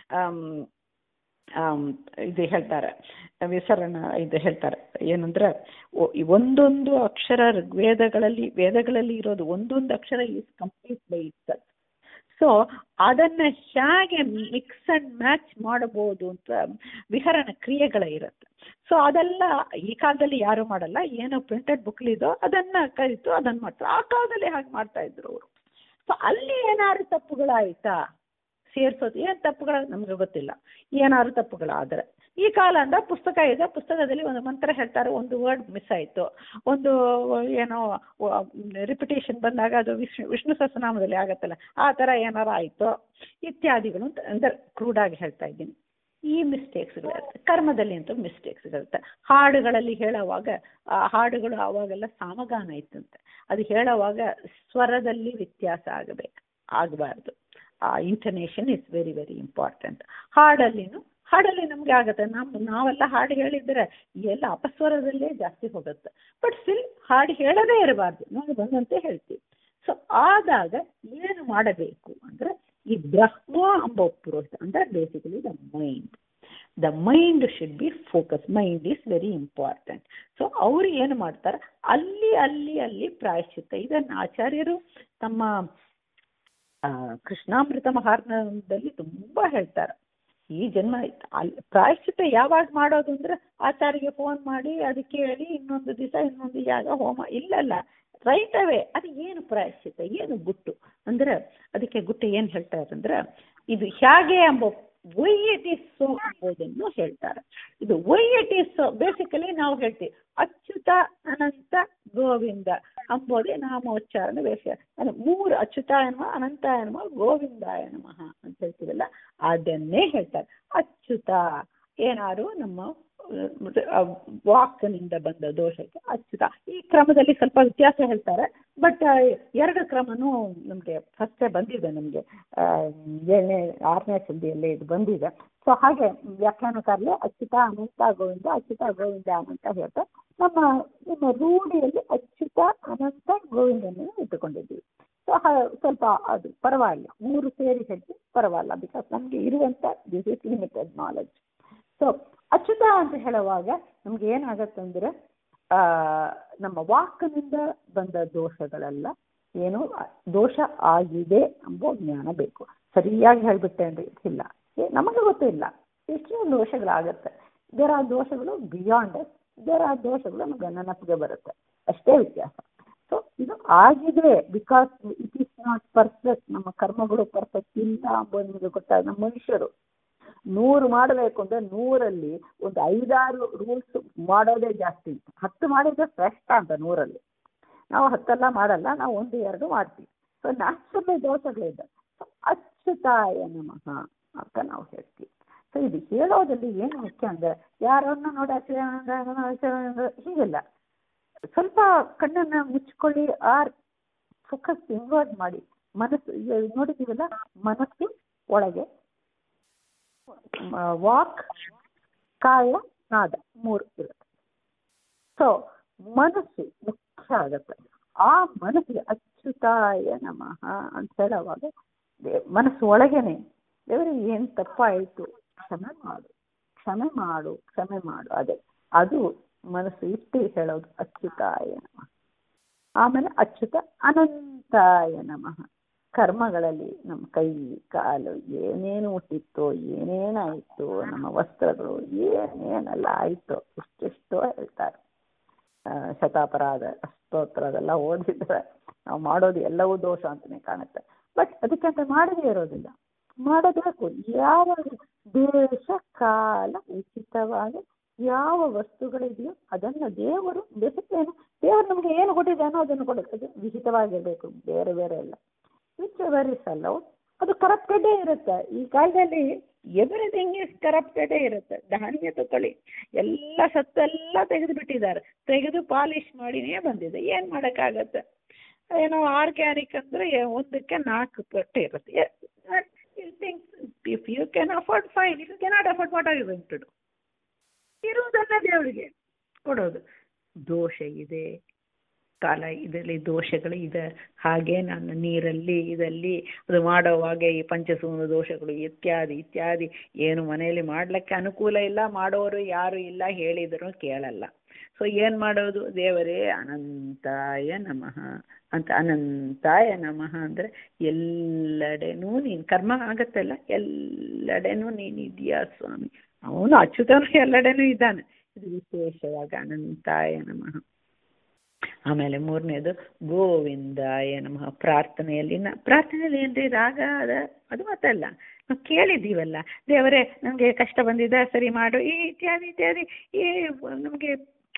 ಇದು ಹೇಳ್ತಾರೆ ವಿಸರಣ ಇದು ಹೇಳ್ತಾರೆ ಏನಂದ್ರೆ ಒಂದೊಂದು ಅಕ್ಷರ ಋಗ್ವೇದಗಳಲ್ಲಿ ವೇದಗಳಲ್ಲಿ ಇರೋದು ಒಂದೊಂದು ಅಕ್ಷರ is complete by it so ಅದನ್ನ ಹೇಗೆ ಮಿಕ್ಸ್ ಅಂಡ್ ಮ್ಯಾಚ್ ಮಾಡಬಹುದು ಅಂತ ವಿಹರಣ ಕ್ರಿಯೆಗಳಿರುತ್ತೆ ಸೊ ಅದೆಲ್ಲ ಈ ಕಾಲದಲ್ಲಿ ಯಾರು ಮಾಡಲ್ಲ ಏನೋ ಪ್ರಿಂಟೆಡ್ ಬುಕ್ಲಿದೋ ಅದನ್ನ ಕಲಿತು ಅದನ್ನ ಮಾಡ್ತಾರೆ ಆ ಕಾಲದಲ್ಲಿ ಹಾಗೆ ಮಾಡ್ತಾ ಇದ್ರು ಅವರು ಸೊ ಅಲ್ಲಿ ಏನಾದ್ರು ತಪ್ಪುಗಳಾಯ್ತಾ ಸೇರ್ಸೋದು ಏನು ತಪ್ಪುಗಳ ನಮ್ಗೆ ಗೊತ್ತಿಲ್ಲ ಏನಾದ್ರು ತಪ್ಪುಗಳಾದರೆ ಈ ಕಾಲ ಅಂದ ಪುಸ್ತಕ ಇದೆ ಪುಸ್ತಕದಲ್ಲಿ ಒಂದು ಮಂತ್ರ ಹೇಳ್ತಾರೆ ಒಂದು ವರ್ಡ್ ಮಿಸ್ ಆಯಿತು ಒಂದು ಏನೋ ರಿಪಿಟೇಷನ್ ಬಂದಾಗ ಅದು ವಿಷ್ಣು ವಿಷ್ಣು ಸಹಸ್ರನಾಮದಲ್ಲಿ ಆಗತ್ತಲ್ಲ ಆ ಥರ ಏನಾರು ಆಯಿತು ಇತ್ಯಾದಿಗಳು ಅಂತ ಅಂದರೆ ಕ್ರೂಡಾಗಿ ಹೇಳ್ತಾ ಇದ್ದೀನಿ ಈ ಮಿಸ್ಟೇಕ್ಸ್ಗಳಿರುತ್ತೆ ಕರ್ಮದಲ್ಲಿ ಅಂತೂ ಮಿಸ್ಟೇಕ್ಸ್ಗಳಿರುತ್ತೆ ಹಾಡುಗಳಲ್ಲಿ ಹೇಳೋವಾಗ ಆ ಹಾಡುಗಳು ಆವಾಗೆಲ್ಲ ಸಾಮಗಾನ ಇತ್ತಂತೆ ಅದು ಹೇಳೋವಾಗ ಸ್ವರದಲ್ಲಿ ವ್ಯತ್ಯಾಸ ಆಗಬೇಕು ಆಗಬಾರ್ದು ಆ intonation is very very important ಹಾಡಲ್ಲಿನೂ ಹಾಡಲ್ಲಿ ನಮಗೆ ಆಗುತ್ತೆ ನಮ್ಮ ನಾವೆಲ್ಲ ಹಾಡು ಹೇಳಿದ್ರೆ ಎಲ್ಲ ಅಪಸ್ವರದಲ್ಲೇ ಜಾಸ್ತಿ ಹೋಗುತ್ತೆ ಬಟ್ ಸ್ಟಿಲ್ ಹಾಡು ಹೇಳದೇ ಇರಬಾರ್ದು ನಾವು ಬಂದಂತೆ ಹೇಳ್ತೀವಿ ಸೊ ಆದಾಗ ಏನು ಮಾಡಬೇಕು ಅಂದ್ರೆ ಈ ಬ್ರಹ್ಮ ಎಂಬ ಪುರೋಹಿತ ಅಂದ್ರೆ basically the mind the mind should be focus mind is very important so ಅವರು ಏನು ಮಾಡ್ತಾರೆ ಅಲ್ಲಿ ಅಲ್ಲಿ ಅಲ್ಲಿ ಪ್ರಾಯಶ್ಚಿತ್ತ ಇದನ್ನು ಆಚಾರ್ಯರು ತಮ್ಮ ಕೃಷ್ಣಾಮೃತ ಮಹಾರ್ಣದಲ್ಲಿ ತುಂಬ ಹೇಳ್ತಾರೆ ಈ ಜನ್ಮ ಅಲ್ಲಿ ಪ್ರಾಯಶ್ಚಿತ್ತ ಯಾವಾಗ ಮಾಡೋದು ಅಂದ್ರೆ ಆಚಾರ್ಯಗೆ ಫೋನ್ ಮಾಡಿ ಅದಕ್ಕೆ ಹೇಳಿ ಇನ್ನೊಂದು ದಿವಸ ಇನ್ನೊಂದು ಯಾಗ ಹೋಮ ಇಲ್ಲಲ್ಲ ರೈಟ್ ಅವೇ ಅದು ಏನು ಪ್ರಾಯಶ್ಚಿತ್ತ ಏನು ಗುಟ್ಟು ಅಂದ್ರೆ ಅದಕ್ಕೆ ಗುಟ್ಟು ಏನು ಹೇಳ್ತಾರೆ ಅಂದ್ರೆ ಇದು ಹೇಗೆ ಎಂಬ ವೈ ಇಟ್ ಈಸ್ ಸೋ ಎಂಬುದನ್ನು ಹೇಳ್ತಾರೆ ಇದು why it is so basically ನಾವು ಹೇಳ್ತೀವಿ ಅಚ್ಯುತ ಅನಂತ ಗೋವಿಂದ ಅಂಬೋದೇ ನಾಮೋಚ್ಚಾರಣೆ ಬೇಸಿಕ ಅಂದ್ರೆ ಮೂರು ಅಚ್ಯುತ ಎನ್ನುವ ಅನಂತ ಎನ್ನುವ ಗೋವಿಂದಾಯ ನಮಃ ಅಂತ ಹೇಳ್ತೀವಲ್ಲ ಅದನ್ನೇ ಹೇಳ್ತಾರೆ ಅಚ್ಯುತ ಏನಾರು ನಮ್ಮ ವಾಕ್ನಿಂದ ಬಂದ ದೋಷಕ್ಕೆ ಅಚ್ಯುತ ಈ ಕ್ರಮದಲ್ಲಿ ಸ್ವಲ್ಪ ವ್ಯತ್ಯಾಸ ಹೇಳ್ತಾರೆ ಬಟ್ ಎರಡು ಕ್ರಮನೂ ನಮಗೆ ಫಸ್ಟೇ ಬಂದಿದೆ ನಮಗೆ ಏಳನೇ ಆರನೇ ಸಂಧಿಯಲ್ಲಿ ಇದು ಬಂದಿದೆ ಸೊ ಹಾಗೆ ವ್ಯಾಖ್ಯಾನಕಾರರು ಅಚ್ಯುತ ಅನಂತ ಗೋವಿಂದ ಅಚ್ಯುತ ಗೋವಿಂದ ಅನಂತ ಹೇಳ್ತಾರೆ ನಮ್ಮ ನಮ್ಮ ರೂಢಿಯಲ್ಲಿ ಅಚ್ಯುತ ಅನಂತ ಗೋವಿಂದನ್ನು ಇಟ್ಟುಕೊಂಡಿದ್ದೀವಿ ಸೊ ಸ್ವಲ್ಪ ಅದು ಪರವಾಗಿಲ್ಲ ಮೂರು ಸೇರಿ ಹೇಳ್ತೀವಿ ಪರವಾಗಿಲ್ಲ ಬಿಕಾಸ್ ನಮಗೆ ಇರುವಂಥ this is limited knowledge so Achyuta ಅಂತ ಹೇಳುವಾಗ ನಮ್ಗೆ ಏನಾಗತ್ತಂದ್ರೆ ಆ, ನಮ್ಮ ವಾಕ್ನಿಂದ ಬಂದ ದೋಷಗಳೆಲ್ಲ ಏನು ದೋಷ ಆಗಿದೆ ಎಂಬ ಜ್ಞಾನ ಬೇಕು ಸರಿಯಾಗಿ ಹೇಳ್ಬಿಟ್ಟೇನ್ರಿ ಇಲ್ಲ ಏ, ನಮಗೆ ಗೊತ್ತಿಲ್ಲ ಎಷ್ಟೋ ದೋಷಗಳಾಗತ್ತೆ ಇದರ ದೋಷಗಳು ಬಿಯಾಂಡ್ ಇದರ ದೋಷಗಳು ನಮಗೆ ನೆನಪಿಗೆ ಬರುತ್ತೆ ಅಷ್ಟೇ ವ್ಯತ್ಯಾಸ ಸೊ ಇದು ಆಗಿದೆ because it is not perfect ನಮ್ಮ ಕರ್ಮಗಳು ಪರ್ಫೆಕ್ಟ್ ಇಲ್ಲ ಅಂಬೋದು ನಿಮಗೆ ಗೊತ್ತಾಗ ನಮ್ಮ ಮನುಷ್ಯರು ನೂರು ಮಾಡಬೇಕು ಅಂದ್ರೆ ನೂರಲ್ಲಿ ಒಂದು ಐದಾರು ರೂಲ್ಸ್ ಮಾಡೋದೇ ಜಾಸ್ತಿ ಹತ್ತು ಮಾಡಿದ್ರೆ ಶ್ರೇಷ್ಠ ಅಂತ ನೂರಲ್ಲಿ ನಾವು ಹತ್ತೆಲ್ಲ ಮಾಡಲ್ಲ ನಾವು ಒಂದು ಎರಡು ಮಾಡ್ತೀವಿ ಸೊ ನ್ಯಾಚುರಲ್ ದೋಷಗಳಿದೆ ಸೊ ಅಚ್ಯುತಾಯ ನಮಃ ಅಂತ ನಾವು ಹೇಳ್ತೀವಿ ಸೊ ಇದು ಹೇಳೋದ್ರಲ್ಲಿ ಏನು ಮುಖ್ಯ ಅಂದ್ರೆ ಯಾರನ್ನ ನೋಡಿ ಅಚ್ಯುತ ಹೀಗಿಲ್ಲ ಸ್ವಲ್ಪ ಕಣ್ಣನ್ನ ಮುಚ್ಕೊಳ್ಳಿ ಆರ್ ಫೋಕಸ್ ಇನ್ವರ್ಟ್ ಮಾಡಿ ಮನಸ್ಸು ಈಗ ನೋಡಿದ್ದೀವಲ್ಲ ಮನಸ್ಸು ಒಳಗೆ ವಾಕ್ ಕಾಯ ನಾದ ಮೂರು ಇರುತ್ತೆ ಸೊ ಮನಸ್ಸು ಮುಖ್ಯ ಆಗುತ್ತೆ ಆ ಮನಸ್ಸಿಗೆ ಅಚ್ಯುತಾಯ ನಮಃ ಅಂತ ಹೇಳುವಾಗ ದೇ- ಮನಸ್ಸು ಒಳಗೇನೆ ದೇವರಿಗೆ ಏನು ತಪ್ಪಾಯಿತು ಕ್ಷಮೆ ಮಾಡು ಕ್ಷಮೆ ಮಾಡು ಕ್ಷಮೆ ಮಾಡು ಅದೇ ಅದು ಮನಸ್ಸು ಇಟ್ಟು ಹೇಳೋದು ಅಚ್ಯುತಾಯ ನಮಃ ಆಮೇಲೆ ಅಚ್ಯುತ ಅನಂತಾಯ ನಮಃ ಕರ್ಮಗಳಲ್ಲಿ ನಮ್ಮ ಕೈ ಕಾಲು ಏನೇನು ಹುಟ್ಟಿತ್ತೋ ಏನೇನಾಯಿತು ನಮ್ಮ ವಸ್ತ್ರಗಳು ಏನೇನೆಲ್ಲ ಆಯಿತು ಇಷ್ಟೆಷ್ಟೋ ಹೇಳ್ತಾರೆ ಆ, ಶತಾಪರಾಧ ಸ್ತೋತ್ರ ಅದೆಲ್ಲ ಓದಿದ್ರೆ ನಾವು ಮಾಡೋದು ಎಲ್ಲವೂ ದೋಷ ಅಂತಲೇ ಕಾಣುತ್ತೆ ಬಟ್ ಅದಕ್ಕೆ ಅಂತ ಮಾಡದೇ ಇರೋದಿಲ್ಲ ಮಾಡಬೇಕು ಯಾವ ದೇಶ ಕಾಲ ಉಚಿತವಾಗಿ ಯಾವ ವಸ್ತುಗಳಿದೆಯೋ ಅದನ್ನು ದೇವರು ಬೇಸಿಕೇನು ದೇವರು ನಮಗೆ ಏನು ಕೊಟ್ಟಿದ್ದಾನೋ ಅದನ್ನು ಕೊಡೋದು ಅದು ವಿಹಿತವಾಗಿರಬೇಕು ಬೇರೆ ಬೇರೆ ಎಲ್ಲ ವಿಚ್ ವೆರೀಸ್ ಅಲ್ಲ ಅದು ಕರಪ್ಟೆಡೇ ಇರುತ್ತೆ ಈ ಕಾಲದಲ್ಲಿ ಎವ್ರಿಥಿಂಗ್ ಇಸ್ ಕರಪ್ಟೆಡೇ ಇರುತ್ತೆ ಧಾನ್ಯ ತಗೊಳ್ಳಿ ಎಲ್ಲ ಸತ್ತೆಲ್ಲ ತೆಗೆದು ಬಿಟ್ಟಿದ್ದಾರೆ ತೆಗೆದು ಪಾಲಿಶ್ ಮಾಡಿನೇ ಬಂದಿದೆ ಏನು ಮಾಡೋಕ್ಕಾಗತ್ತೆ ಏನೋ ಆರ್ಗ್ಯಾನಿಕ್ ಅಂದರೆ ಒಂದಕ್ಕೆ ನಾಲ್ಕು ಪಟ್ಟು ಇರುತ್ತೆ if you can afford fine if you cannot afford what are you going to do ಇರುವುದನ್ನ ದೇವರಿಗೆ ಕೊಡೋದು ದೋಷ ಇದೆ ಕಾಲ ಇದರಲ್ಲಿ ದೋಷಗಳು ಇದೆ ಹಾಗೆ ನಾನು ನೀರಲ್ಲಿ ಇದಲ್ಲಿ ಅದು ಮಾಡುವಾಗ ಈ ಪಂಚಸೂನ ದೋಷಗಳು ಇತ್ಯಾದಿ ಇತ್ಯಾದಿ ಏನು ಮನೆಯಲ್ಲಿ ಮಾಡ್ಲಿಕ್ಕೆ ಅನುಕೂಲ ಇಲ್ಲ ಮಾಡೋರು ಯಾರು ಇಲ್ಲ ಹೇಳಿದ್ರು ಕೇಳಲ್ಲ ಸೊ ಏನು ಮಾಡೋದು ದೇವರೇ ಅನಂತಾಯ ನಮಃ ಅಂತ ಅನಂತಾಯ ನಮಃ ಅಂದರೆ ಎಲ್ಲೆಡೆನೂ ನೀನು ಕರ್ಮ ಆಗತ್ತಲ್ಲ ಎಲ್ಲೆಡೆನೂ ನೀನು ಇದೆಯಾ ಸ್ವಾಮಿ ಅವನು ಅಚ್ಯುತನು ಎಲ್ಲೆಡೆನೂ ಇದ್ದಾನೆ ಇದು ವಿಶೇಷವಾಗಿ ಅನಂತಾಯ ನಮಃ ಆಮೇಲೆ ಮೂರನೇದು ಗೋವಿಂದಾಯ ನಮಃ ಪ್ರಾರ್ಥನೆಯಲ್ಲಿ ನ ಪ್ರಾರ್ಥನೆಯಲ್ಲಿ ಏನ್ರಿ ರಾಗ ಅದ ಅದು ಮಾತಲ್ಲ ನಾವು ಕೇಳಿದ್ದೀವಲ್ಲ ದೇವರೇ ನಮಗೆ ಕಷ್ಟ ಬಂದಿದೆ ಸರಿ ಮಾಡು ಈ ಇತ್ಯಾದಿ ಇತ್ಯಾದಿ ಈ ನಮಗೆ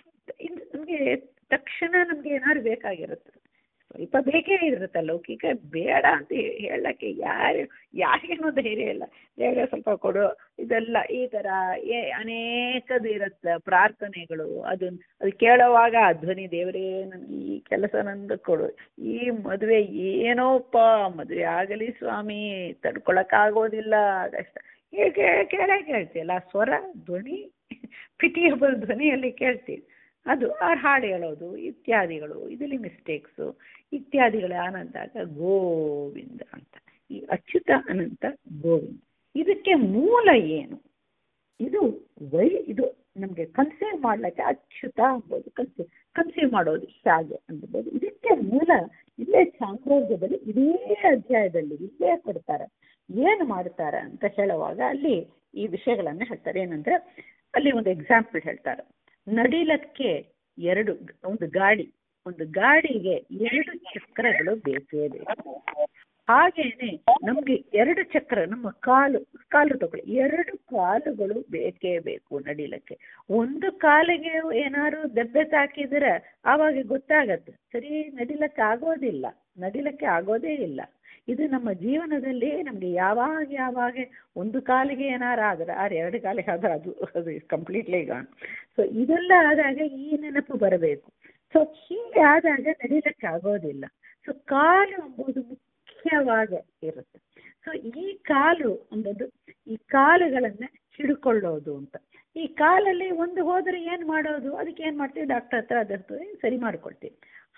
ನಮಗೆ ತಕ್ಷಣ ನಮಗೆ ಏನಾದ್ರು ಬೇಕಾಗಿರುತ್ತೆ ಸ್ವಲ್ಪ ಬೇಕೇ ಇರುತ್ತೆ ಲೌಕಿಕ ಬೇಡ ಅಂತ ಹೇಳಕ್ಕೆ ಯಾರು ಯಾರಿಗೇನೋ ಧೈರ್ಯ ಇಲ್ಲ ದೇವರೇ ಸ್ವಲ್ಪ ಕೊಡು ಇದೆಲ್ಲ ಈ ಥರ ಏ ಅನೇಕದು ಇರುತ್ತೆ ಪ್ರಾರ್ಥನೆಗಳು ಅದು ಅದು ಕೇಳುವಾಗ ಆ ಧ್ವನಿ ದೇವರೇ ನನಗೆ ಈ ಕೆಲಸ ನಂದು ಕೊಡು ಈ ಮದುವೆ ಏನೋಪ್ಪ ಮದುವೆ ಆಗಲಿ ಸ್ವಾಮಿ ತಡ್ಕೊಳಕ್ಕಾಗೋದಿಲ್ಲ ಕಷ್ಟ ಹೀಗೆ ಕೇಳೇ ಕೇಳ್ತೀಯಲ್ಲ ಆ ಸ್ವರ ಧ್ವನಿ ಪಿಟಿಯಬಲ್ ಧ್ವನಿಯಲ್ಲಿ ಕೇಳ್ತೀವಿ ಅದು ಅವ್ರ ಹಾಡು ಹೇಳೋದು ಇತ್ಯಾದಿಗಳು ಇದರಲ್ಲಿ ಮಿಸ್ಟೇಕ್ಸು ಇತ್ಯಾದಿಗಳು ಆನಂದಾಗ ಗೋವಿಂದ ಅಂತ ಈ ಅಚ್ಯುತ ಅನಂತ ಗೋವಿಂದ ಇದಕ್ಕೆ ಮೂಲ ಏನು ಇದು ವೈ ಇದು ನಮಗೆ ಕನ್ಸೀವ್ ಮಾಡ್ಲಿಕ್ಕೆ ಅಚ್ಯುತ ಅಂಬೋದು ಕನ್ಸೀವ್ ಕನ್ಸೀವ್ ಮಾಡೋದು ಹೇಗೆ ಅಂದ್ಬೋದು ಇದಕ್ಕೆ ಮೂಲ ಇಲ್ಲೇ ಚಾಂದ್ರೋಗ್ಯದಲ್ಲಿ ಇದೇ ಅಧ್ಯಾಯದಲ್ಲಿ ಇಲ್ಲೇ ಕೊಡ್ತಾರೆ ಏನು ಮಾಡ್ತಾರೆ ಅಂತ ಹೇಳುವಾಗ ಅಲ್ಲಿ ಈ ವಿಷಯಗಳನ್ನು ಹೇಳ್ತಾರೆ ಏನಂದ್ರೆ ಅಲ್ಲಿ ಒಂದು ಎಕ್ಸಾಂಪಲ್ ಹೇಳ್ತಾರೆ ನಡಿಲಕ್ಕೆ ಎರಡು ಒಂದು ಗಾಡಿ ಒಂದು ಗಾಡಿಗೆ ಎರಡು ಚಕ್ರಗಳು ಬೇಕೇ ಬೇಕು ಹಾಗೇನೆ ನಮ್ಗೆ ಎರಡು ಚಕ್ರ ನಮ್ಮ ಕಾಲು ಕಾಲು ತಗೊಳ್ಳಿ ಎರಡು ಕಾಲುಗಳು ಬೇಕೇ ಬೇಕು ನಡಿಲಕ್ಕೆ ಒಂದು ಕಾಲಿಗೆ ಏನಾದ್ರು ದೆಬ್ಬೆ ತಾಕಿದ್ರೆ ಆವಾಗ ಗೊತ್ತಾಗತ್ತೆ ಸರಿ ನಡಿಲಕ್ಕೆ ಆಗೋದಿಲ್ಲ ನಡಿಲಕ್ಕೆ ಆಗೋದೇ ಇಲ್ಲ ಇದು ನಮ್ಮ ಜೀವನದಲ್ಲಿ ನಮಗೆ ಯಾವಾಗ ಯಾವಾಗ ಒಂದು ಕಾಲಿಗೆ ಏನಾರು ಆದ್ರೆ ಆ ಎರಡು ಕಾಲಿಗೆ ಆದ್ರೆ ಅದು ಅದು ಕಂಪ್ಲೀಟ್ಲಿ ಈಗ ಸೊ ಇದೆಲ್ಲ ಆದಾಗ ಈ ನೆನಪು ಬರಬೇಕು ಸೊ ಹೀಗೆ ಆದಾಗ ನಡಿಲಕ್ಕೆ ಆಗೋದಿಲ್ಲ ಸೊ ಕಾಲು ಎಂಬುದು ಮುಖ್ಯವಾಗಿ ಇರುತ್ತೆ ಸೊ ಈ ಕಾಲು ಎಂಬುದು ಈ ಕಾಲುಗಳನ್ನ ಹಿಡ್ಕೊಳ್ಳೋದು ಅಂತ ಈ ಕಾಲಲ್ಲಿ ಒಂದು ಹೋದ್ರೆ ಏನು ಮಾಡೋದು ಅದಕ್ಕೆ ಏನು ಮಾಡ್ತೀವಿ ಡಾಕ್ಟರ್ ಹತ್ರ ಅದಕ್ಕೆ ಸರಿ ಮಾಡ್ಕೊಳ್ತೀವಿ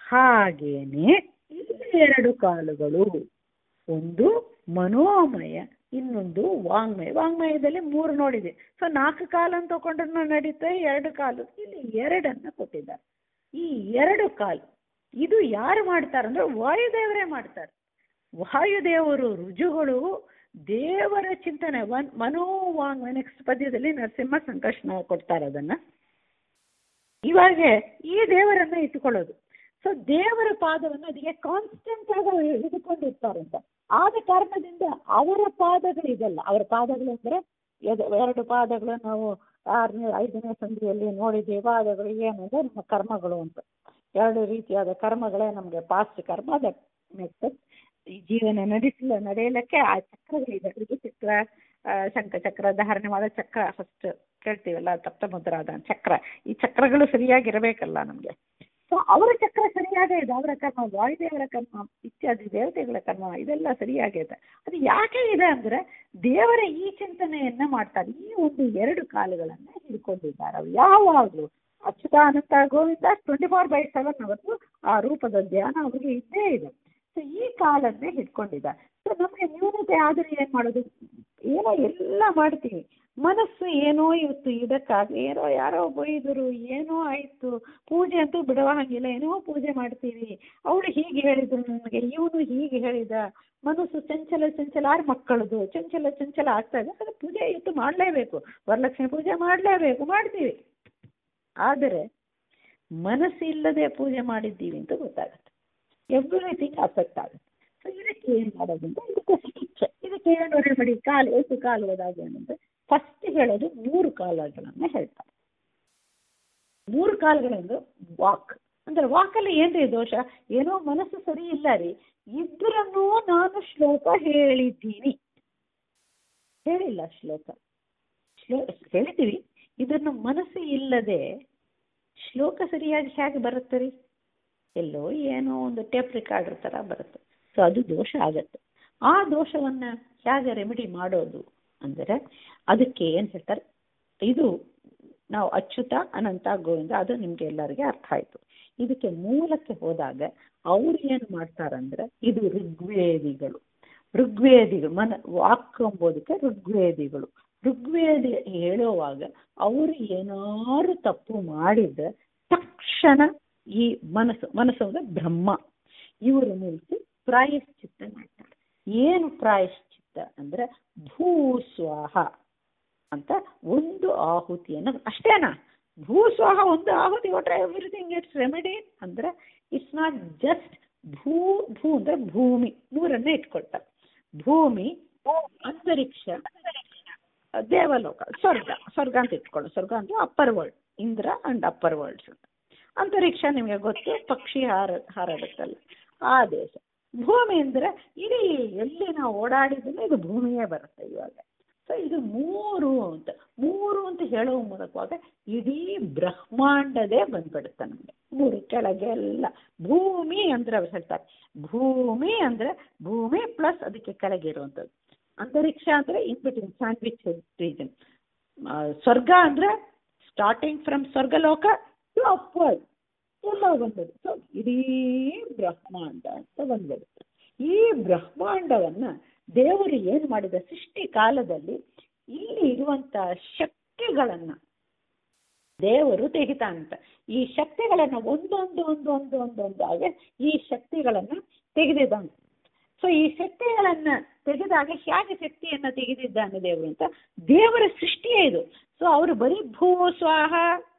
ಹಾಗೇನೆ ಇಲ್ಲಿ ಎರಡು ಕಾಲುಗಳು ಒಂದು ಮನೋಮಯ ಇನ್ನೊಂದು ವಾಂಗ್ಮಯ ವಾಂಗ್ಮಯದಲ್ಲಿ ಮೂರು ನೋಡಿದೆ ಸೊ ನಾಲ್ಕು ಕಾಲನ್ನು ತಗೊಂಡ್ರು ನಡೀತೆ ಎರಡು ಕಾಲು ಇಲ್ಲಿ ಎರಡನ್ನ ಕೊಟ್ಟಿದ್ದಾರೆ ಈ ಎರಡು ಕಾಲು ಇದು ಯಾರು ಮಾಡ್ತಾರಂದ್ರೆ ವಾಯುದೇವರೇ ಮಾಡ್ತಾರೆ ವಾಯುದೇವರು ರುಜುಗಳು ದೇವರ ಚಿಂತನೆ ಒನ್ ಮನೋವಾಂಗ್ ನೆಕ್ಸ್ಟ್ ಪದ್ಯದಲ್ಲಿ ನರಸಿಂಹ ಸಂಕರ್ಷಣ ಕೊಡ್ತಾರೆ ಅದನ್ನ ಇವಾಗ ಈ ದೇವರನ್ನ ಇಟ್ಕೊಳ್ಳೋದು ಸೊ ದೇವರ ಪಾದವನ್ನು ಅದಕ್ಕೆ ಕಾನ್ಸ್ಟೆಂಟ್ ಆಗಿ ಅವ್ರು ಹಿಡ್ಕೊಂಡಿರ್ತಾರಂತ ಆದ ಕಾರಣದಿಂದ ಅವರ ಪಾದಗಳಿದೆಲ್ಲ ಅವರ ಪಾದಗಳು ಅಂದ್ರೆ ಎದ- ಎರಡು ಪಾದಗಳು ನಾವು ಆರನೇ ಐದನೇ ಸಂಧಿಯಲ್ಲಿ ನೋಡಿದ್ದೀವಿ ಪಾದಗಳು ಏನಂದ್ರೆ ನಮ್ಮ ಕರ್ಮಗಳು ಅಂತ ಎರಡು ರೀತಿಯಾದ ಕರ್ಮಗಳೇ ನಮಗೆ ಪಾಸ್ಟ್ ಕರ್ಮ ಅದ ನೆಕ್ಸ್ಟ್ ಈ ಜೀವನ ನಡೆಸಲು ನಡೆಯಲಿಕ್ಕೆ ಆ ಚಕ್ರಗಳಿದೆ ಅದಕ್ಕೆ ಚಕ್ರ ಆ, ಶಂಖ ಚಕ್ರ ಧಾರಣೆ ಮಾಡೋ ಚಕ್ರ ಫಸ್ಟ್ ಕೇಳ್ತೀವಲ್ಲ ತಪ್ತಮುದ್ರಾದ ಚಕ್ರ ಈ ಚಕ್ರಗಳು ಸರಿಯಾಗಿರಬೇಕಲ್ಲ ನಮಗೆ ಸೊ ಅವರ ಚಕ್ರ ಸರಿಯಾಗೇ ಇದೆ ಅವರ ಕರ್ಮ ವಾಯುದೇವರ ಕರ್ಮ ಇತ್ಯಾದಿ ದೇವತೆಗಳ ಕರ್ಮ ಇದೆಲ್ಲ ಸರಿಯಾಗಿದೆ ಅದು ಯಾಕೆ ಇದೆ ಅಂದ್ರೆ ದೇವರ ಈ ಚಿಂತನೆಯನ್ನ ಮಾಡ್ತಾರೆ ಈ ಒಂದು ಎರಡು ಕಾಲುಗಳನ್ನ ಹಿಡ್ಕೊಂಡಿದ್ದಾರೆ ಅವ್ರು ಯಾವಾಗಲೂ Achyutananta Govinda twenty four by seven ಅವತ್ತು ಆ ರೂಪದ ಧ್ಯಾನ ಅವರಿಗೆ ಇದ್ದೇ ಇದೆ ಸೊ ಈ ಕಾಲನ್ನೇ ಹಿಡ್ಕೊಂಡಿದ್ದಾರೆ ಸೊ ನಮಗೆ ನ್ಯೂನತೆ ಆದ್ರೆ ಏನ್ ಮಾಡೋದು ಏನೋ ಎಲ್ಲ ಮಾಡ್ತೀವಿ ಮನಸ್ಸು ಏನೋ ಇವತ್ತು ಇದಕ್ಕಾಗಿ ಏನೋ ಯಾರೋ ಬೈದರು ಏನೋ ಆಯ್ತು ಪೂಜೆ ಅಂತೂ ಬಿಡುವ ಹಂಗಿಲ್ಲ ಏನೋ ಪೂಜೆ ಮಾಡ್ತೀವಿ ಅವಳು ಹೀಗೆ ಹೇಳಿದ್ರು ನನಗೆ ಇವನು ಹೀಗೆ ಹೇಳಿದ ಮನಸ್ಸು ಚಂಚಲ ಚಂಚಲ ಆರು ಮಕ್ಕಳದು ಚಂಚಲ ಚಂಚಲ ಆಗ್ತಾ ಇದೆ ಅದು ಪೂಜೆ ಇವತ್ತು ಮಾಡಲೇಬೇಕು ವರಲಕ್ಷ್ಮಿ ಪೂಜೆ ಮಾಡಲೇಬೇಕು ಮಾಡ್ತೀವಿ ಆದರೆ ಮನಸ್ಸು ಇಲ್ಲದೆ ಪೂಜೆ ಮಾಡಿದ್ದೀವಿ ಅಂತ ಗೊತ್ತಾಗುತ್ತೆ ಎವ್ರಿಥಿಂಗ್ ಅಫೆಕ್ಟ್ ಆಗುತ್ತೆ ಸೊ ಇದಕ್ಕೆ ಏನು ಮಾಡೋದು ಅಂತ ಇದಕ್ಕೆ ಶಿಕ್ಷೆ ಇದಕ್ಕೆ ಏನು ರೆಮಿಡಿ ಕಾಲು ಎಷ್ಟು ಕಾಲು ಹೋದಾಗ ಏನಂದ್ರೆ ಫಸ್ಟ್ ಹೇಳೋದು ಮೂರು ಕಾಲುಗಳನ್ನ ಹೇಳ್ತಾರೆ ಮೂರು ಕಾಲುಗಳೆಂದು ವಾಕ್ ಅಂದ್ರೆ ವಾಕಲ್ಲಿ ಏನ್ರಿ ದೋಷ ಏನೋ ಮನಸ್ಸು ಸರಿ ಇಲ್ಲ ರೀ ಇದ್ರನ್ನೂ ನಾನು ಶ್ಲೋಕ ಹೇಳಿದ್ದೀನಿ ಹೇಳಿಲ್ಲ ಶ್ಲೋಕ ಶ್ಲೋ ಹೇಳ್ತೀವಿ ಇದನ್ನು ಮನಸ್ಸು ಇಲ್ಲದೆ ಶ್ಲೋಕ ಸರಿಯಾಗಿ ಹೇಗೆ ಬರುತ್ತೆ ರೀ ಎಲ್ಲೋ ಏನೋ ಒಂದು ಟೇಪ್ ರೆಕಾರ್ಡರ್ ಥರ ಬರುತ್ತೆ ಸೊ ಅದು ದೋಷ ಆಗತ್ತೆ ಆ ದೋಷವನ್ನ ಹೇಗೆ ರೆಮಿಡಿ ಮಾಡೋದು ಅಂದರೆ ಅದಕ್ಕೆ ಏನು ಹೇಳ್ತಾರೆ ಇದು ನಾವು ಅಚ್ಯುತ ಅನಂತ ಗೋವಿಂದ ಅದು ನಿಮ್ಗೆ ಎಲ್ಲರಿಗೆ ಅರ್ಥ ಆಯ್ತು ಇದಕ್ಕೆ ಮೂಲಕ್ಕೆ ಹೋದಾಗ ಅವ್ರು ಏನು ಮಾಡ್ತಾರಂದ್ರೆ ಇದು ಋಗ್ವೇದಿಗಳು ಋಗ್ವೇದಿಗಳು ಮನ ವಾಕ್ ಎಂಬುದಕ್ಕೆ ಋಗ್ವೇದಿಗಳು ಋಗ್ವೇದಿ ಹೇಳುವಾಗ ಅವರು ಏನಾರು ತಪ್ಪು ಮಾಡಿದ್ರೆ ತಕ್ಷಣ ಈ ಮನಸ್ಸು ಮನಸ್ಸು ಅಂದ್ರೆ ಬ್ರಹ್ಮ ಇವರು ನಿಲ್ಲಿಸಿ ಪ್ರಾಯಶ್ಚಿತ್ತ ಮಾಡ್ತಾರೆ ಏನು ಪ್ರಾಯಶ್ಚಿತ್ತ ಅಂದ್ರೆ ಭೂಸ್ವಾಹ ಅಂತ ಒಂದು ಆಹುತಿಯನ್ನು ಅಷ್ಟೇನಾ ಭೂಸ್ವಾಹ ಒಂದು ಆಹುತಿ ಕೊಟ್ರೆ ಎವ್ರಿಥಿಂಗ್ ಇಟ್ಸ್ ರೆಮಿಡಿ ಅಂದ್ರೆ ಇಟ್ಸ್ ನಾಟ್ ಜಸ್ಟ್ ಭೂ ಭೂ ಅಂದ್ರೆ ಭೂಮಿ ಮೂರನ್ನೇ ಇಟ್ಕೊಳ್ತಾರೆ ಭೂಮಿ ಅಂತರಿಕ್ಷ ದೇವಲೋಕ ಸ್ವರ್ಗ ಸ್ವರ್ಗ ಅಂತ ಇಟ್ಕೊಳ್ಳಿ ಸ್ವರ್ಗ ಅಂದ್ರೆ upper world Indra and upper worlds ಅಂತ ಅಂತರಿಕ್ಷ ನಿಮಗೆ ಗೊತ್ತು ಪಕ್ಷಿ ಹಾರ ಹಾರಾಡುತ್ತಲ್ಲ ಆ ದೇಶ ಭೂಮಿ ಅಂದ್ರೆ ಇಡೀ ಎಲ್ಲಿ ನಾವು ಓಡಾಡಿದ್ರೆ ಇದು ಭೂಮಿಯೇ ಬರುತ್ತೆ ಇವಾಗ ಸೊ ಇದು ಮೂರು ಅಂತ ಮೂರು ಅಂತ ಹೇಳುವ ಮೂಲಕವಾಗ ಇಡೀ ಬ್ರಹ್ಮಾಂಡದೇ ಬಂದ್ಬಿಡುತ್ತೆ ನಮಗೆ ಮೂರು ಕೆಳಗೆ ಎಲ್ಲ ಭೂಮಿ ಅಂದ್ರೆ ಅವ್ರು ಹೇಳ್ತಾರೆ ಭೂಮಿ ಅಂದ್ರೆ ಭೂಮಿ ಪ್ಲಸ್ ಅದಕ್ಕೆ ಕೆಳಗೆ ಇರುವಂಥದ್ದು ಅಂತರಿಕ್ಷ ಅಂದ್ರೆ ಇನ್ ಬಿಟ್ವೀನ್ ಸ್ಯಾಂಡ್ವಿಚ್ ರೀಜನ್ ಸ್ವರ್ಗ ಅಂದ್ರೆ ಸ್ಟಾರ್ಟಿಂಗ್ ಫ್ರಮ್ ಸ್ವರ್ಗಲೋಕ ಟು ಅಪ್ವರ್ಡ್ ಎಲ್ಲ ಬಂದದ್ದು ಸೊ ಇಡೀ ಬ್ರಹ್ಮಾಂಡ ಅಂತ ಬಂದ್ಬಿಡುತ್ತೆ ಈ ಬ್ರಹ್ಮಾಂಡವನ್ನ ದೇವರು ಏನು ಮಾಡಿದ ಸೃಷ್ಟಿ ಕಾಲದಲ್ಲಿ ಇಲ್ಲಿ ಇರುವಂತ ಶಕ್ತಿಗಳನ್ನ ದೇವರು ತೆಗಿತಾನಂತ ಈ ಶಕ್ತಿಗಳನ್ನ ಒಂದೊಂದು ಒಂದೊಂದು ಒಂದೊಂದು ಆಗಿ ಈ ಶಕ್ತಿಗಳನ್ನ ತೆಗೆದಿದ್ದಾನೆ ಸೊ ಈ ಶಕ್ತಿಗಳನ್ನ ತೆಗೆದಾಗ ಹೇಗೆ ಶಕ್ತಿಯನ್ನ ತೆಗೆದಿದ್ದಾನೆ ದೇವರು ಅಂತ ದೇವರ ಸೃಷ್ಟಿಯೇ ಇದು ಸೊ ಅವರು ಬರೀ ಭೂ ಸ್ವಾಹ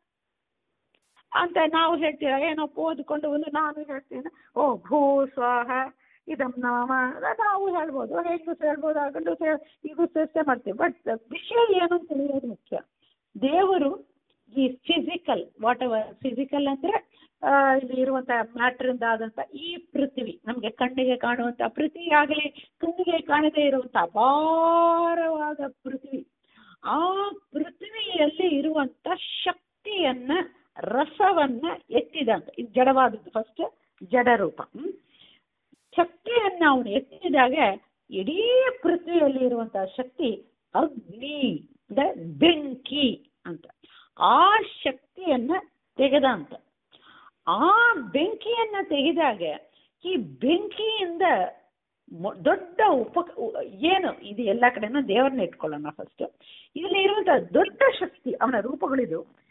ಅಂತ ನಾವು ಹೇಳ್ತೀರ ಏನೋ ಓದ್ಕೊಂಡು ಒಂದು ನಾನು ಹೇಳ್ತೀನಿ ಓ ಭೂ ಸ್ವಾಹ ಇದಂ ನಾಮ ನಾವು ಹೇಳ್ಬೋದು ಹೆಂಗಸು ಹೇಳ್ಬೋದು ಆ ಗಂಡಸು ಹೇಳ್- ಇದು ಚರ್ಚೆ ಮಾಡ್ತೀವಿ ಬಟ್ ವಿಷಯ ಏನು ಅಂತ ತಿಳಿಯೋದು ಮುಖ್ಯ ದೇವರು ಈ ಫಿಸಿಕಲ್ ವಾಟ್ ಎವರ್ ಫಿಸಿಕಲ್ ಅಂದ್ರೆ ಆ, ಇಲ್ಲಿ ಇರುವಂತ ಮ್ಯಾಟ್ರಿಂದ ಆದಂತ ಈ ಪೃಥ್ವಿ ನಮ್ಗೆ ಕಣ್ಣಿಗೆ ಕಾಣುವಂತ ಪೃಥ್ವಿ ಆಗಲಿ ಕಣ್ಣಿಗೆ ಕಾಣದೇ ಇರುವಂತ ಅಪಾರವಾದ ಪೃಥ್ವಿ ಆ ಪೃಥ್ವಿಯಲ್ಲಿ ಇರುವಂತ ಶಕ್ತಿಯನ್ನ ರಸವನ್ನ ಎತ್ತಿದಂತ ಇದು ಜಡವಾದದ್ದು ಫಸ್ಟ್ ಜಡ ರೂಪ ಹ್ಮ್ ಶಕ್ತಿಯನ್ನ ಅವನು ಎತ್ತಿದಾಗ ಇಡೀ ಪೃಥ್ವಿಯಲ್ಲಿ ಇರುವಂತಹ ಶಕ್ತಿ ಅಗ್ನಿ ಅಂದ್ರೆ ಬೆಂಕಿ ಅಂತ ಆ ಶಕ್ತಿಯನ್ನ ತೆಗೆದ ಅಂತ ಆ ಬೆಂಕಿಯನ್ನ ತೆಗೆದಾಗ ಈ ಬೆಂಕಿಯಿಂದ ಮೊ- ದೊಡ್ಡ ಉಪ ಏನು ಇದು ಎಲ್ಲ ಕಡೆನೂ ದೇವರನ್ನ ಇಟ್ಕೊಳ್ಳೋಣ ಫಸ್ಟ್ ಇಲ್ಲಿ ಇರುವಂತ ದೊಡ್ಡ ಶಕ್ತಿ ಅವನ ರೂಪಗಳಿದು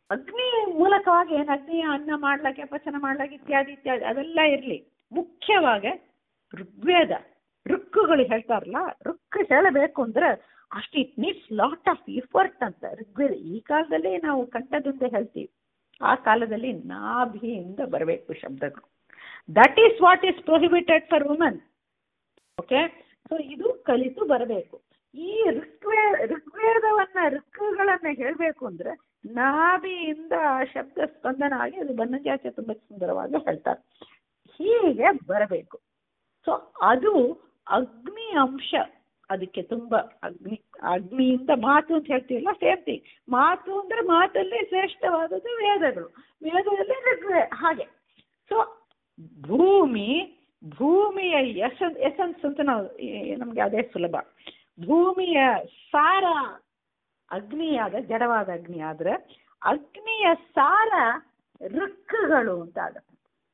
ಅಗ್ನಿ ಮೂಲಕವಾಗಿ ಏನು ಅಗ್ನಿ ಅನ್ನ ಮಾಡ್ಲಿಕ್ಕೆ ಪಚನ ಮಾಡ್ಲಿಕ್ಕೆ ಇತ್ಯಾದಿ ಇತ್ಯಾದಿ ಅದೆಲ್ಲ ಇರಲಿ ಮುಖ್ಯವಾಗಿ ಋಗ್ವೇದ ಋಕ್ಕುಗಳು ಹೇಳ್ತಾರಲ್ಲ ಋಕ್ ಹೇಳಬೇಕು ಅಂದ್ರೆ ಅಷ್ಟು it needs lot of effort ಅಂತ ಋಗ್ವೇದ ಈ ಕಾಲದಲ್ಲಿ ನಾವು ಕಂಠದಿಂದ ಹೇಳ್ತೀವಿ ಆ ಕಾಲದಲ್ಲಿ ನಾಭಿಯಿಂದ ಬರಬೇಕು ಶಬ್ದಗಳು that is what is prohibited for woman okay so ಇದು ಕಲಿತು ಬರಬೇಕು ಈ ಋಗ್ವೇ ಋಗ್ವೇದವನ್ನ ಋಕ್ಕುಗಳನ್ನ ಹೇಳಬೇಕು ಅಂದ್ರೆ ನಾಭಿಯಿಂದ ಆ ಶಬ್ದ ಸ್ಪಂದನ ಆಗಿ ಅದು ಬನ್ನಜಾಚೆ ತುಂಬ ಸುಂದರವಾಗಿ ಹೇಳ್ತಾರೆ ಹೀಗೆ ಬರಬೇಕು ಸೊ ಅದು ಅಗ್ನಿ ಅಂಶ ಅದಕ್ಕೆ ತುಂಬಾ ಅಗ್ನಿ ಅಗ್ನಿಯಿಂದ ಮಾತು ಅಂತ ಹೇಳ್ತೀವಲ್ಲ ಸೇಮ್ ಥಿಂಗ್ ಮಾತು ಅಂದ್ರೆ ಮಾತಲ್ಲಿ ಶ್ರೇಷ್ಠವಾದದ್ದು ವೇದಗಳು ವೇದದಲ್ಲಿ ಋಗ್ವೇ ಹಾಗೆ ಸೊ ಭೂಮಿ ಭೂಮಿಯ ಎಸನ್ ಎಸನ್ಸ್ ಅಂತ ನಾವು ನಮಗೆ ಅದೇ ಸುಲಭ ಭೂಮಿಯ ಸಾರ ಅಗ್ನಿಯಾದ ಜಡವಾದ ಅಗ್ನಿ ಆದ್ರೆ ಅಗ್ನಿಯ ಸಾರ ಋಕ್ಕುಗಳು ಅಂತ ಆಗುತ್ತೆ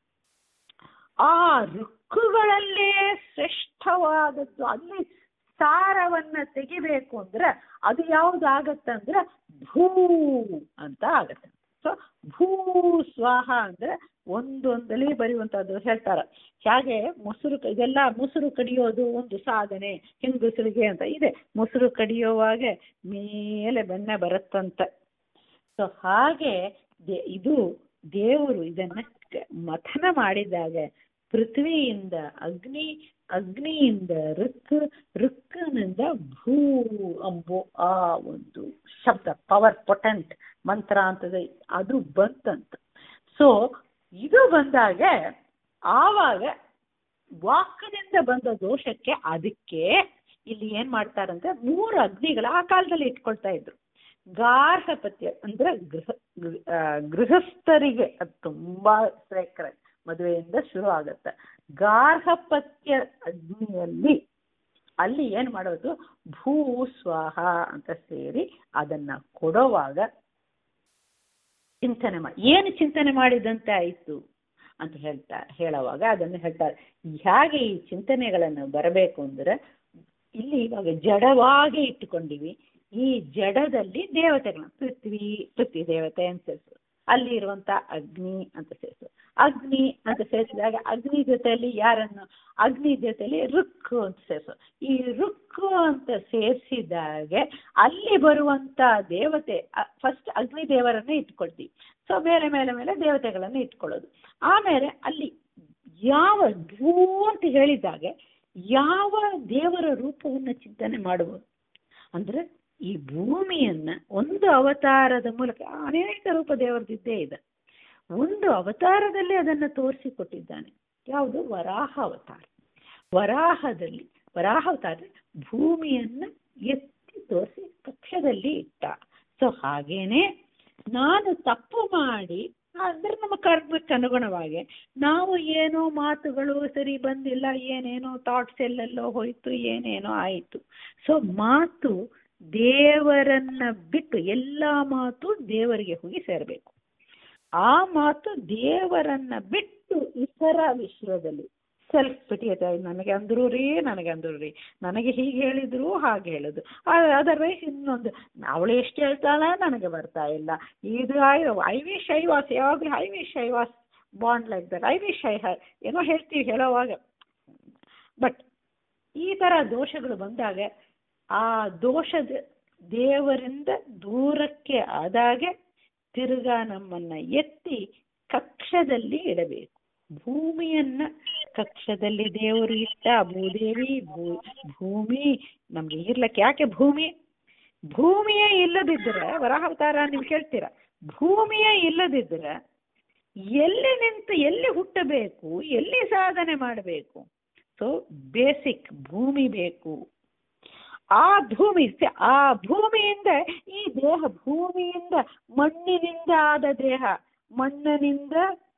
ಆ ಋಕ್ಕುಗಳಲ್ಲೇ ಶ್ರೇಷ್ಠವಾದದ್ದು ಅಲ್ಲಿ ಸಾರವನ್ನ ತೆಗಿಬೇಕು ಅಂದ್ರೆ ಅದು ಯಾವ್ದು ಆಗತ್ತಂದ್ರೆ ಭೂ ಅಂತ ಆಗತ್ತೆ ಸೊ ಭೂ ಸ್ವಾಹ ಅಂದ್ರೆ ಒಂದೊಂದಲಿ ಬರೆಯುವಂತದ್ದು ಹೇಳ್ತಾರ ಹಾಗೆ ಮೊಸರು ಇದೆಲ್ಲ ಮೊಸರು ಕಡಿಯೋದು ಒಂದು ಸಾಧನೆ ಹೆಂಗಸರಿಗೆ ಅಂತ ಇದೆ ಮೊಸರು ಕಡಿಯೋವಾಗ ಮೇಲೆ ಬೆಣ್ಣೆ ಬರುತ್ತಂತ ಸೊ ಹಾಗೆ ಇದು ದೇವರು ಇದನ್ನ ಮಥನ ಮಾಡಿದಾಗ ಪೃಥ್ವಿಯಿಂದ ಅಗ್ನಿ ಅಗ್ನಿಯಿಂದ ಋಕ್ ಋಕ್ಕನಿಂದ ಭೂ ಅಂಬೋ ಆ ಒಂದು ಶಬ್ದ ಪವರ್ ಪೊಟೆಂಟ್ ಮಂತ್ರ ಅಂತದ ಅದು ಬಂತಂತ ಸೊ ಇದು ಬಂದಾಗ ಆವಾಗ ವಾಕ್ಯದಿಂದ ಬಂದ ದೋಷಕ್ಕೆ ಅದಕ್ಕೆ ಇಲ್ಲಿ ಏನ್ ಮಾಡ್ತಾರಂದ್ರೆ ಮೂರು ಅಗ್ನಿಗಳ ಆ ಕಾಲದಲ್ಲಿ ಇಟ್ಕೊಳ್ತಾ ಇದ್ರು ಗಾರ್ಹಪತ್ಯ ಅಂದ್ರೆ ಗೃಹ ಗೃಹಸ್ಥರಿಗೆ ಅದು ತುಂಬಾ ಸೈಕ್ರೆಟ್ ಮದುವೆಯಿಂದ ಶುರು ಆಗತ್ತೆ ಗಾರ್ಹಪತ್ಯ ಅಗ್ನಿಯಲ್ಲಿ ಅಲ್ಲಿ ಏನ್ ಮಾಡೋದು ಭೂ ಸ್ವಾಹ ಅಂತ ಸೇರಿ ಅದನ್ನ ಕೊಡುವಾಗ ಚಿಂತನೆ ಮಾಡಿ ಏನು ಚಿಂತನೆ ಮಾಡಿದಂತೆ ಆಯಿತು ಅಂತ ಹೇಳ್ತಾ ಹೇಳುವಾಗ ಅದನ್ನು ಹೇಳ್ತಾರೆ ಹೇಗೆ ಈ ಚಿಂತನೆಗಳನ್ನು ಬರಬೇಕು ಅಂದ್ರೆ ಇಲ್ಲಿ ಇವಾಗ ಜಡವಾಗಿ ಇಟ್ಟುಕೊಂಡಿವಿ ಈ ಜಡದಲ್ಲಿ ದೇವತೆಗಳನ್ನ ಪೃಥ್ವಿ ಪೃಥ್ವಿ ದೇವತೆ ಅಂತ ಸೇರಿಸು ಅಲ್ಲಿ ಇರುವಂತ ಅಗ್ನಿ ಅಂತ ಸೇರಿಸು ಅಗ್ನಿ ಅಂತ ಸೇರಿಸಿದಾಗ ಅಗ್ನಿ ಜೊತೆಯಲ್ಲಿ ಯಾರನ್ನು ಅಗ್ನಿ ಜೊತೆಯಲ್ಲಿ ರುಕ್ಕು ಅಂತ ಸೇರಿಸು ಈ ರುಕ್ಕು ಅಂತ ಸೇರಿಸಿದಾಗ ಅಲ್ಲಿ ಬರುವಂತ ದೇವತೆ ಫಸ್ಟ್ ಅಗ್ನಿ ದೇವರನ್ನ ಇಟ್ಕೊಳ್ತೀವಿ ಸೊ ಮೇಲೆ ಮೇಲೆ ಮೇಲೆ ದೇವತೆಗಳನ್ನ ಇಟ್ಕೊಳ್ಳೋದು ಆಮೇಲೆ ಅಲ್ಲಿ ಯಾವ ಭೂ ಅಂತ ಹೇಳಿದಾಗ ಯಾವ ದೇವರ ರೂಪವನ್ನು ಚಿಂತನೆ ಮಾಡುವುದು ಅಂದ್ರೆ ಈ ಭೂಮಿಯನ್ನ ಒಂದು ಅವತಾರದ ಮೂಲಕ ಅನೇಕ ರೂಪ ದೇವರದಿದ್ದೇ ಇದೆ ಒಂದು ಅವತಾರದಲ್ಲಿ ಅದನ್ನು ತೋರಿಸಿಕೊಟ್ಟಿದ್ದಾನೆ ಯಾವುದು ವರಾಹ ಅವತಾರ ವರಾಹದಲ್ಲಿ ವರಾಹ ಅವತಾರ ಭೂಮಿಯನ್ನ ಎತ್ತಿ ತೋರಿಸಿ ಕಕ್ಷದಲ್ಲಿ ಇಟ್ಟ ಸೊ ಹಾಗೇನೆ ನಾನು ತಪ್ಪು ಮಾಡಿ ಅಂದ್ರೆ ನಮ್ಮ ಕರ್ಮಕ್ಕೆ ಅನುಗುಣವಾಗಿ ನಾವು ಏನೋ ಮಾತುಗಳು ಸರಿ ಬಂದಿಲ್ಲ ಏನೇನೋ ಥಾಟ್ಸ್ ಎಲ್ಲೆಲ್ಲೋ ಹೋಯ್ತು ಏನೇನೋ ಆಯಿತು ಸೊ ಮಾತು ದೇವರನ್ನ ಬಿಟ್ಟು ಎಲ್ಲ ಮಾತು ದೇವರಿಗೆ ಹೋಗಿ ಸೇರಬೇಕು ಆ ಮಾತು ದೇವರನ್ನ ಬಿಟ್ಟು ಇತರ ವಿಷಯದಲ್ಲಿ ಸೆಲ್ಫ್ ಪಿಟಿಯತೆ ನನಗೆ ಅಂದ್ರು ರೀ ನನಗೆ ಅಂದ್ರು ರೀ ನನಗೆ ಹೀಗೆ ಹೇಳಿದ್ರು ಹಾಗೆ ಹೇಳುದು ಅದರ್ವೈಸ್ ಇನ್ನೊಂದು ಅವಳು ಎಷ್ಟು ಹೇಳ್ತಾಳ ನನಗೆ ಬರ್ತಾ ಇಲ್ಲ ಇದು ಐ ವಿಶ್ ಐ ವಾಸ್ ಯಾವಾಗಲೂ ಐ ವಿಶ್ ಐ ವಾಸ್ ಬಾಂಡ್ like that I wish I her ಏನೋ ಹೇಳ್ತೀವಿ ಹೇಳೋವಾಗ ಬಟ್ ಈ ಥರ ದೋಷಗಳು ಬಂದಾಗ ಆ ದೋಷದ ದೇವರಿಂದ ದೂರಕ್ಕೆ ಆದಾಗ ತಿರುಗಾ ನಮ್ಮನ್ನ ಎತ್ತಿ ಕಕ್ಷದಲ್ಲಿ ಇಡಬೇಕು ಭೂಮಿಯನ್ನ ಕಕ್ಷದಲ್ಲಿ ದೇವರು ಇಟ್ಟ ಭೂದೇವಿ ಭೂ ಭೂಮಿ ನಮ್ಗೆ ಇರ್ಲಕ್ಕೆ ಯಾಕೆ ಭೂಮಿ ಭೂಮಿಯೇ ಇಲ್ಲದಿದ್ದರೆ ವರಾಹಾವತಾರ ನೀವು ಕೇಳ್ತೀರ ಭೂಮಿಯೇ ಇಲ್ಲದಿದ್ದರೆ ಎಲ್ಲಿ ನಿಂತು ಎಲ್ಲಿ ಹುಟ್ಟಬೇಕು ಎಲ್ಲಿ ಸಾಧನೆ ಮಾಡಬೇಕು ಸೊ ಬೇಸಿಕ್ ಭೂಮಿ ಬೇಕು ಆ ಭೂಮಿ ಆ ಭೂಮಿಯಿಂದ ಈ ದೇಹ ಭೂಮಿಯಿಂದ ಮಣ್ಣಿನಿಂದ ಆದ ದೇಹ ಮಣ್ಣಿನಿಂದ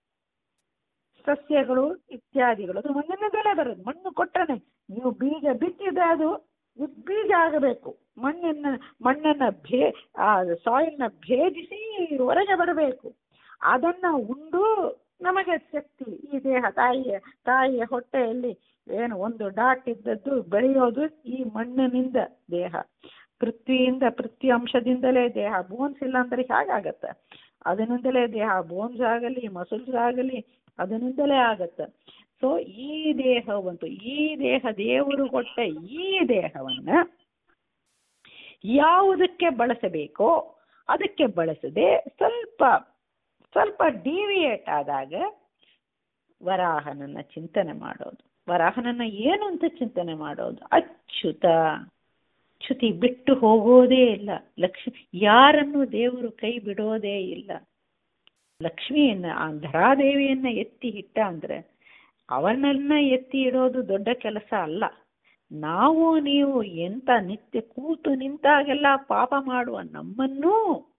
ಸಸ್ಯಗಳು ಇತ್ಯಾದಿಗಳು ಅದು ಮಣ್ಣಿನಿಂದಲೇ ಬರೋದು ಮಣ್ಣು ಕೊಟ್ಟರೆ ನೀವು ಬೀಜ ಬಿತ್ತಿದ್ರೆ ಅದು ಬೀಜ ಆಗಬೇಕು ಮಣ್ಣನ್ನ ಮಣ್ಣನ್ನ ಭೇ ಆ ಸಾಯಿಲ್ನ ಭೇದಿಸಿ ಹೊರಗೆ ಬರಬೇಕು ಅದನ್ನ ಉಂಡು ನಮಗೆ ಶಕ್ತಿ ಈ ದೇಹ ತಾಯಿಯ ತಾಯಿಯ ಹೊಟ್ಟೆಯಲ್ಲಿ ಏನು ಒಂದು ಡಾಟ್ ಇದ್ದದ್ದು ಬೆಳೆಯೋದು ಈ ಮಣ್ಣಿನಿಂದ ದೇಹ ಪೃಥ್ವಿಯಿಂದ ಪೃಥ್ವಿ ಅಂಶದಿಂದಲೇ ದೇಹ ಬೋನ್ಸ್ ಇಲ್ಲ ಅಂದ್ರೆ ಹೇಗಾಗತ್ತೆ ಅದರಿಂದಲೇ ದೇಹ ಬೋನ್ಸ್ ಆಗಲಿ ಮಸಲ್ಸ್ ಆಗಲಿ ಅದರಿಂದಲೇ ಆಗತ್ತೆ ಸೊ ಈ ದೇಹವಂತೂ ಈ ದೇಹ ದೇವರು ಕೊಟ್ಟ ಈ ದೇಹವನ್ನ ಯಾವುದಕ್ಕೆ ಬಳಸಬೇಕೋ ಅದಕ್ಕೆ ಬಳಸದೆ ಸ್ವಲ್ಪ ಸ್ವಲ್ಪ ಡಿವಿಯೇಟ್ ಆದಾಗ ವರಾಹನನ್ನ ಚಿಂತನೆ ಮಾಡೋದು ವರಾಹನನ್ನ ಏನು ಅಂತ ಚಿಂತನೆ ಮಾಡೋದು ಅಚ್ಯುತ ಚ್ಯುತಿ ಬಿಟ್ಟು ಹೋಗೋದೇ ಇಲ್ಲ ಲಕ್ಷ್ಮಿ ಯಾರನ್ನು ದೇವರು ಕೈ ಬಿಡೋದೇ ಇಲ್ಲ ಲಕ್ಷ್ಮಿಯನ್ನ ಆ ಧರಾದೇವಿಯನ್ನ ಎತ್ತಿ ಇಟ್ಟ ಅಂದ್ರೆ ಅವನನ್ನ ಎತ್ತಿ ಇಡೋದು ದೊಡ್ಡ ಕೆಲಸ ಅಲ್ಲ ನಾವು ನೀವು ಎಂತ ನಿತ್ಯ ಕೂತು ನಿಂತಾಗೆಲ್ಲ ಪಾಪ ಮಾಡುವ ನಮ್ಮನ್ನೂ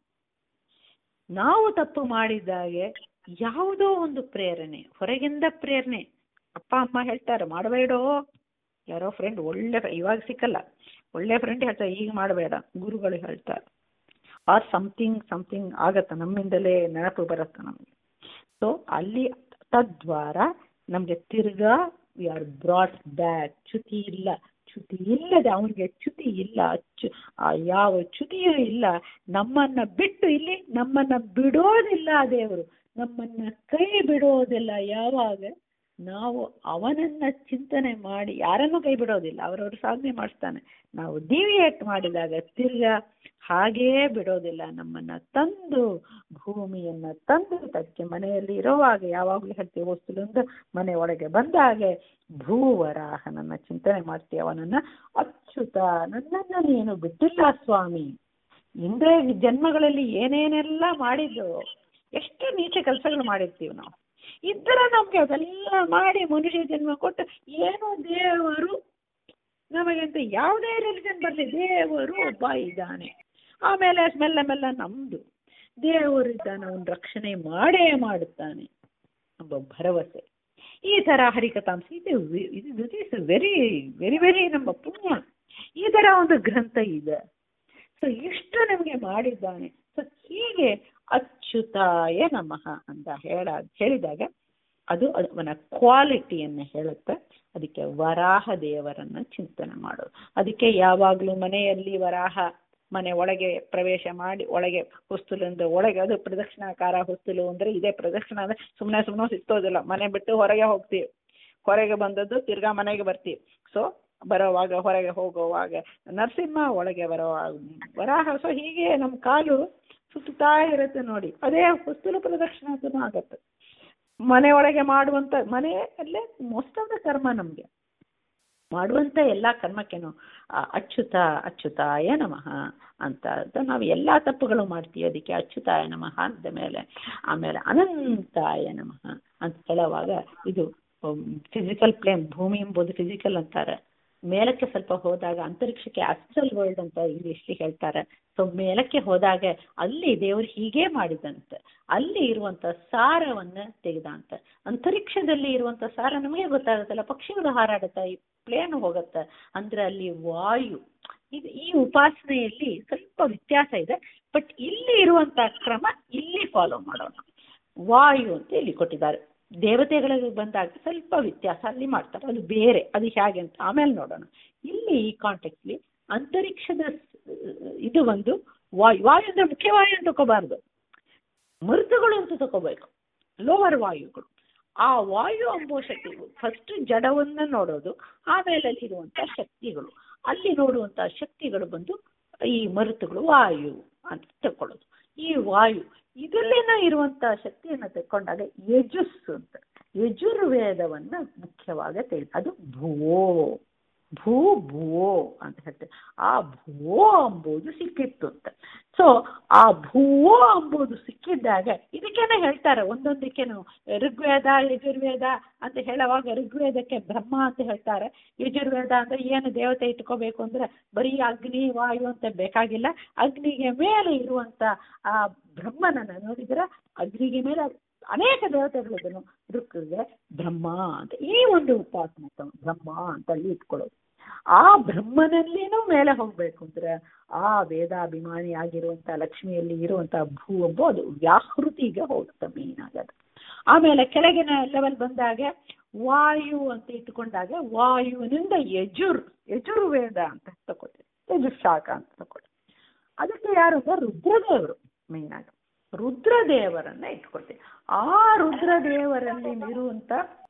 ನಾವು ತಪ್ಪು ಮಾಡಿದಾಗೆ ಯಾವುದೋ ಒಂದು ಪ್ರೇರಣೆ ಹೊರಗಿಂದ ಪ್ರೇರಣೆ ಅಪ್ಪ ಅಮ್ಮ ಹೇಳ್ತಾರೆ ಮಾಡಬೇಡೋ ಯಾರೋ ಫ್ರೆಂಡ್ ಒಳ್ಳೆ ಇವಾಗ ಸಿಕ್ಕಲ್ಲ ಒಳ್ಳೆ ಫ್ರೆಂಡ್ ಹೇಳ್ತಾರೆ ಈಗ ಮಾಡಬೇಡ ಗುರುಗಳು ಹೇಳ್ತಾರೆ ಆರ್ ಸಮಥಿಂಗ್ ಸಮಥಿಂಗ್ ಆಗತ್ತೆ ನಮ್ಮಿಂದಲೇ ನೆನಪು ಬರುತ್ತೆ ನಮಗೆ ಸೊ ಅಲ್ಲಿ ತದ್ವಾರ ನಮಗೆ ತಿರ್ಗಾ ವಿ ಆರ್ ಬ್ರಾಟ್ ಬ್ಯಾಕ್ ಚ್ಯುತಿ ಇಲ್ಲ ಚ್ಯುತಿ ಇಲ್ಲದೆ ಅವನಿಗೆ ಚ್ಯುತಿ ಇಲ್ಲ ಅಚ್ಚು ಆ ಯಾವ ಚ್ಯುತಿಯೂ ಇಲ್ಲ ನಮ್ಮನ್ನ ಬಿಟ್ಟು ಇಲ್ಲಿ ನಮ್ಮನ್ನ ಬಿಡೋದಿಲ್ಲ ದೇವರು ನಮ್ಮನ್ನ ಕೈ ಬಿಡೋದಿಲ್ಲ ಯಾವಾಗ ನಾವು ಅವನನ್ನ ಚಿಂತನೆ ಮಾಡಿ ಯಾರನ್ನೂ ಕೈ ಬಿಡೋದಿಲ್ಲ ಅವರವರು ಸಾಧನೆ ಮಾಡಿಸ್ತಾನೆ ನಾವು ಡಿವಿಯೇಟ್ ಮಾಡಿದಾಗ ತಿರ್ಗಾ ಹಾಗೇ ಬಿಡೋದಿಲ್ಲ ನಮ್ಮನ್ನ ತಂದು ಭೂಮಿಯನ್ನ ತಂದು ತಕ್ಕೆ ಮನೆಯಲ್ಲಿ ಇರುವಾಗ ಯಾವಾಗಲೂ ಹೇಳ್ತೀವಿ ವಸ್ತುಲಿಂದ ಮನೆ ಒಳಗೆ ಬಂದಾಗೆ ಭೂವರಾಹನನ್ನ ಚಿಂತನೆ ಮಾಡ್ತೀವಿ ಅವನನ್ನ ಅಚ್ಯುತ ನನ್ನನ್ನ ನೀನು ಬಿಟ್ಟಿಲ್ಲ ಸ್ವಾಮಿ ಇಂದ್ರೆ ಜನ್ಮಗಳಲ್ಲಿ ಏನೇನೆಲ್ಲ ಮಾಡಿದ್ದು ಎಷ್ಟು ನೀಚ ಕೆಲಸಗಳು ಮಾಡಿರ್ತೀವಿ ನಾವು ಇದ್ರೆ ನಮ್ಗೆ ಅದೆಲ್ಲ ಮಾಡಿ ಮನುಷ್ಯ ಜನ್ಮ ಕೊಟ್ಟು ಏನೋ ದೇವರು ನಮಗಂತ ಯಾವುದೇ ರಿಲಿಜನ್ ಬರಲಿ ದೇವರು ಒಬ್ಬ ಇದ್ದಾನೆ ಆಮೇಲೆ ಮೆಲ್ಲ ಮೆಲ್ಲ ನಮ್ದು ದೇವರು ಇದ್ದಾನೆ ಅವನು ರಕ್ಷಣೆ ಮಾಡೇ ಮಾಡುತ್ತಾನೆ ಎಂಬ ಭರವಸೆ ಈ ತರ ಹರಿಕಥಾಂಶ ಇದು ಇದು ಇಸ್ ವೆರಿ ವೆರಿ ವೆರಿ ನಮ್ಮ ಪುಣ್ಯ ಈ ತರ ಒಂದು ಗ್ರಂಥ ಇದೆ ಸೊ ಇಷ್ಟು ನಮಗೆ ಮಾಡಿದ್ದಾನೆ ಸೊ ಹೀಗೆ ಅಚ್ಯುತಾಯ ನಮಃ ಅಂತ ಹೇಳ ಹೇಳಿದಾಗ ಅದು ಅವನ ಕ್ವಾಲಿಟಿಯನ್ನು ಹೇಳುತ್ತೆ ಅದಕ್ಕೆ ವರಾಹ ದೇವರನ್ನ ಚಿಂತನೆ ಮಾಡೋದು ಅದಕ್ಕೆ ಯಾವಾಗಲೂ ಮನೆಯಲ್ಲಿ ವರಾಹ ಮನೆ ಒಳಗೆ ಪ್ರವೇಶ ಮಾಡಿ ಒಳಗೆ ಹೊಸ್ತಲಿಂದ ಒಳಗೆ ಅದು ಪ್ರದಕ್ಷಿಣಾಕಾರ ಹೊಸ್ತಲು ಅಂದ್ರೆ ಇದೇ ಪ್ರದಕ್ಷಿಣ ಅಂದ್ರೆ ಸುಮ್ಮನೆ ಸುಮ್ಮನೆ ಸಿಕ್ತೋದಿಲ್ಲ ಮನೆ ಬಿಟ್ಟು ಹೊರಗೆ ಹೋಗ್ತೀವಿ ಹೊರಗೆ ಬಂದದ್ದು ತಿರ್ಗಾ ಮನೆಗೆ ಬರ್ತೀವಿ ಸೊ ಬರೋವಾಗ ಹೊರಗೆ ಹೋಗುವಾಗ ನರಸಿಂಹ ಒಳಗೆ ಬರೋವಾಗ ವರಾಹ ಸೊ ಹೀಗೆ ನಮ್ಮ ಕಾಲು ಸುತ್ತುತ್ತಾ ಇರುತ್ತೆ ನೋಡಿ ಅದೇ ಹೊಸ್ತಲು ಪ್ರದಕ್ಷಿಣ ಅಂತೂ ಆಗತ್ತೆ ಮನೆ ಒಳಗೆ ಮಾಡುವಂತ ಮನೆಯಲ್ಲೇ ಮೋಸ್ಟ್ ಆಫ್ ದ ಕರ್ಮ ನಮಗೆ ಮಾಡುವಂತ ಎಲ್ಲ ಕರ್ಮಕ್ಕೇನು ಅಚ್ಯುತ ಅಚ್ಯುತಾಯ ನಮಃ ಅಂತ ನಾವು ಎಲ್ಲ ತಪ್ಪುಗಳು ಮಾಡ್ತೀವಿ ಅದಕ್ಕೆ ಅಚ್ಯುತಾಯ ನಮಃ ಅಂದ ಮೇಲೆ ಆಮೇಲೆ ಅನಂತಾಯ ನಮಃ ಅಂತ ಹೇಳುವಾಗ ಇದು ಫಿಸಿಕಲ್ ಪ್ಲೇನ್ ಭೂಮಿ ಎಂಬುದು ಫಿಸಿಕಲ್ ಅಂತಾರೆ ಮೇಲಕ್ಕೆ ಸ್ವಲ್ಪ ಹೋದಾಗ ಅಂತರಿಕ್ಷಕ್ಕೆ ಅಸ್ಟ್ರಲ್ ವರ್ಲ್ಡ್ ಅಂತ ಇಂಗ್ಲಿಷ್ಲಿ ಹೇಳ್ತಾರೆ ಸೊ ಮೇಲಕ್ಕೆ ಹೋದಾಗ ಅಲ್ಲಿ ದೇವರು ಹೀಗೆ ಮಾಡಿದಂತೆ ಅಲ್ಲಿ ಇರುವಂತ ಸಾರವನ್ನ ತೆಗೆದಂತ ಅಂತರಿಕ್ಷದಲ್ಲಿ ಇರುವಂತ ಸಾರ ನಮಗೆ ಗೊತ್ತಾಗುತ್ತಲ್ಲ ಪಕ್ಷಿಗಳು ಹಾರಾಡುತ್ತೆ ಈ ಪ್ಲೇನ್ ಹೋಗುತ್ತೆ ಅಂದ್ರೆ ಅಲ್ಲಿ ವಾಯು ಇದು ಈ ಉಪಾಸನೆಯಲ್ಲಿ ಸ್ವಲ್ಪ ವ್ಯತ್ಯಾಸ ಇದೆ ಬಟ್ ಇಲ್ಲಿ ಇರುವಂತ ಕ್ರಮ ಇಲ್ಲಿ ಫಾಲೋ ಮಾಡೋಣ ವಾಯು ಅಂತ ಇಲ್ಲಿ ಕೊಟ್ಟಿದ್ದಾರೆ ದೇವತೆಗಳಿಗೆ ಬಂದಾಗ ಸ್ವಲ್ಪ ವ್ಯತ್ಯಾಸ ಅಲ್ಲಿ ಮಾಡ್ತಾರೆ ಅದು ಬೇರೆ ಅದು ಹೇಗೆ ಅಂತ ಆಮೇಲೆ ನೋಡೋಣ ಇಲ್ಲಿ ಈ ಕಾಂಟೆಕ್ಟ್ಲಿ ಅಂತರಿಕ್ಷದ ಇದು ಒಂದು ವಾಯು ವಾಯು ಅಂದ್ರೆ ಮುಖ್ಯವಾಯು ಅಂತ ತಗೋಬಾರ್ದು ಮೃತಗಳು ಅಂತ ತಗೋಬೇಕು ಲೋವರ್ ವಾಯುಗಳು ಆ ವಾಯು ಎಂಬುವ ಶಕ್ತಿ ಫಸ್ಟ್ ಜಡವನ್ನ ನೋಡೋದು ಆಮೇಲೆ ಅಲ್ಲಿ ಇರುವಂತ ಶಕ್ತಿಗಳು ಅಲ್ಲಿ ನೋಡುವಂತ ಶಕ್ತಿಗಳು ಬಂದು ಈ ಮರುತುಗಳು ವಾಯು ಅಂತ ತಕೊಳ್ಳೋದು ಈ ವಾಯು ಇದರಲ್ಲಿನ ಇರುವಂತ ಶಕ್ತಿಯನ್ನ ತಕೊಂಡಾಗ ಯಜುಸ್ ಅಂತ ಯಜುರ್ವೇದವನ್ನ ಮುಖ್ಯವಾಗಿ ತೆಗೆದು ಅದು ಭೂವೋ ಭೂ ಭೂವೋ ಅಂತ ಹೇಳ್ತೇವೆ ಆ ಭೂವೋ ಎಂಬುದು ಸಿಕ್ಕಿತ್ತು ಅಂತ ಸೊ ಆ ಭೂವೋ ಎಂಬುದು ಸಿಕ್ಕಿದ್ದಾಗ ಇದಕ್ಕೇನೆ ಹೇಳ್ತಾರೆ ಒಂದೊಂದಕ್ಕೇನು ಋಗ್ವೇದ ಯಜುರ್ವೇದ ಅಂತ ಹೇಳುವಾಗ ಋಗ್ವೇದಕ್ಕೆ ಬ್ರಹ್ಮ ಅಂತ ಹೇಳ್ತಾರೆ ಯಜುರ್ವೇದ ಅಂದ್ರೆ ಏನು ದೇವತೆ ಇಟ್ಕೋಬೇಕು ಅಂದ್ರೆ ಬರೀ ಅಗ್ನಿ ವಾಯು ಅಂತ ಬೇಕಾಗಿಲ್ಲ ಅಗ್ನಿಗೆ ಮೇಲೆ ಇರುವಂತ ಆ ಬ್ರಹ್ಮನನ್ನ ನೋಡಿದ್ರೆ ಅಗ್ನಿಗೆ ಮೇಲೆ ಅನೇಕ ದೇವತೆಗಳಿದ್ದನು ಋಕ್ಗೆ ಬ್ರಹ್ಮ ಅಂತ ಈ ಒಂದು ಉಪಾಸನೆ ಬ್ರಹ್ಮ ಅಂತ ಅಲ್ಲಿ ಇಟ್ಕೊಳ್ಳೋದು ಆ ಬ್ರಹ್ಮನಲ್ಲಿನೂ ಮೇಲೆ ಹೋಗ್ಬೇಕು ಅಂದ್ರೆ ಆ ವೇದಾಭಿಮಾನಿ ಆಗಿರುವಂತ ಲಕ್ಷ್ಮಿಯಲ್ಲಿ ಇರುವಂತ ಭೂ ಎಂಬು ಅದು ವ್ಯಾಹೃತಿಗೆ ಹೋಗುತ್ತೆ ಮೀನ್ ಆಗೋದು ಆಮೇಲೆ ಕೆಳಗಿನ ಲೆವೆಲ್ ಬಂದಾಗ ವಾಯು ಅಂತ ಇಟ್ಕೊಂಡಾಗ ವಾಯುವಿನಿಂದ ಯಜುರ್ ಯಜುರ್ವೇದ ಅಂತ ತಗೋತೀವಿ ಚತುಶಾಖ ಅಂತ ತಗೊಳ್ಳಿ ಅದಕ್ಕೆ ಯಾರು ಅಂದ್ರೆ ರುದ್ರದೇವರು ಮೇನ್ ಆಗಿ ರುದ್ರದೇವರನ್ನ ಇಟ್ಕೊಳ್ತೀವಿ ಆ ರುದ್ರದೇವರಲ್ಲಿ ಇರುವಂತ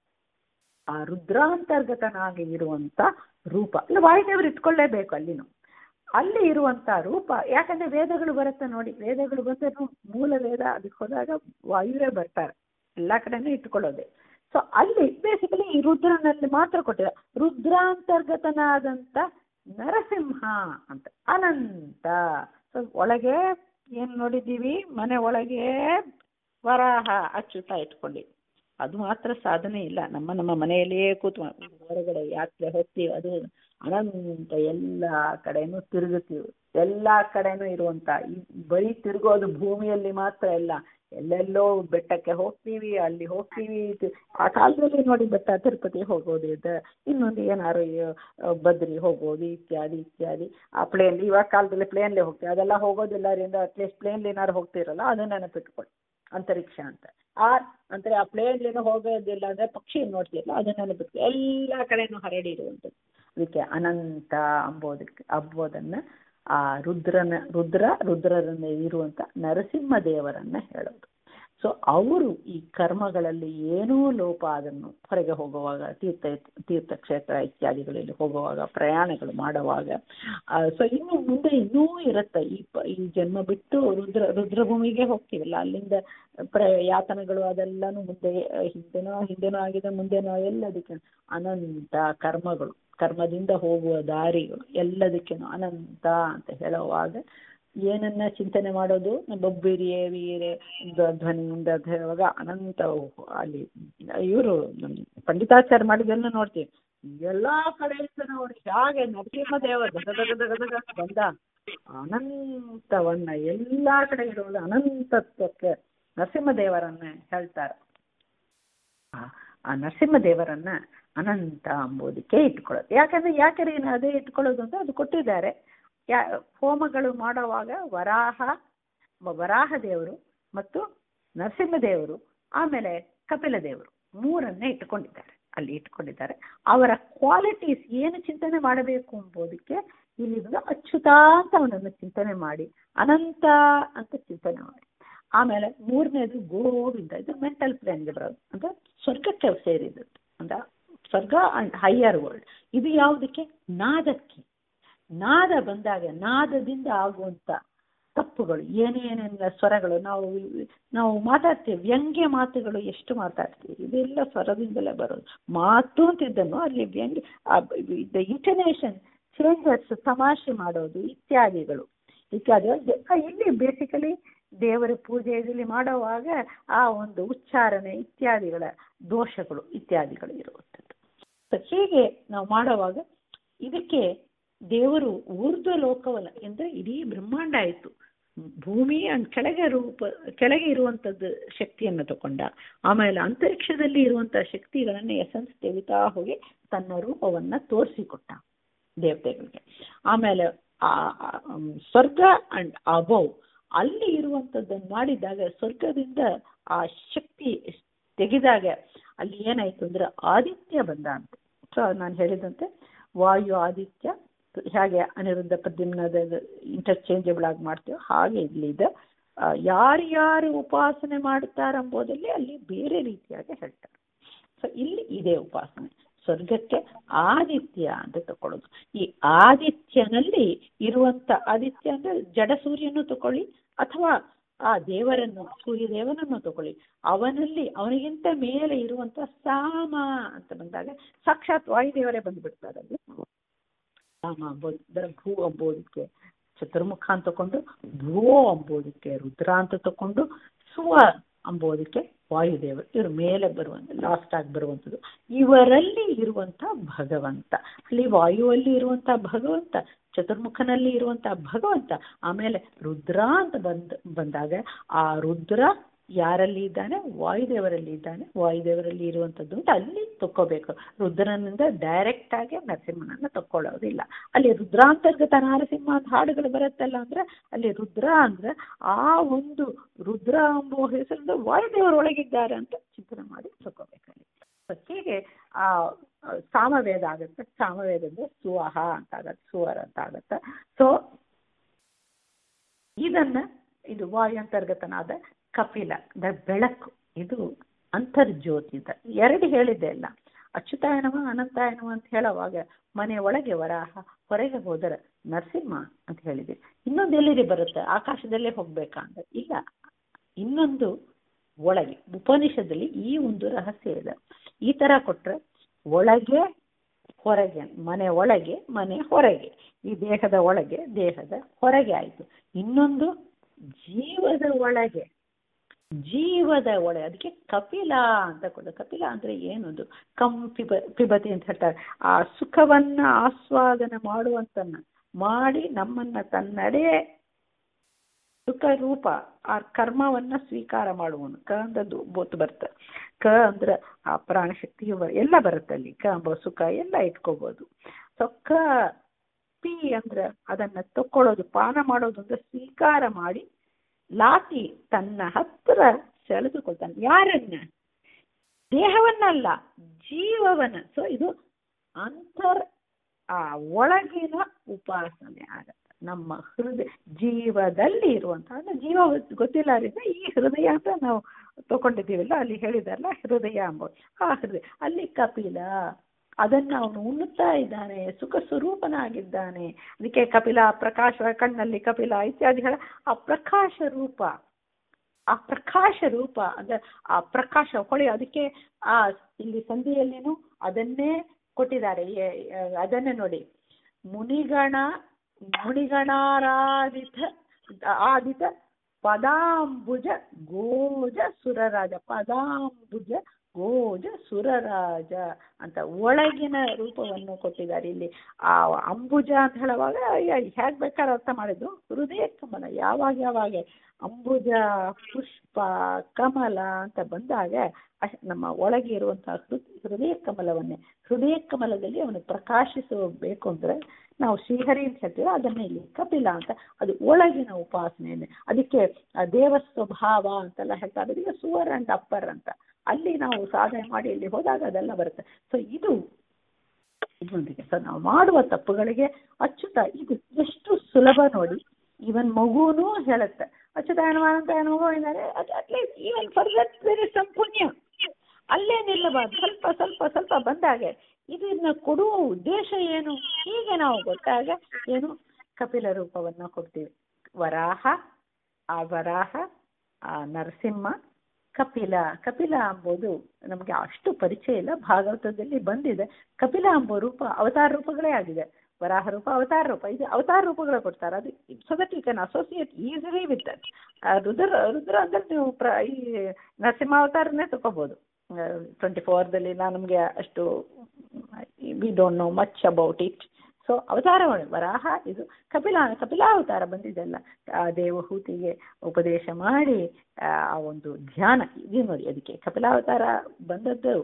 ಆ ರುದ್ರಾಂತರ್ಗತನಾಗಿ ಇರುವಂತ ರೂಪ ಇಲ್ಲ ವಾಯುದೇವರು ಇಟ್ಕೊಳ್ಳೇಬೇಕು ಅಲ್ಲಿನೂ ಅಲ್ಲಿ ಇರುವಂತ ರೂಪ ಯಾಕಂದ್ರೆ ವೇದಗಳು ಬರುತ್ತೆ ನೋಡಿ ವೇದಗಳು ಬಂದರೂ ಮೂಲ ವೇದ ಅದಕ್ಕೆ ಹೋದಾಗ ವಾಯುವೇ ಬರ್ತಾರೆ ಎಲ್ಲಾ ಕಡೆನೂ ಇಟ್ಕೊಳ್ಳೋದೆ ಸೊ ಅಲ್ಲಿ ಬೇಸಿಕಲಿ ಈ ರುದ್ರನಲ್ಲಿ ಮಾತ್ರ ಕೊಟ್ಟಿದೆ ರುದ್ರಾಂತರ್ಗತನಾದಂತ ನರಸಿಂಹ ಅಂತ ಅನಂತ ಸೊ ಒಳಗೆ ಏನ್ ನೋಡಿದ್ದೀವಿ ಮನೆ ಒಳಗೆ ವರಾಹ ಅಚ್ಯುತ ಇಟ್ಕೊಂಡಿವಿ ಅದು ಮಾತ್ರ ಸಾಧನೆ ಇಲ್ಲ ನಮ್ಮ ನಮ್ಮ ಮನೆಯಲ್ಲಿಯೇ ಕೂತು ಹೊರಗಡೆ ಯಾತ್ರೆ ಹೋಗ್ತೀವಿ ಅದು ಅನಂತ ಎಲ್ಲ ಕಡೆನೂ ತಿರುಗುತ್ತೀವಿ ಎಲ್ಲ ಕಡೆನೂ ಇರುವಂತ ಈ ಬರೀ ತಿರುಗೋದು ಭೂಮಿಯಲ್ಲಿ ಮಾತ್ರ ಇಲ್ಲ ಎಲ್ಲೆಲ್ಲೋ ಬೆಟ್ಟಕ್ಕೆ ಹೋಗ್ತೀವಿ ಅಲ್ಲಿ ಹೋಗ್ತೀವಿ ಆ ಕಾಲದಲ್ಲಿ ನೋಡಿ ಬೆಟ್ಟ ತಿರುಪತಿ ಹೋಗೋದು ಇದೆ ಇನ್ನೊಂದು ಏನಾರು ಬದ್ರಿ ಹೋಗೋದು ಇತ್ಯಾದಿ ಇತ್ಯಾದಿ ಆ ಪ್ಲೇನ್ ಇವಾಗ ಕಾಲದಲ್ಲಿ ಪ್ಲೇನ್ಲಿ ಹೋಗ್ತೀವಿ ಅದೆಲ್ಲ ಹೋಗೋದಿಲ್ಲ ಅದರಿಂದ ಅಟ್ಲೀಸ್ಟ್ ಪ್ಲೇನ್ಲಿ ಏನಾರು ಹೋಗ್ತಿರಲ್ಲ ಅದನ್ನ ನೆನಪಿಟ್ಕೊಳ್ಳಿ ಅಂತರಿಕ್ಷ ಅಂತ ಆ ಅಂದ್ರೆ ಆ ಪ್ಲೇನ್ಲಿನೂ ಹೋಗೋದಿಲ್ಲ ಅಂದ್ರೆ ಪಕ್ಷಿ ನೋಡ್ತಿರಲ್ಲ ಅದನ್ನ ನೆನಪಿಟ್ಟು ಎಲ್ಲ ಕಡೆನೂ ಹರಡಿರುವಂಥದ್ದು ಅದಕ್ಕೆ ಅನಂತ ಅಂಬೋದಕ್ಕೆ ಅಂಬೋದನ್ನ ಆ ರುದ್ರನ ರುದ್ರ ರುದ್ರರನ್ನ ಇರುವಂತ ನರಸಿಂಹ ದೇವರನ್ನ ಹೇಳೋದು ಸೊ ಅವರು ಈ ಕರ್ಮಗಳಲ್ಲಿ ಏನೂ ಲೋಪ ಅದನ್ನು ಹೊರಗೆ ಹೋಗುವಾಗ ತೀರ್ಥ ತೀರ್ಥಕ್ಷೇತ್ರ ಇತ್ಯಾದಿಗಳಲ್ಲಿ ಹೋಗುವಾಗ ಪ್ರಯಾಣಗಳು ಮಾಡುವಾಗ ಸೊ ಇನ್ನು ಮುಂದೆ ಇನ್ನೂ ಇರುತ್ತೆ ಈ ಈ ಜನ್ಮ ಬಿಟ್ಟು ರುದ್ರ ರುದ್ರಭೂಮಿಗೆ ಹೋಗ್ತೀವಲ್ಲ ಅಲ್ಲಿಂದ ಪ್ರ ಯಾತನೆಗಳು ಅದೆಲ್ಲಾನು ಮುಂದೆ ಹಿಂದೆನೋ ಹಿಂದೆನೋ ಆಗಿದೆ ಮುಂದೆನೋ ಎಲ್ಲದಕ್ಕೆ ಅನಂತ ಕರ್ಮಗಳು ಕರ್ಮದಿಂದ ಹೋಗುವ ದಾರಿಗಳು ಎಲ್ಲದಕ್ಕೇನು ಅನಂತ ಅಂತ ಹೇಳುವಾಗ ಏನನ್ನ ಚಿಂತನೆ ಮಾಡೋದು ಬೊಬ್ಬಿರಿಯೇ ವೀರೆ ಧ್ವನಿಯಿಂದ ಹೇಳುವಾಗ ಅನಂತ ಅಲ್ಲಿ ಇವರು ಪಂಡಿತಾಚಾರ್ಯ ಮಾಡಿದೆಲ್ಲ ನೋಡ್ತೀವಿ ಎಲ್ಲಾ ಕಡೆಯಿಂದ ನೋಡಿ ಹೇಗೆ ನರಸಿಂಹ ದೇವ ಗದ ಗದ ಗದ ಬಂದ ಅನಂತವನ್ನ ಎಲ್ಲಾ ಕಡೆ ಇರುವುದು ಅನಂತತ್ವಕ್ಕೆ ನರಸಿಂಹ ದೇವರನ್ನ ಹೇಳ್ತಾರೆ ಆ ನರಸಿಂಹ ದೇವರನ್ನ ಅನಂತ ಅಂಬೋದಕ್ಕೆ ಇಟ್ಕೊಳ್ಳೋದು ಯಾಕಂದ್ರೆ ಯಾಕೆ ಅದೇ ಇಟ್ಕೊಳ್ಳೋದು ಅಂತ ಅದು ಕೊಟ್ಟಿದ್ದಾರೆ ಯಾ ಹೋಮಗಳು ಮಾಡುವಾಗ ವರಾಹ ವರಾಹ ದೇವರು ಮತ್ತು ನರಸಿಂಹ ದೇವರು ಆಮೇಲೆ ಕಪಿಲ ದೇವರು ಮೂರನ್ನೇ ಇಟ್ಕೊಂಡಿದ್ದಾರೆ ಅಲ್ಲಿ ಇಟ್ಕೊಂಡಿದ್ದಾರೆ ಅವರ ಕ್ವಾಲಿಟೀಸ್ ಏನು ಚಿಂತನೆ ಮಾಡಬೇಕು ಎಂಬುದಕ್ಕೆ ಇಲ್ಲಿ ಅಚ್ಯುತ ಅಂತ ಅವನನ್ನು ಚಿಂತನೆ ಮಾಡಿ ಅನಂತ ಅಂತ ಚಿಂತನೆ ಮಾಡಿ ಆಮೇಲೆ ಮೂರನೇದು ಗೋವಿಂದ ಇದು ಮೆಂಟಲ್ ಪ್ಲೇನ್ಗೆ ಬರೋದು ಅಂದ್ರೆ ಸ್ವರ್ಗಕ್ಕೆ ಸೇರಿದ್ದು ಅಂದ್ರೆ ಸ್ವರ್ಗ ಅಂಡ್ ಹೈಯರ್ ವರ್ಲ್ಡ್ ಇದು ಯಾವುದಕ್ಕೆ ನಾದಕ್ಕೆ ನಾದ ಬಂದಾಗ ನಾದದಿಂದ ಆಗುವಂತ ತಪ್ಪುಗಳು ಏನೇನೆಲ್ಲ ಸ್ವರಗಳು ನಾವು ನಾವು ಮಾತಾಡ್ತೀವಿ ವ್ಯಂಗ್ಯ ಮಾತುಗಳು ಎಷ್ಟು ಮಾತಾಡ್ತೀವಿ ಇದೆಲ್ಲ ಸ್ವರದಿಂದಲೇ ಬರೋದು ಮಾತು ಅಂತಿದ್ದನ್ನು ಅಲ್ಲಿ ವ್ಯಂಗ್ಯ ದ ಇಂಟರ್ನೇಷನ್ ಚೇಂಜಸ್ ತಮಾಷೆ ಮಾಡೋದು ಇತ್ಯಾದಿಗಳು ಇತ್ಯಾದಿ ಇಲ್ಲಿ ಬೇಸಿಕಲಿ ದೇವರ ಪೂಜೆಯಲ್ಲಿ ಮಾಡುವಾಗ ಆ ಒಂದು ಉಚ್ಚಾರಣೆ ಇತ್ಯಾದಿಗಳ ದೋಷಗಳು ಇತ್ಯಾದಿಗಳು ಇರುವಂಥದ್ದು ಹೀಗೆ ನಾವು ಮಾಡುವಾಗ ಇದಕ್ಕೆ ದೇವರು ಊರ್ಧ್ವ ಲೋಕವಲ್ಲ ಅಂದ್ರೆ ಇಡೀ ಬ್ರಹ್ಮಾಂಡ ಆಯಿತು ಭೂಮಿ ಕೆಳಗೆ ರೂಪ ಕೆಳಗೆ ಇರುವಂಥದ್ದು ಶಕ್ತಿಯನ್ನು ತಗೊಂಡ ಆಮೇಲೆ ಅಂತರಿಕ್ಷದಲ್ಲಿ ಇರುವಂತಹ ಶಕ್ತಿಗಳನ್ನ ಎಸೆನ್ಸ್ ತೆಗಿತಾ ಹೋಗಿ ತನ್ನ ರೂಪವನ್ನ ತೋರಿಸಿಕೊಟ್ಟ ದೇವತೆಗಳಿಗೆ ಆಮೇಲೆ ಆ ಸ್ವರ್ಗ ಅಂಡ್ ಅಬೌವ್ ಅಲ್ಲಿ ಇರುವಂಥದ್ದನ್ನು ಮಾಡಿದಾಗ ಸ್ವರ್ಗದಿಂದ ಆ ಶಕ್ತಿ ತೆಗೆದಾಗ ಅಲ್ಲಿ ಏನಾಯ್ತು ಅಂದ್ರೆ ಆದಿತ್ಯ ಬಂದ ಅಂತ ಸೊ ನಾನು ಹೇಳಿದಂತೆ ವಾಯು ಆದಿತ್ಯ ಹೇಗೆ ಅನಿರುದ್ಧ ಪ್ರದ್ಯುಮ್ನದ ಇಂಟರ್ಚೇಂಜಬಲ್ ಆಗಿ ಮಾಡ್ತೀವೋ ಹಾಗೆ ಇಲ್ಲಿದೆ ಯಾರ್ಯಾರು ಉಪಾಸನೆ ಮಾಡುತ್ತಾರೆಂಬುದಲ್ಲಿ ಅಲ್ಲಿ ಬೇರೆ ರೀತಿಯಾಗಿ ಹೇಳ್ತಾರೆ ಸೊ ಇಲ್ಲಿ ಇದೆ ಉಪಾಸನೆ ಸ್ವರ್ಗಕ್ಕೆ ಆದಿತ್ಯ ಅಂತ ತಕೊಳ್ಳೋದು ಈ ಆದಿತ್ಯನಲ್ಲಿ ಇರುವಂತ ಆದಿತ್ಯ ಅಂದ್ರೆ ಜಡ ಸೂರ್ಯನು ತಕೊಳ್ಳಿ ಅಥವಾ ಆ ದೇವರನ್ನು ಸೂರ್ಯದೇವನನ್ನು ತಗೊಳ್ಳಿ ಅವನಲ್ಲಿ ಅವನಿಗಿಂತ ಮೇಲೆ ಇರುವಂತ ಸಾಮ ಅಂತ ಬಂದಾಗ ಸಾಕ್ಷಾತ್ ವಾಯುದೇವರೇ ಬಂದ್ಬಿಡ್ತಾರೆ ಅಲ್ಲಿ ಸಾಮ ಅಂಬೋದು ಭೂ ಅಂಬೋದಕ್ಕೆ ಚತುರ್ಮುಖ ಅಂತ ತಕೊಂಡು ಭೂ ಅಂಬೋದಕ್ಕೆ ರುದ್ರ ಅಂತ ತಕೊಂಡು ಸುವ ಅಂಬೋದಕ್ಕೆ ವಾಯುದೇವರು ಇವ್ರ ಮೇಲೆ ಬರುವಂತ ಲಾಸ್ಟ್ ಆಗಿ ಬರುವಂಥದ್ದು ಇವರಲ್ಲಿ ಇರುವಂತ ಭಗವಂತ ಅಲ್ಲಿ ವಾಯುವಲ್ಲಿ ಇರುವಂತ ಭಗವಂತ ಚತುರ್ಮುಖನಲ್ಲಿ ಇರುವಂತ ಭಗವಂತ ಆಮೇಲೆ ರುದ್ರ ಅಂತ ಬಂದ ಬಂದಾಗ ಆ ರುದ್ರ ಯಾರಲ್ಲಿ ಇದ್ದಾನೆ ವಾಯುದೇವರಲ್ಲಿ ಇದ್ದಾನೆ ವಾಯುದೇವರಲ್ಲಿ ಇರುವಂಥದ್ದು ಅಂತ ಅಲ್ಲಿ ತಕ್ಕೋಬೇಕು ರುದ್ರನಿಂದ ಡೈರೆಕ್ಟ್ ಆಗಿ ನರಸಿಂಹನನ್ನ ತಕ್ಕೊಳ್ಳೋದಿಲ್ಲ ಅಲ್ಲಿ ರುದ್ರಾಂತರ್ಗತ ನರಸಿಂಹ ಅಂತ ಹಾಡುಗಳು ಬರುತ್ತಲ್ಲ ಅಂದ್ರೆ ಅಲ್ಲಿ ರುದ್ರ ಅಂದ್ರೆ ಆ ಒಂದು ರುದ್ರ ಎಂಬುವ ಹೆಸರಿಂದ ವಾಯುದೇವರೊಳಗಿದ್ದಾರೆ ಅಂತ ಚಿಂತನೆ ಮಾಡಿ ತಕ್ಕೋಬೇಕಲ್ಲಿ ಹೀಗೆ ಆ ಸಾಮವೇದ ಆಗುತ್ತೆ ಸಾಮವೇದದ್ದು ಸುವಹ ಅಂತ ಆಗತ್ತೆ ಸುವರ್ ಅಂತ ಆಗತ್ತೆ ಸೊ ಇದನ್ನ ಇದು ವಾಯು ಅಂತರ್ಗತನಾದ ಕಪಿಲ ದ ಬೆಳಕು ಇದು ಅಂತರ್ಜ್ಯೋತಿದ ಎರಡು ಹೇಳಿದ್ದೆ ಅಲ್ಲ ಅಚ್ಯುತಾಯನವ ಅನಂತಾಯನವ ಅಂತ ಹೇಳುವಾಗ ಮನೆ ಒಳಗೆ ವರಾಹ ಹೊರಗೆ ಹೋದರೆ ನರಸಿಂಹ ಅಂತ ಹೇಳಿದೆ ಇನ್ನೊಂದು ಎಲ್ಲಿದೆ ಬರುತ್ತೆ ಆಕಾಶದಲ್ಲೇ ಹೋಗ್ಬೇಕಾ ಅಂದ್ರೆ ಇಲ್ಲ ಇನ್ನೊಂದು ಒಳಗೆ ಉಪನಿಷದಲ್ಲಿ ಈ ಒಂದು ರಹಸ್ಯ ಇದೆ ಈ ತರ ಕೊಟ್ರೆ ಒಳಗೆ ಹೊರಗೆ ಮನೆ ಒಳಗೆ ಮನೆ ಹೊರಗೆ ಈ ದೇಹದ ಒಳಗೆ ದೇಹದ ಹೊರಗೆ ಆಯ್ತು ಇನ್ನೊಂದು ಜೀವದ ಒಳಗೆ ಜೀವದ ಒಳಗೆ ಅದಕ್ಕೆ ಕಪಿಲ ಅಂತ ಕೊಡ ಕಪಿಲ ಅಂದ್ರೆ ಏನದು ಕಂ ಪಿಬ ಪಿಬತಿ ಅಂತ ಹೇಳ್ತಾರೆ ಆ ಸುಖವನ್ನ ಆಸ್ವಾದನ ಮಾಡುವಂತನ್ನ ಮಾಡಿ ನಮ್ಮನ್ನ ತನ್ನಡೆ ಸುಖ ರೂಪ ಆ ಕರ್ಮವನ್ನ ಸ್ವೀಕಾರ ಮಾಡುವನು ಕ ಅಂದದ್ದು ಬೋತ್ ಬರುತ್ತೆ ಕ ಅಂದ್ರೆ ಆ ಪ್ರಾಣಶಕ್ತಿ ಎಲ್ಲ ಬರುತ್ತೆ ಅಲ್ಲಿ ಕ ಎಂಬ ಸುಖ ಎಲ್ಲ ಇಟ್ಕೋಬಹುದು ಸೊ ಕ ಪಿ ಅಂದ್ರೆ ಅದನ್ನ ತಕ್ಕೊಳ್ಳೋದು ಪಾನ ಮಾಡೋದು ಅಂದ್ರೆ ಸ್ವೀಕಾರ ಮಾಡಿ ಲಾತಿ ತನ್ನ ಹತ್ರ ಸೆಳೆದುಕೊಳ್ತಾನೆ ಯಾರನ್ನ ದೇಹವನ್ನಲ್ಲ ಜೀವವನ್ನ ಸೊ ಇದು ಅಂತರ್ ಆ ಒಳಗಿನ ಉಪಾಸನೆ ಆಗತ್ತೆ ನಮ್ಮ ಹೃದಯ ಜೀವದಲ್ಲಿ ಇರುವಂತಹ ಜೀವ ಗೊತ್ತಿಲ್ಲ ಅವರಿಂದ ಈ ಹೃದಯ ಅಂತ ನಾವು ತಗೊಂಡಿದ್ದೀವಲ್ಲ ಅಲ್ಲಿ ಹೇಳಿದಾರಲ್ಲ ಹೃದಯ ಅಂಬೋದು ಆ ಹೃದಯ ಅಲ್ಲಿ ಕಪಿಲ ಅದನ್ನ ಅವನು ಉಣ್ಣುತ್ತಾ ಇದ್ದಾನೆ ಸುಖ ಸ್ವರೂಪನಾಗಿದ್ದಾನೆ ಅದಕ್ಕೆ ಕಪಿಲ ಪ್ರಕಾಶ ಕಣ್ಣಲ್ಲಿ ಕಪಿಲ ಇತ್ಯಾದಿಗಳ ಆ ಪ್ರಕಾಶ ರೂಪ ಆ ಪ್ರಕಾಶ ರೂಪ ಅಂದ್ರೆ ಆ ಪ್ರಕಾಶ ಹೊಳೆ ಅದಕ್ಕೆ ಆ ಇಲ್ಲಿ ಸಂಧಿಯಲ್ಲೇನು ಅದನ್ನೇ ಕೊಟ್ಟಿದ್ದಾರೆ ಅದನ್ನೇ ನೋಡಿ ಮುನಿಗಣ ಮುನಿಗಣಾರಾಧಿತ ಆದಿತ ಪದಾಂಬುಜ ಗೋಜ ಸುರರಾಜ ಪದಾಂಬುಜ ಗೋಜ ಸುರರಾಜ ಅಂತ ಒಳಗಿನ ರೂಪವನ್ನು ಕೊಟ್ಟಿದ್ದಾರೆ ಇಲ್ಲಿ ಆ ಅಂಬುಜ ಅಂತ ಹೇಳುವಾಗ ಹೇಗ್ ಬೇಕಾದ್ರೆ ಅರ್ಥ ಮಾಡಿದ್ದು ಹೃದಯ ಕಮಲ ಯಾವಾಗ ಯಾವಾಗ ಅಂಬುಜ ಪುಷ್ಪ ಕಮಲ ಅಂತ ಬಂದಾಗ ನಮ್ಮ ಒಳಗೆ ಇರುವಂತಹ ಹೃದಯ ಕಮಲವನ್ನೇ ಹೃದಯ ಕಮಲದಲ್ಲಿ ಅವನು ಪ್ರಕಾಶಿಸಬೇಕು ಅಂದ್ರೆ ನಾವು ಶ್ರೀಹರಿ ಅಂತ ಹೇಳ್ತೀವಿ ಅದನ್ನ ಇಲ್ಲಿ ಕಪಿಲ ಅಂತ ಅದು ಒಳಗಿನ ಉಪಾಸನೆಯನ್ನೇ ಅದಕ್ಕೆ ದೇವ ಸ್ವಭಾವ ಅಂತೆಲ್ಲ ಹೇಳ್ತಾರೆ ಅದಕ್ಕೆ ಸುವರ್ ಅಂಡ್ ಅಪ್ಪರ್ ಅಂತ ಅಲ್ಲಿ ನಾವು ಸಾಧನೆ ಮಾಡಿ ಇಲ್ಲಿ ಹೋದಾಗ ಅದೆಲ್ಲ ಬರುತ್ತೆ ಸೊ ಇದು ಇದೊಂದಿಗೆ ಸೊ ನಾವು ಮಾಡುವ ತಪ್ಪುಗಳಿಗೆ ಅಚ್ಚುತ ಇದು ಎಷ್ಟು ಸುಲಭ ನೋಡಿ ಇವನ್ ಮಗುನೂ ಹೇಳುತ್ತೆ ಅಚ್ಚುತ ಹನುಮಾನಂತ ಮಗು ಇದ್ದಾರೆ at least even for that there is some ಪುಣ್ಯ ಅಲ್ಲೇ ನಿಲ್ಲಬಾರ್ದು ಸ್ವಲ್ಪ ಸ್ವಲ್ಪ ಸ್ವಲ್ಪ ಬಂದಾಗೆ ಇದನ್ನ ಕೊಡುವ ಉದ್ದೇಶ ಏನು ಹೀಗೆ ನಾವು ಗೊತ್ತಾಗ ಏನು ಕಪಿಲ ರೂಪವನ್ನ ಕೊಡ್ತೀವಿ ವರಾಹ ಆ ವರಾಹ ಆ ನರಸಿಂಹ ಕಪಿಲ ಕಪಿಲ ಎಂಬುದು ನಮಗೆ ಅಷ್ಟು ಪರಿಚಯ ಇಲ್ಲ ಭಾಗವತದಲ್ಲಿ ಬಂದಿದೆ ಕಪಿಲ ಎಂಬ ರೂಪ ಅವತಾರ ರೂಪಗಳೇ ಆಗಿದೆ ವರಾಹ ರೂಪ ಅವತಾರ ರೂಪ ಇದು ಅವತಾರ ರೂಪಗಳು ಕೊಡ್ತಾರೆ ಅದು so that you can associate easily with that Rudra Rudra ಅಂದ್ರೆ ನೀವು ಪ್ರ ಈ ನರಸಿಂಹ ಅವತಾರನೇ ತಗೋಬಹುದು ಟ್ವೆಂಟಿ ಫೋರ್ದಲ್ಲಿ ನಮಗೆ ಅಷ್ಟು we don't know much about it so ಅವತಾರಗಳು ವರಾಹ ಇದು ಕಪಿಲ ಕಪಿಲಾವತಾರ ಬಂದಿದ್ದೆಲ್ಲ ಆ ದೇವಹೂತಿಗೆ ಉಪದೇಶ ಮಾಡಿ ಆ ಒಂದು ಧ್ಯಾನ ಇದು ನೋಡಿ ಅದಕ್ಕೆ ಕಪಿಲಾವತಾರ ಬಂದದ್ದು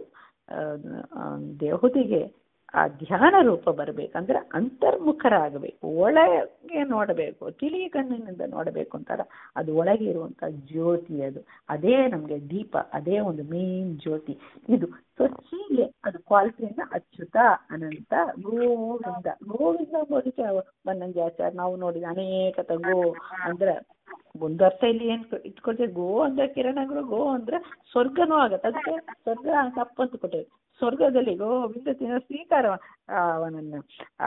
ದೇವಹೂತಿಗೆ ಆ ಧ್ಯಾನ ರೂಪ ಬರಬೇಕಂದ್ರೆ ಅಂತರ್ಮುಖರಾಗಬೇಕು ಒಳಗೆ ನೋಡಬೇಕು ತಿಳಿ ಕಣ್ಣಿನಿಂದ ನೋಡಬೇಕು ಅಂತಾರ ಅದು ಒಳಗೆ ಇರುವಂತ ಜ್ಯೋತಿ ಅದು ಅದೇ ನಮಗೆ ದೀಪ ಅದೇ ಒಂದು ಮೇನ್ ಜ್ಯೋತಿ ಇದು ಸೊ ಹೀಗೆ ಅದು ಕ್ವಾಲಿಟಿಯನ್ನ ಅಚ್ಯುತ ಅನಂತ ಗೋವಿಂದ ಗೋವಿಂದ ಅಂಬೋದಕ್ಕೆ ಬನ್ನಂಜಿ ಆಚಾರ ನಾವು ನೋಡಿದ ಅನೇಕ ಗೋ ಅಂದ್ರೆ ಒಂದು ಅರ್ಥ ಇಲ್ಲಿ ಏನ್ ಇಟ್ಕೊಳ್ತೇವೆ ಗೋ ಅಂದ್ರೆ ಕಿರಣಗಳು ಗೋ ಅಂದ್ರೆ ಸ್ವರ್ಗನೂ ಆಗತ್ತೆ ಅದಕ್ಕೆ ಸ್ವರ್ಗ ತಪ್ಪಂತ ಕೊಟ್ಟೇವೆ ಸ್ವರ್ಗದಲ್ಲಿ ಗೋವಿಂದತಿನ ಸ್ವೀಕಾರ ಅವನನ್ನ ಆ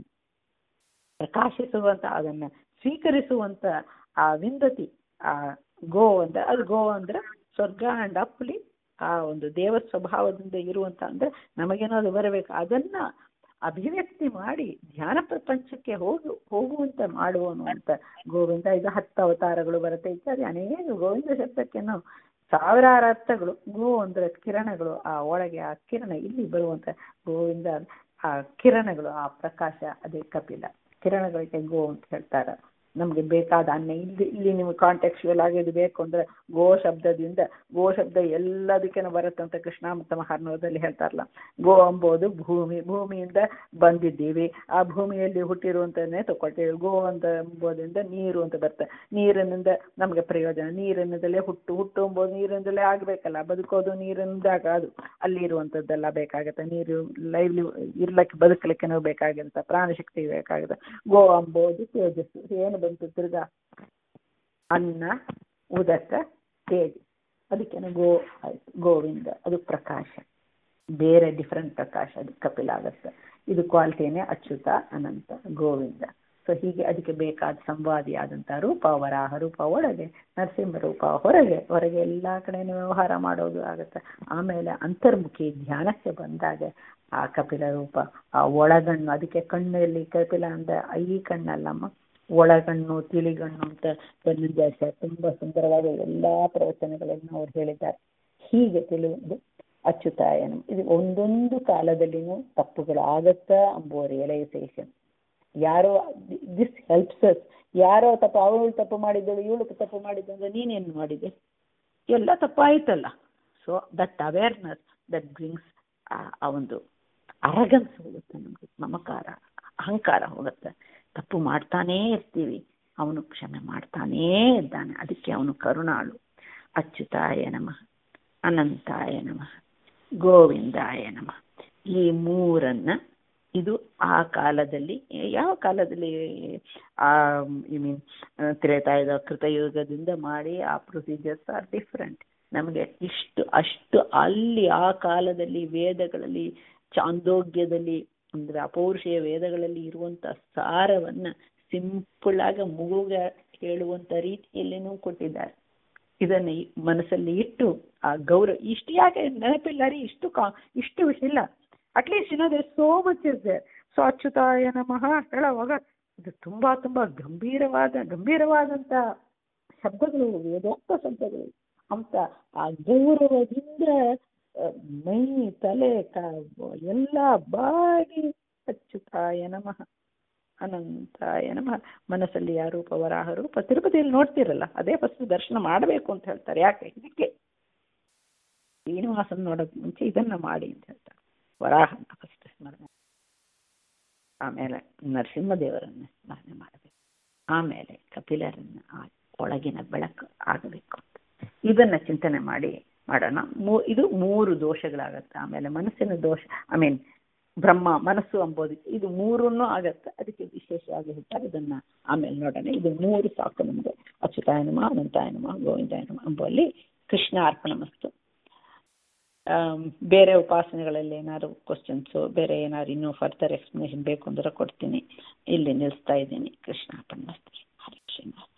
ಪ್ರಕಾಶಿಸುವಂತ ಅದನ್ನ ಸ್ವೀಕರಿಸುವಂತ ಆ ವಿಂದತಿ ಆ ಗೋ ಅಂದ್ರೆ ಅದು ಗೋ ಅಂದ್ರೆ ಸ್ವರ್ಗ ಅಂಡ್ ಅಪ್ಲಿ ಆ ಒಂದು ದೇವ ಸ್ವಭಾವದಿಂದ ಇರುವಂತ ಅಂದ್ರೆ ನಮಗೇನೋ ಅದು ಬರಬೇಕು ಅದನ್ನ ಅಭಿವ್ಯಕ್ತಿ ಮಾಡಿ ಧ್ಯಾನ ಪ್ರಪಂಚಕ್ಕೆ ಹೋಗು ಹೋಗುವಂತ ಮಾಡುವನು ಅಂತ ಗೋವಿಂದ ಇದು ಹತ್ತು ಅವತಾರಗಳು ಬರುತ್ತೆ ಇತ್ಯಾದಿ ಅನೇಕ ಗೋವಿಂದ ಶಬ್ದಕ್ಕೆ ನಾವು ಸಾವಿರಾರು ಅರ್ಥಗಳು ಗೋ ಅಂದ್ರೆ ಕಿರಣಗಳು ಆ ಒಳಗೆ ಆ ಕಿರಣ ಇಲ್ಲಿ ಬರುವಂತ ಗೋವಿಂದ ಆ ಕಿರಣಗಳು ಆ ಪ್ರಕಾಶ ಅದೇ ಕಪಿಲ ಕಿರಣಗಳಿಗೆ ಗೋ ಅಂತ ಹೇಳ್ತಾರ ನಮಗೆ ಬೇಕಾದ ಅನ್ನ ಇಲ್ಲಿ ಇಲ್ಲಿ ನಿಮ್ಗೆ ಕಾಂಟೆಕ್ಚುಯಲ್ ಆಗಿ ಇದು ಬೇಕು ಅಂದರೆ ಗೋ ಶಬ್ದದಿಂದ ಗೋ ಶಬ್ದ ಎಲ್ಲದಕ್ಕೇನು ಬರುತ್ತಂತ ಕೃಷ್ಣಾಮೃತ ಮಹಾರ್ಣವದಲ್ಲಿ ಹೇಳ್ತಾರಲ್ಲ ಗೋ ಎಂಬುದು ಭೂಮಿ ಭೂಮಿಯಿಂದ ಬಂದಿದ್ದೀವಿ ಆ ಭೂಮಿಯಲ್ಲಿ ಹುಟ್ಟಿರುವಂತನೇ ತಗೊಳ್ತೀವಿ ಗೋ ಅಂತ ಎಂಬುದರಿಂದ ನೀರು ಅಂತ ಬರುತ್ತೆ ನೀರಿನಿಂದ ನಮಗೆ ಪ್ರಯೋಜನ ನೀರಿನಿಂದಲೇ ಹುಟ್ಟು ಹುಟ್ಟು ಎಂಬುದು ನೀರಿನಿಂದಲೇ ಆಗಬೇಕಲ್ಲ ಬದುಕೋದು ನೀರಿನಿಂದಾಗ ಅದು ಅಲ್ಲಿರುವಂಥದ್ದೆಲ್ಲ ಬೇಕಾಗುತ್ತೆ ನೀರು ಲೈವ್ಲಿ ಇರ್ಲಿಕ್ಕೆ ಬದುಕಲಿಕ್ಕೆ ಬೇಕಾಗುತ್ತೆ ಪ್ರಾಣಶಕ್ತಿ ಬೇಕಾಗುತ್ತೆ ಗೋ ಅಂಬೋದು ತೇಜಸ್ಸು ಏನು ಬಂತು ತಿರ್ಗಾ ಅನ್ನ ಉದಕ ತೇಜ್ ಅದಕ್ಕೇನು ಗೋ ಆಯ್ತು ಗೋವಿಂದ ಅದು ಪ್ರಕಾಶ ಬೇರೆ ಡಿಫ್ರೆಂಟ್ ಪ್ರಕಾಶ ಅದು ಕಪಿಲ ಆಗುತ್ತೆ ಇದು ಕ್ವಾಲಿಟಿನೇ ಅಚ್ಯುತ ಅನಂತ ಗೋವಿಂದ ಸೊ ಹೀಗೆ ಅದಕ್ಕೆ ಬೇಕಾದ ಸಂವಾದಿಯಾದಂಥ ರೂಪ ವರಾಹ ರೂಪ ಒಳಗೆ ನರಸಿಂಹ ರೂಪ ಹೊರಗೆ ಹೊರಗೆ ಎಲ್ಲ ಕಡೆನೂ ವ್ಯವಹಾರ ಮಾಡೋದು ಆಗುತ್ತೆ ಆಮೇಲೆ ಅಂತರ್ಮುಖಿ ಧ್ಯಾನಕ್ಕೆ ಬಂದಾಗ ಆ ಕಪಿಲ ರೂಪ ಆ ಒಳಗಣ್ಣು ಅದಕ್ಕೆ ಕಣ್ಣಲ್ಲಿ ಕಪಿಲ ಅಂದ್ರೆ ಈ ಕಣ್ಣಲ್ಲಮ್ಮ ಒಳಗಣ್ಣು ತಿಳಿಗಣ್ಣು ಅಂತ ಬನ್ನಂಜಾಸ ತುಂಬ ಸುಂದರವಾದ ಎಲ್ಲ ಪ್ರವಚನಗಳನ್ನು ಅವ್ರು ಹೇಳಿದ್ದಾರೆ ಹೀಗೆ ತಿಳಿಯುವುದು ಅಚ್ಯುತಾಯನ ಇದು ಒಂದೊಂದು ಕಾಲದಲ್ಲಿನೂ ತಪ್ಪುಗಳು ಆಗತ್ತಾ ಎಂಬುವ ರಿಯಲೈಸೇಷನ್ ಯಾರೋ ದಿಸ್ ಹೆಲ್ಪ್ಸ್ ಅಸ್ ಯಾರೋ ತಪ್ಪು ಅವಳು ತಪ್ಪು ಮಾಡಿದ್ದಳು ಇವಳು ತಪ್ಪು ಮಾಡಿದ್ದು ಅಂದ್ರೆ ನೀನೇನು ಮಾಡಿದೆ ಎಲ್ಲ ತಪ್ಪಾಯ್ತಲ್ಲ so that awareness that brings ಆ ಒಂದು ಅರಗನ್ಸ್ ಹೋಗುತ್ತೆ ನಮಗೆ ಮಮಕಾರ ಅಹಂಕಾರ ಹೋಗುತ್ತೆ ತಪ್ಪು ಮಾಡ್ತಾನೇ ಇರ್ತೀವಿ ಅವನು ಕ್ಷಮೆ ಮಾಡ್ತಾನೇ ಇದ್ದಾನೆ ಅದಕ್ಕೆ ಅವನು ಕರುಣಾಳು ಅಚ್ಯುತಾಯ ನಮಃ ಅನಂತಾಯ ನಮಃ ಗೋವಿಂದಾಯ ನಮಃ ಈ ಮೂರನ್ನ ಇದು ಆ ಕಾಲದಲ್ಲಿ ಯಾವ ಕಾಲದಲ್ಲಿ ಆ ಐ ಮೀನ್ ತ್ರೇತಾಯುಗ ಕೃತಯುಗದಿಂದ ಮಾಡಿ ಆ ಪ್ರೊಸೀಜರ್ಸ್ ಆರ್ ಡಿಫ್ರೆಂಟ್ ನಮಗೆ ಇಷ್ಟು ಅಷ್ಟು ಅಲ್ಲಿ ಆ ಕಾಲದಲ್ಲಿ ವೇದಗಳಲ್ಲಿ ಚಾಂದೋಗ್ಯದಲ್ಲಿ ಅಂದ್ರೆ ಅಪೌರುಷೆಯ ವೇದಗಳಲ್ಲಿ ಇರುವಂತ ಸಾರವನ್ನ ಸಿಂಪಲ್ ಆಗಿ ಮಗುಗ ಹೇಳುವಂತ ರೀತಿಯಲ್ಲೇನೂ ಕೊಟ್ಟಿದ್ದಾರೆ ಇದನ್ನ ಮನಸ್ಸಲ್ಲಿ ಇಟ್ಟು ಆ ಗೌರವ ಇಷ್ಟು ಯಾಕೆ ನೆನಪಿಲ್ಲ ರೀ ಇಷ್ಟು ಕಾ ಇಷ್ಟು ಇಲ್ಲ ಅಟ್ಲೀಸ್ಟ್ ಏನೋ they so much is there so ಅಚ್ಯುತಾಯ ನಮಃ ಹೇಳುವಾಗ ಇದು ತುಂಬಾ ತುಂಬಾ ಗಂಭೀರವಾದ ಗಂಭೀರವಾದಂತ ಶಬ್ದಗಳು ವೇದೋಕ್ತ ಶಬ್ದಗಳು ಅಂತ ಆ ಗೌರವದಿಂದ ಮೈ ತಲೆ ಕ ಎಲ್ಲ ಬಾಡಿ ಅಚ್ಯುತಾಯ ನಮಃ ಅನಂತಾಯ ನಮಃ ಮನಸ್ಸಲ್ಲಿ ಆ ರೂಪ ವರಾಹ ರೂಪ ತಿರುಪತಿಯಲ್ಲಿ ನೋಡ್ತಿರಲ್ಲ ಅದೇ ಫಸ್ಟ್ ದರ್ಶನ ಮಾಡಬೇಕು ಅಂತ ಹೇಳ್ತಾರೆ ಯಾಕೆ ಇದಕ್ಕೆ ಶ್ರೀನಿವಾಸನ್ ನೋಡೋಕೆ ಮುಂಚೆ ಇದನ್ನ ಮಾಡಿ ಅಂತ ಹೇಳ್ತಾರೆ ವರಾಹನ ಫಸ್ಟ್ ಸ್ಮರಣೆ ಆಮೇಲೆ ನರಸಿಂಹದೇವರನ್ನ ಸ್ಮರಣೆ ಮಾಡಬೇಕು ಆಮೇಲೆ ಕಪಿಲರನ್ನ ಒಳಗಿನ ಬೆಳಕು ಆಗಬೇಕು ಇದನ್ನ ಚಿಂತನೆ ಮಾಡಿ ಮಾಡೋಣ ಮೂ ಇದು ಮೂರು ದೋಷಗಳಾಗತ್ತೆ ಆಮೇಲೆ ಮನಸ್ಸಿನ ದೋಷ ಐ ಮೀನ್ ಬ್ರಹ್ಮ ಮನಸ್ಸು ಅಂಬೋದು ಇದು ಮೂರನ್ನು ಆಗತ್ತೆ ಅದಕ್ಕೆ ವಿಶೇಷವಾಗಿ ಹೇಳ್ತಾರೆ ಇದನ್ನ ಆಮೇಲೆ ನೋಡೋಣ ಇದು ಮೂರು ಸಾಕು ನಮಗೆ ಅಚ್ಯುತಾಯನಮ ಅನಂತಾಯನಮ ಗೋವಿಂದಾಯನಮ ಎಂಬಲ್ಲಿ ಕೃಷ್ಣ ಅರ್ಪಣ ಮಸ್ತು ಬೇರೆ ಉಪಾಸನೆಗಳಲ್ಲಿ ಏನಾದ್ರು ಕ್ವಶನ್ಸು ಬೇರೆ ಏನಾದ್ರು ಇನ್ನೂ ಫರ್ದರ್ ಎಕ್ಸ್ಪ್ಲನೇಷನ್ ಬೇಕು ಅಂದ್ರೆ ಕೊಡ್ತೀನಿ ಇಲ್ಲಿ ನಿಲ್ಲಿಸ್ತಾ ಇದ್ದೀನಿ ಕೃಷ್ಣ ಅರ್ಪಣ ಮಸ್ತು ಹರಿ ಶ್ರೀನಿವಾಸ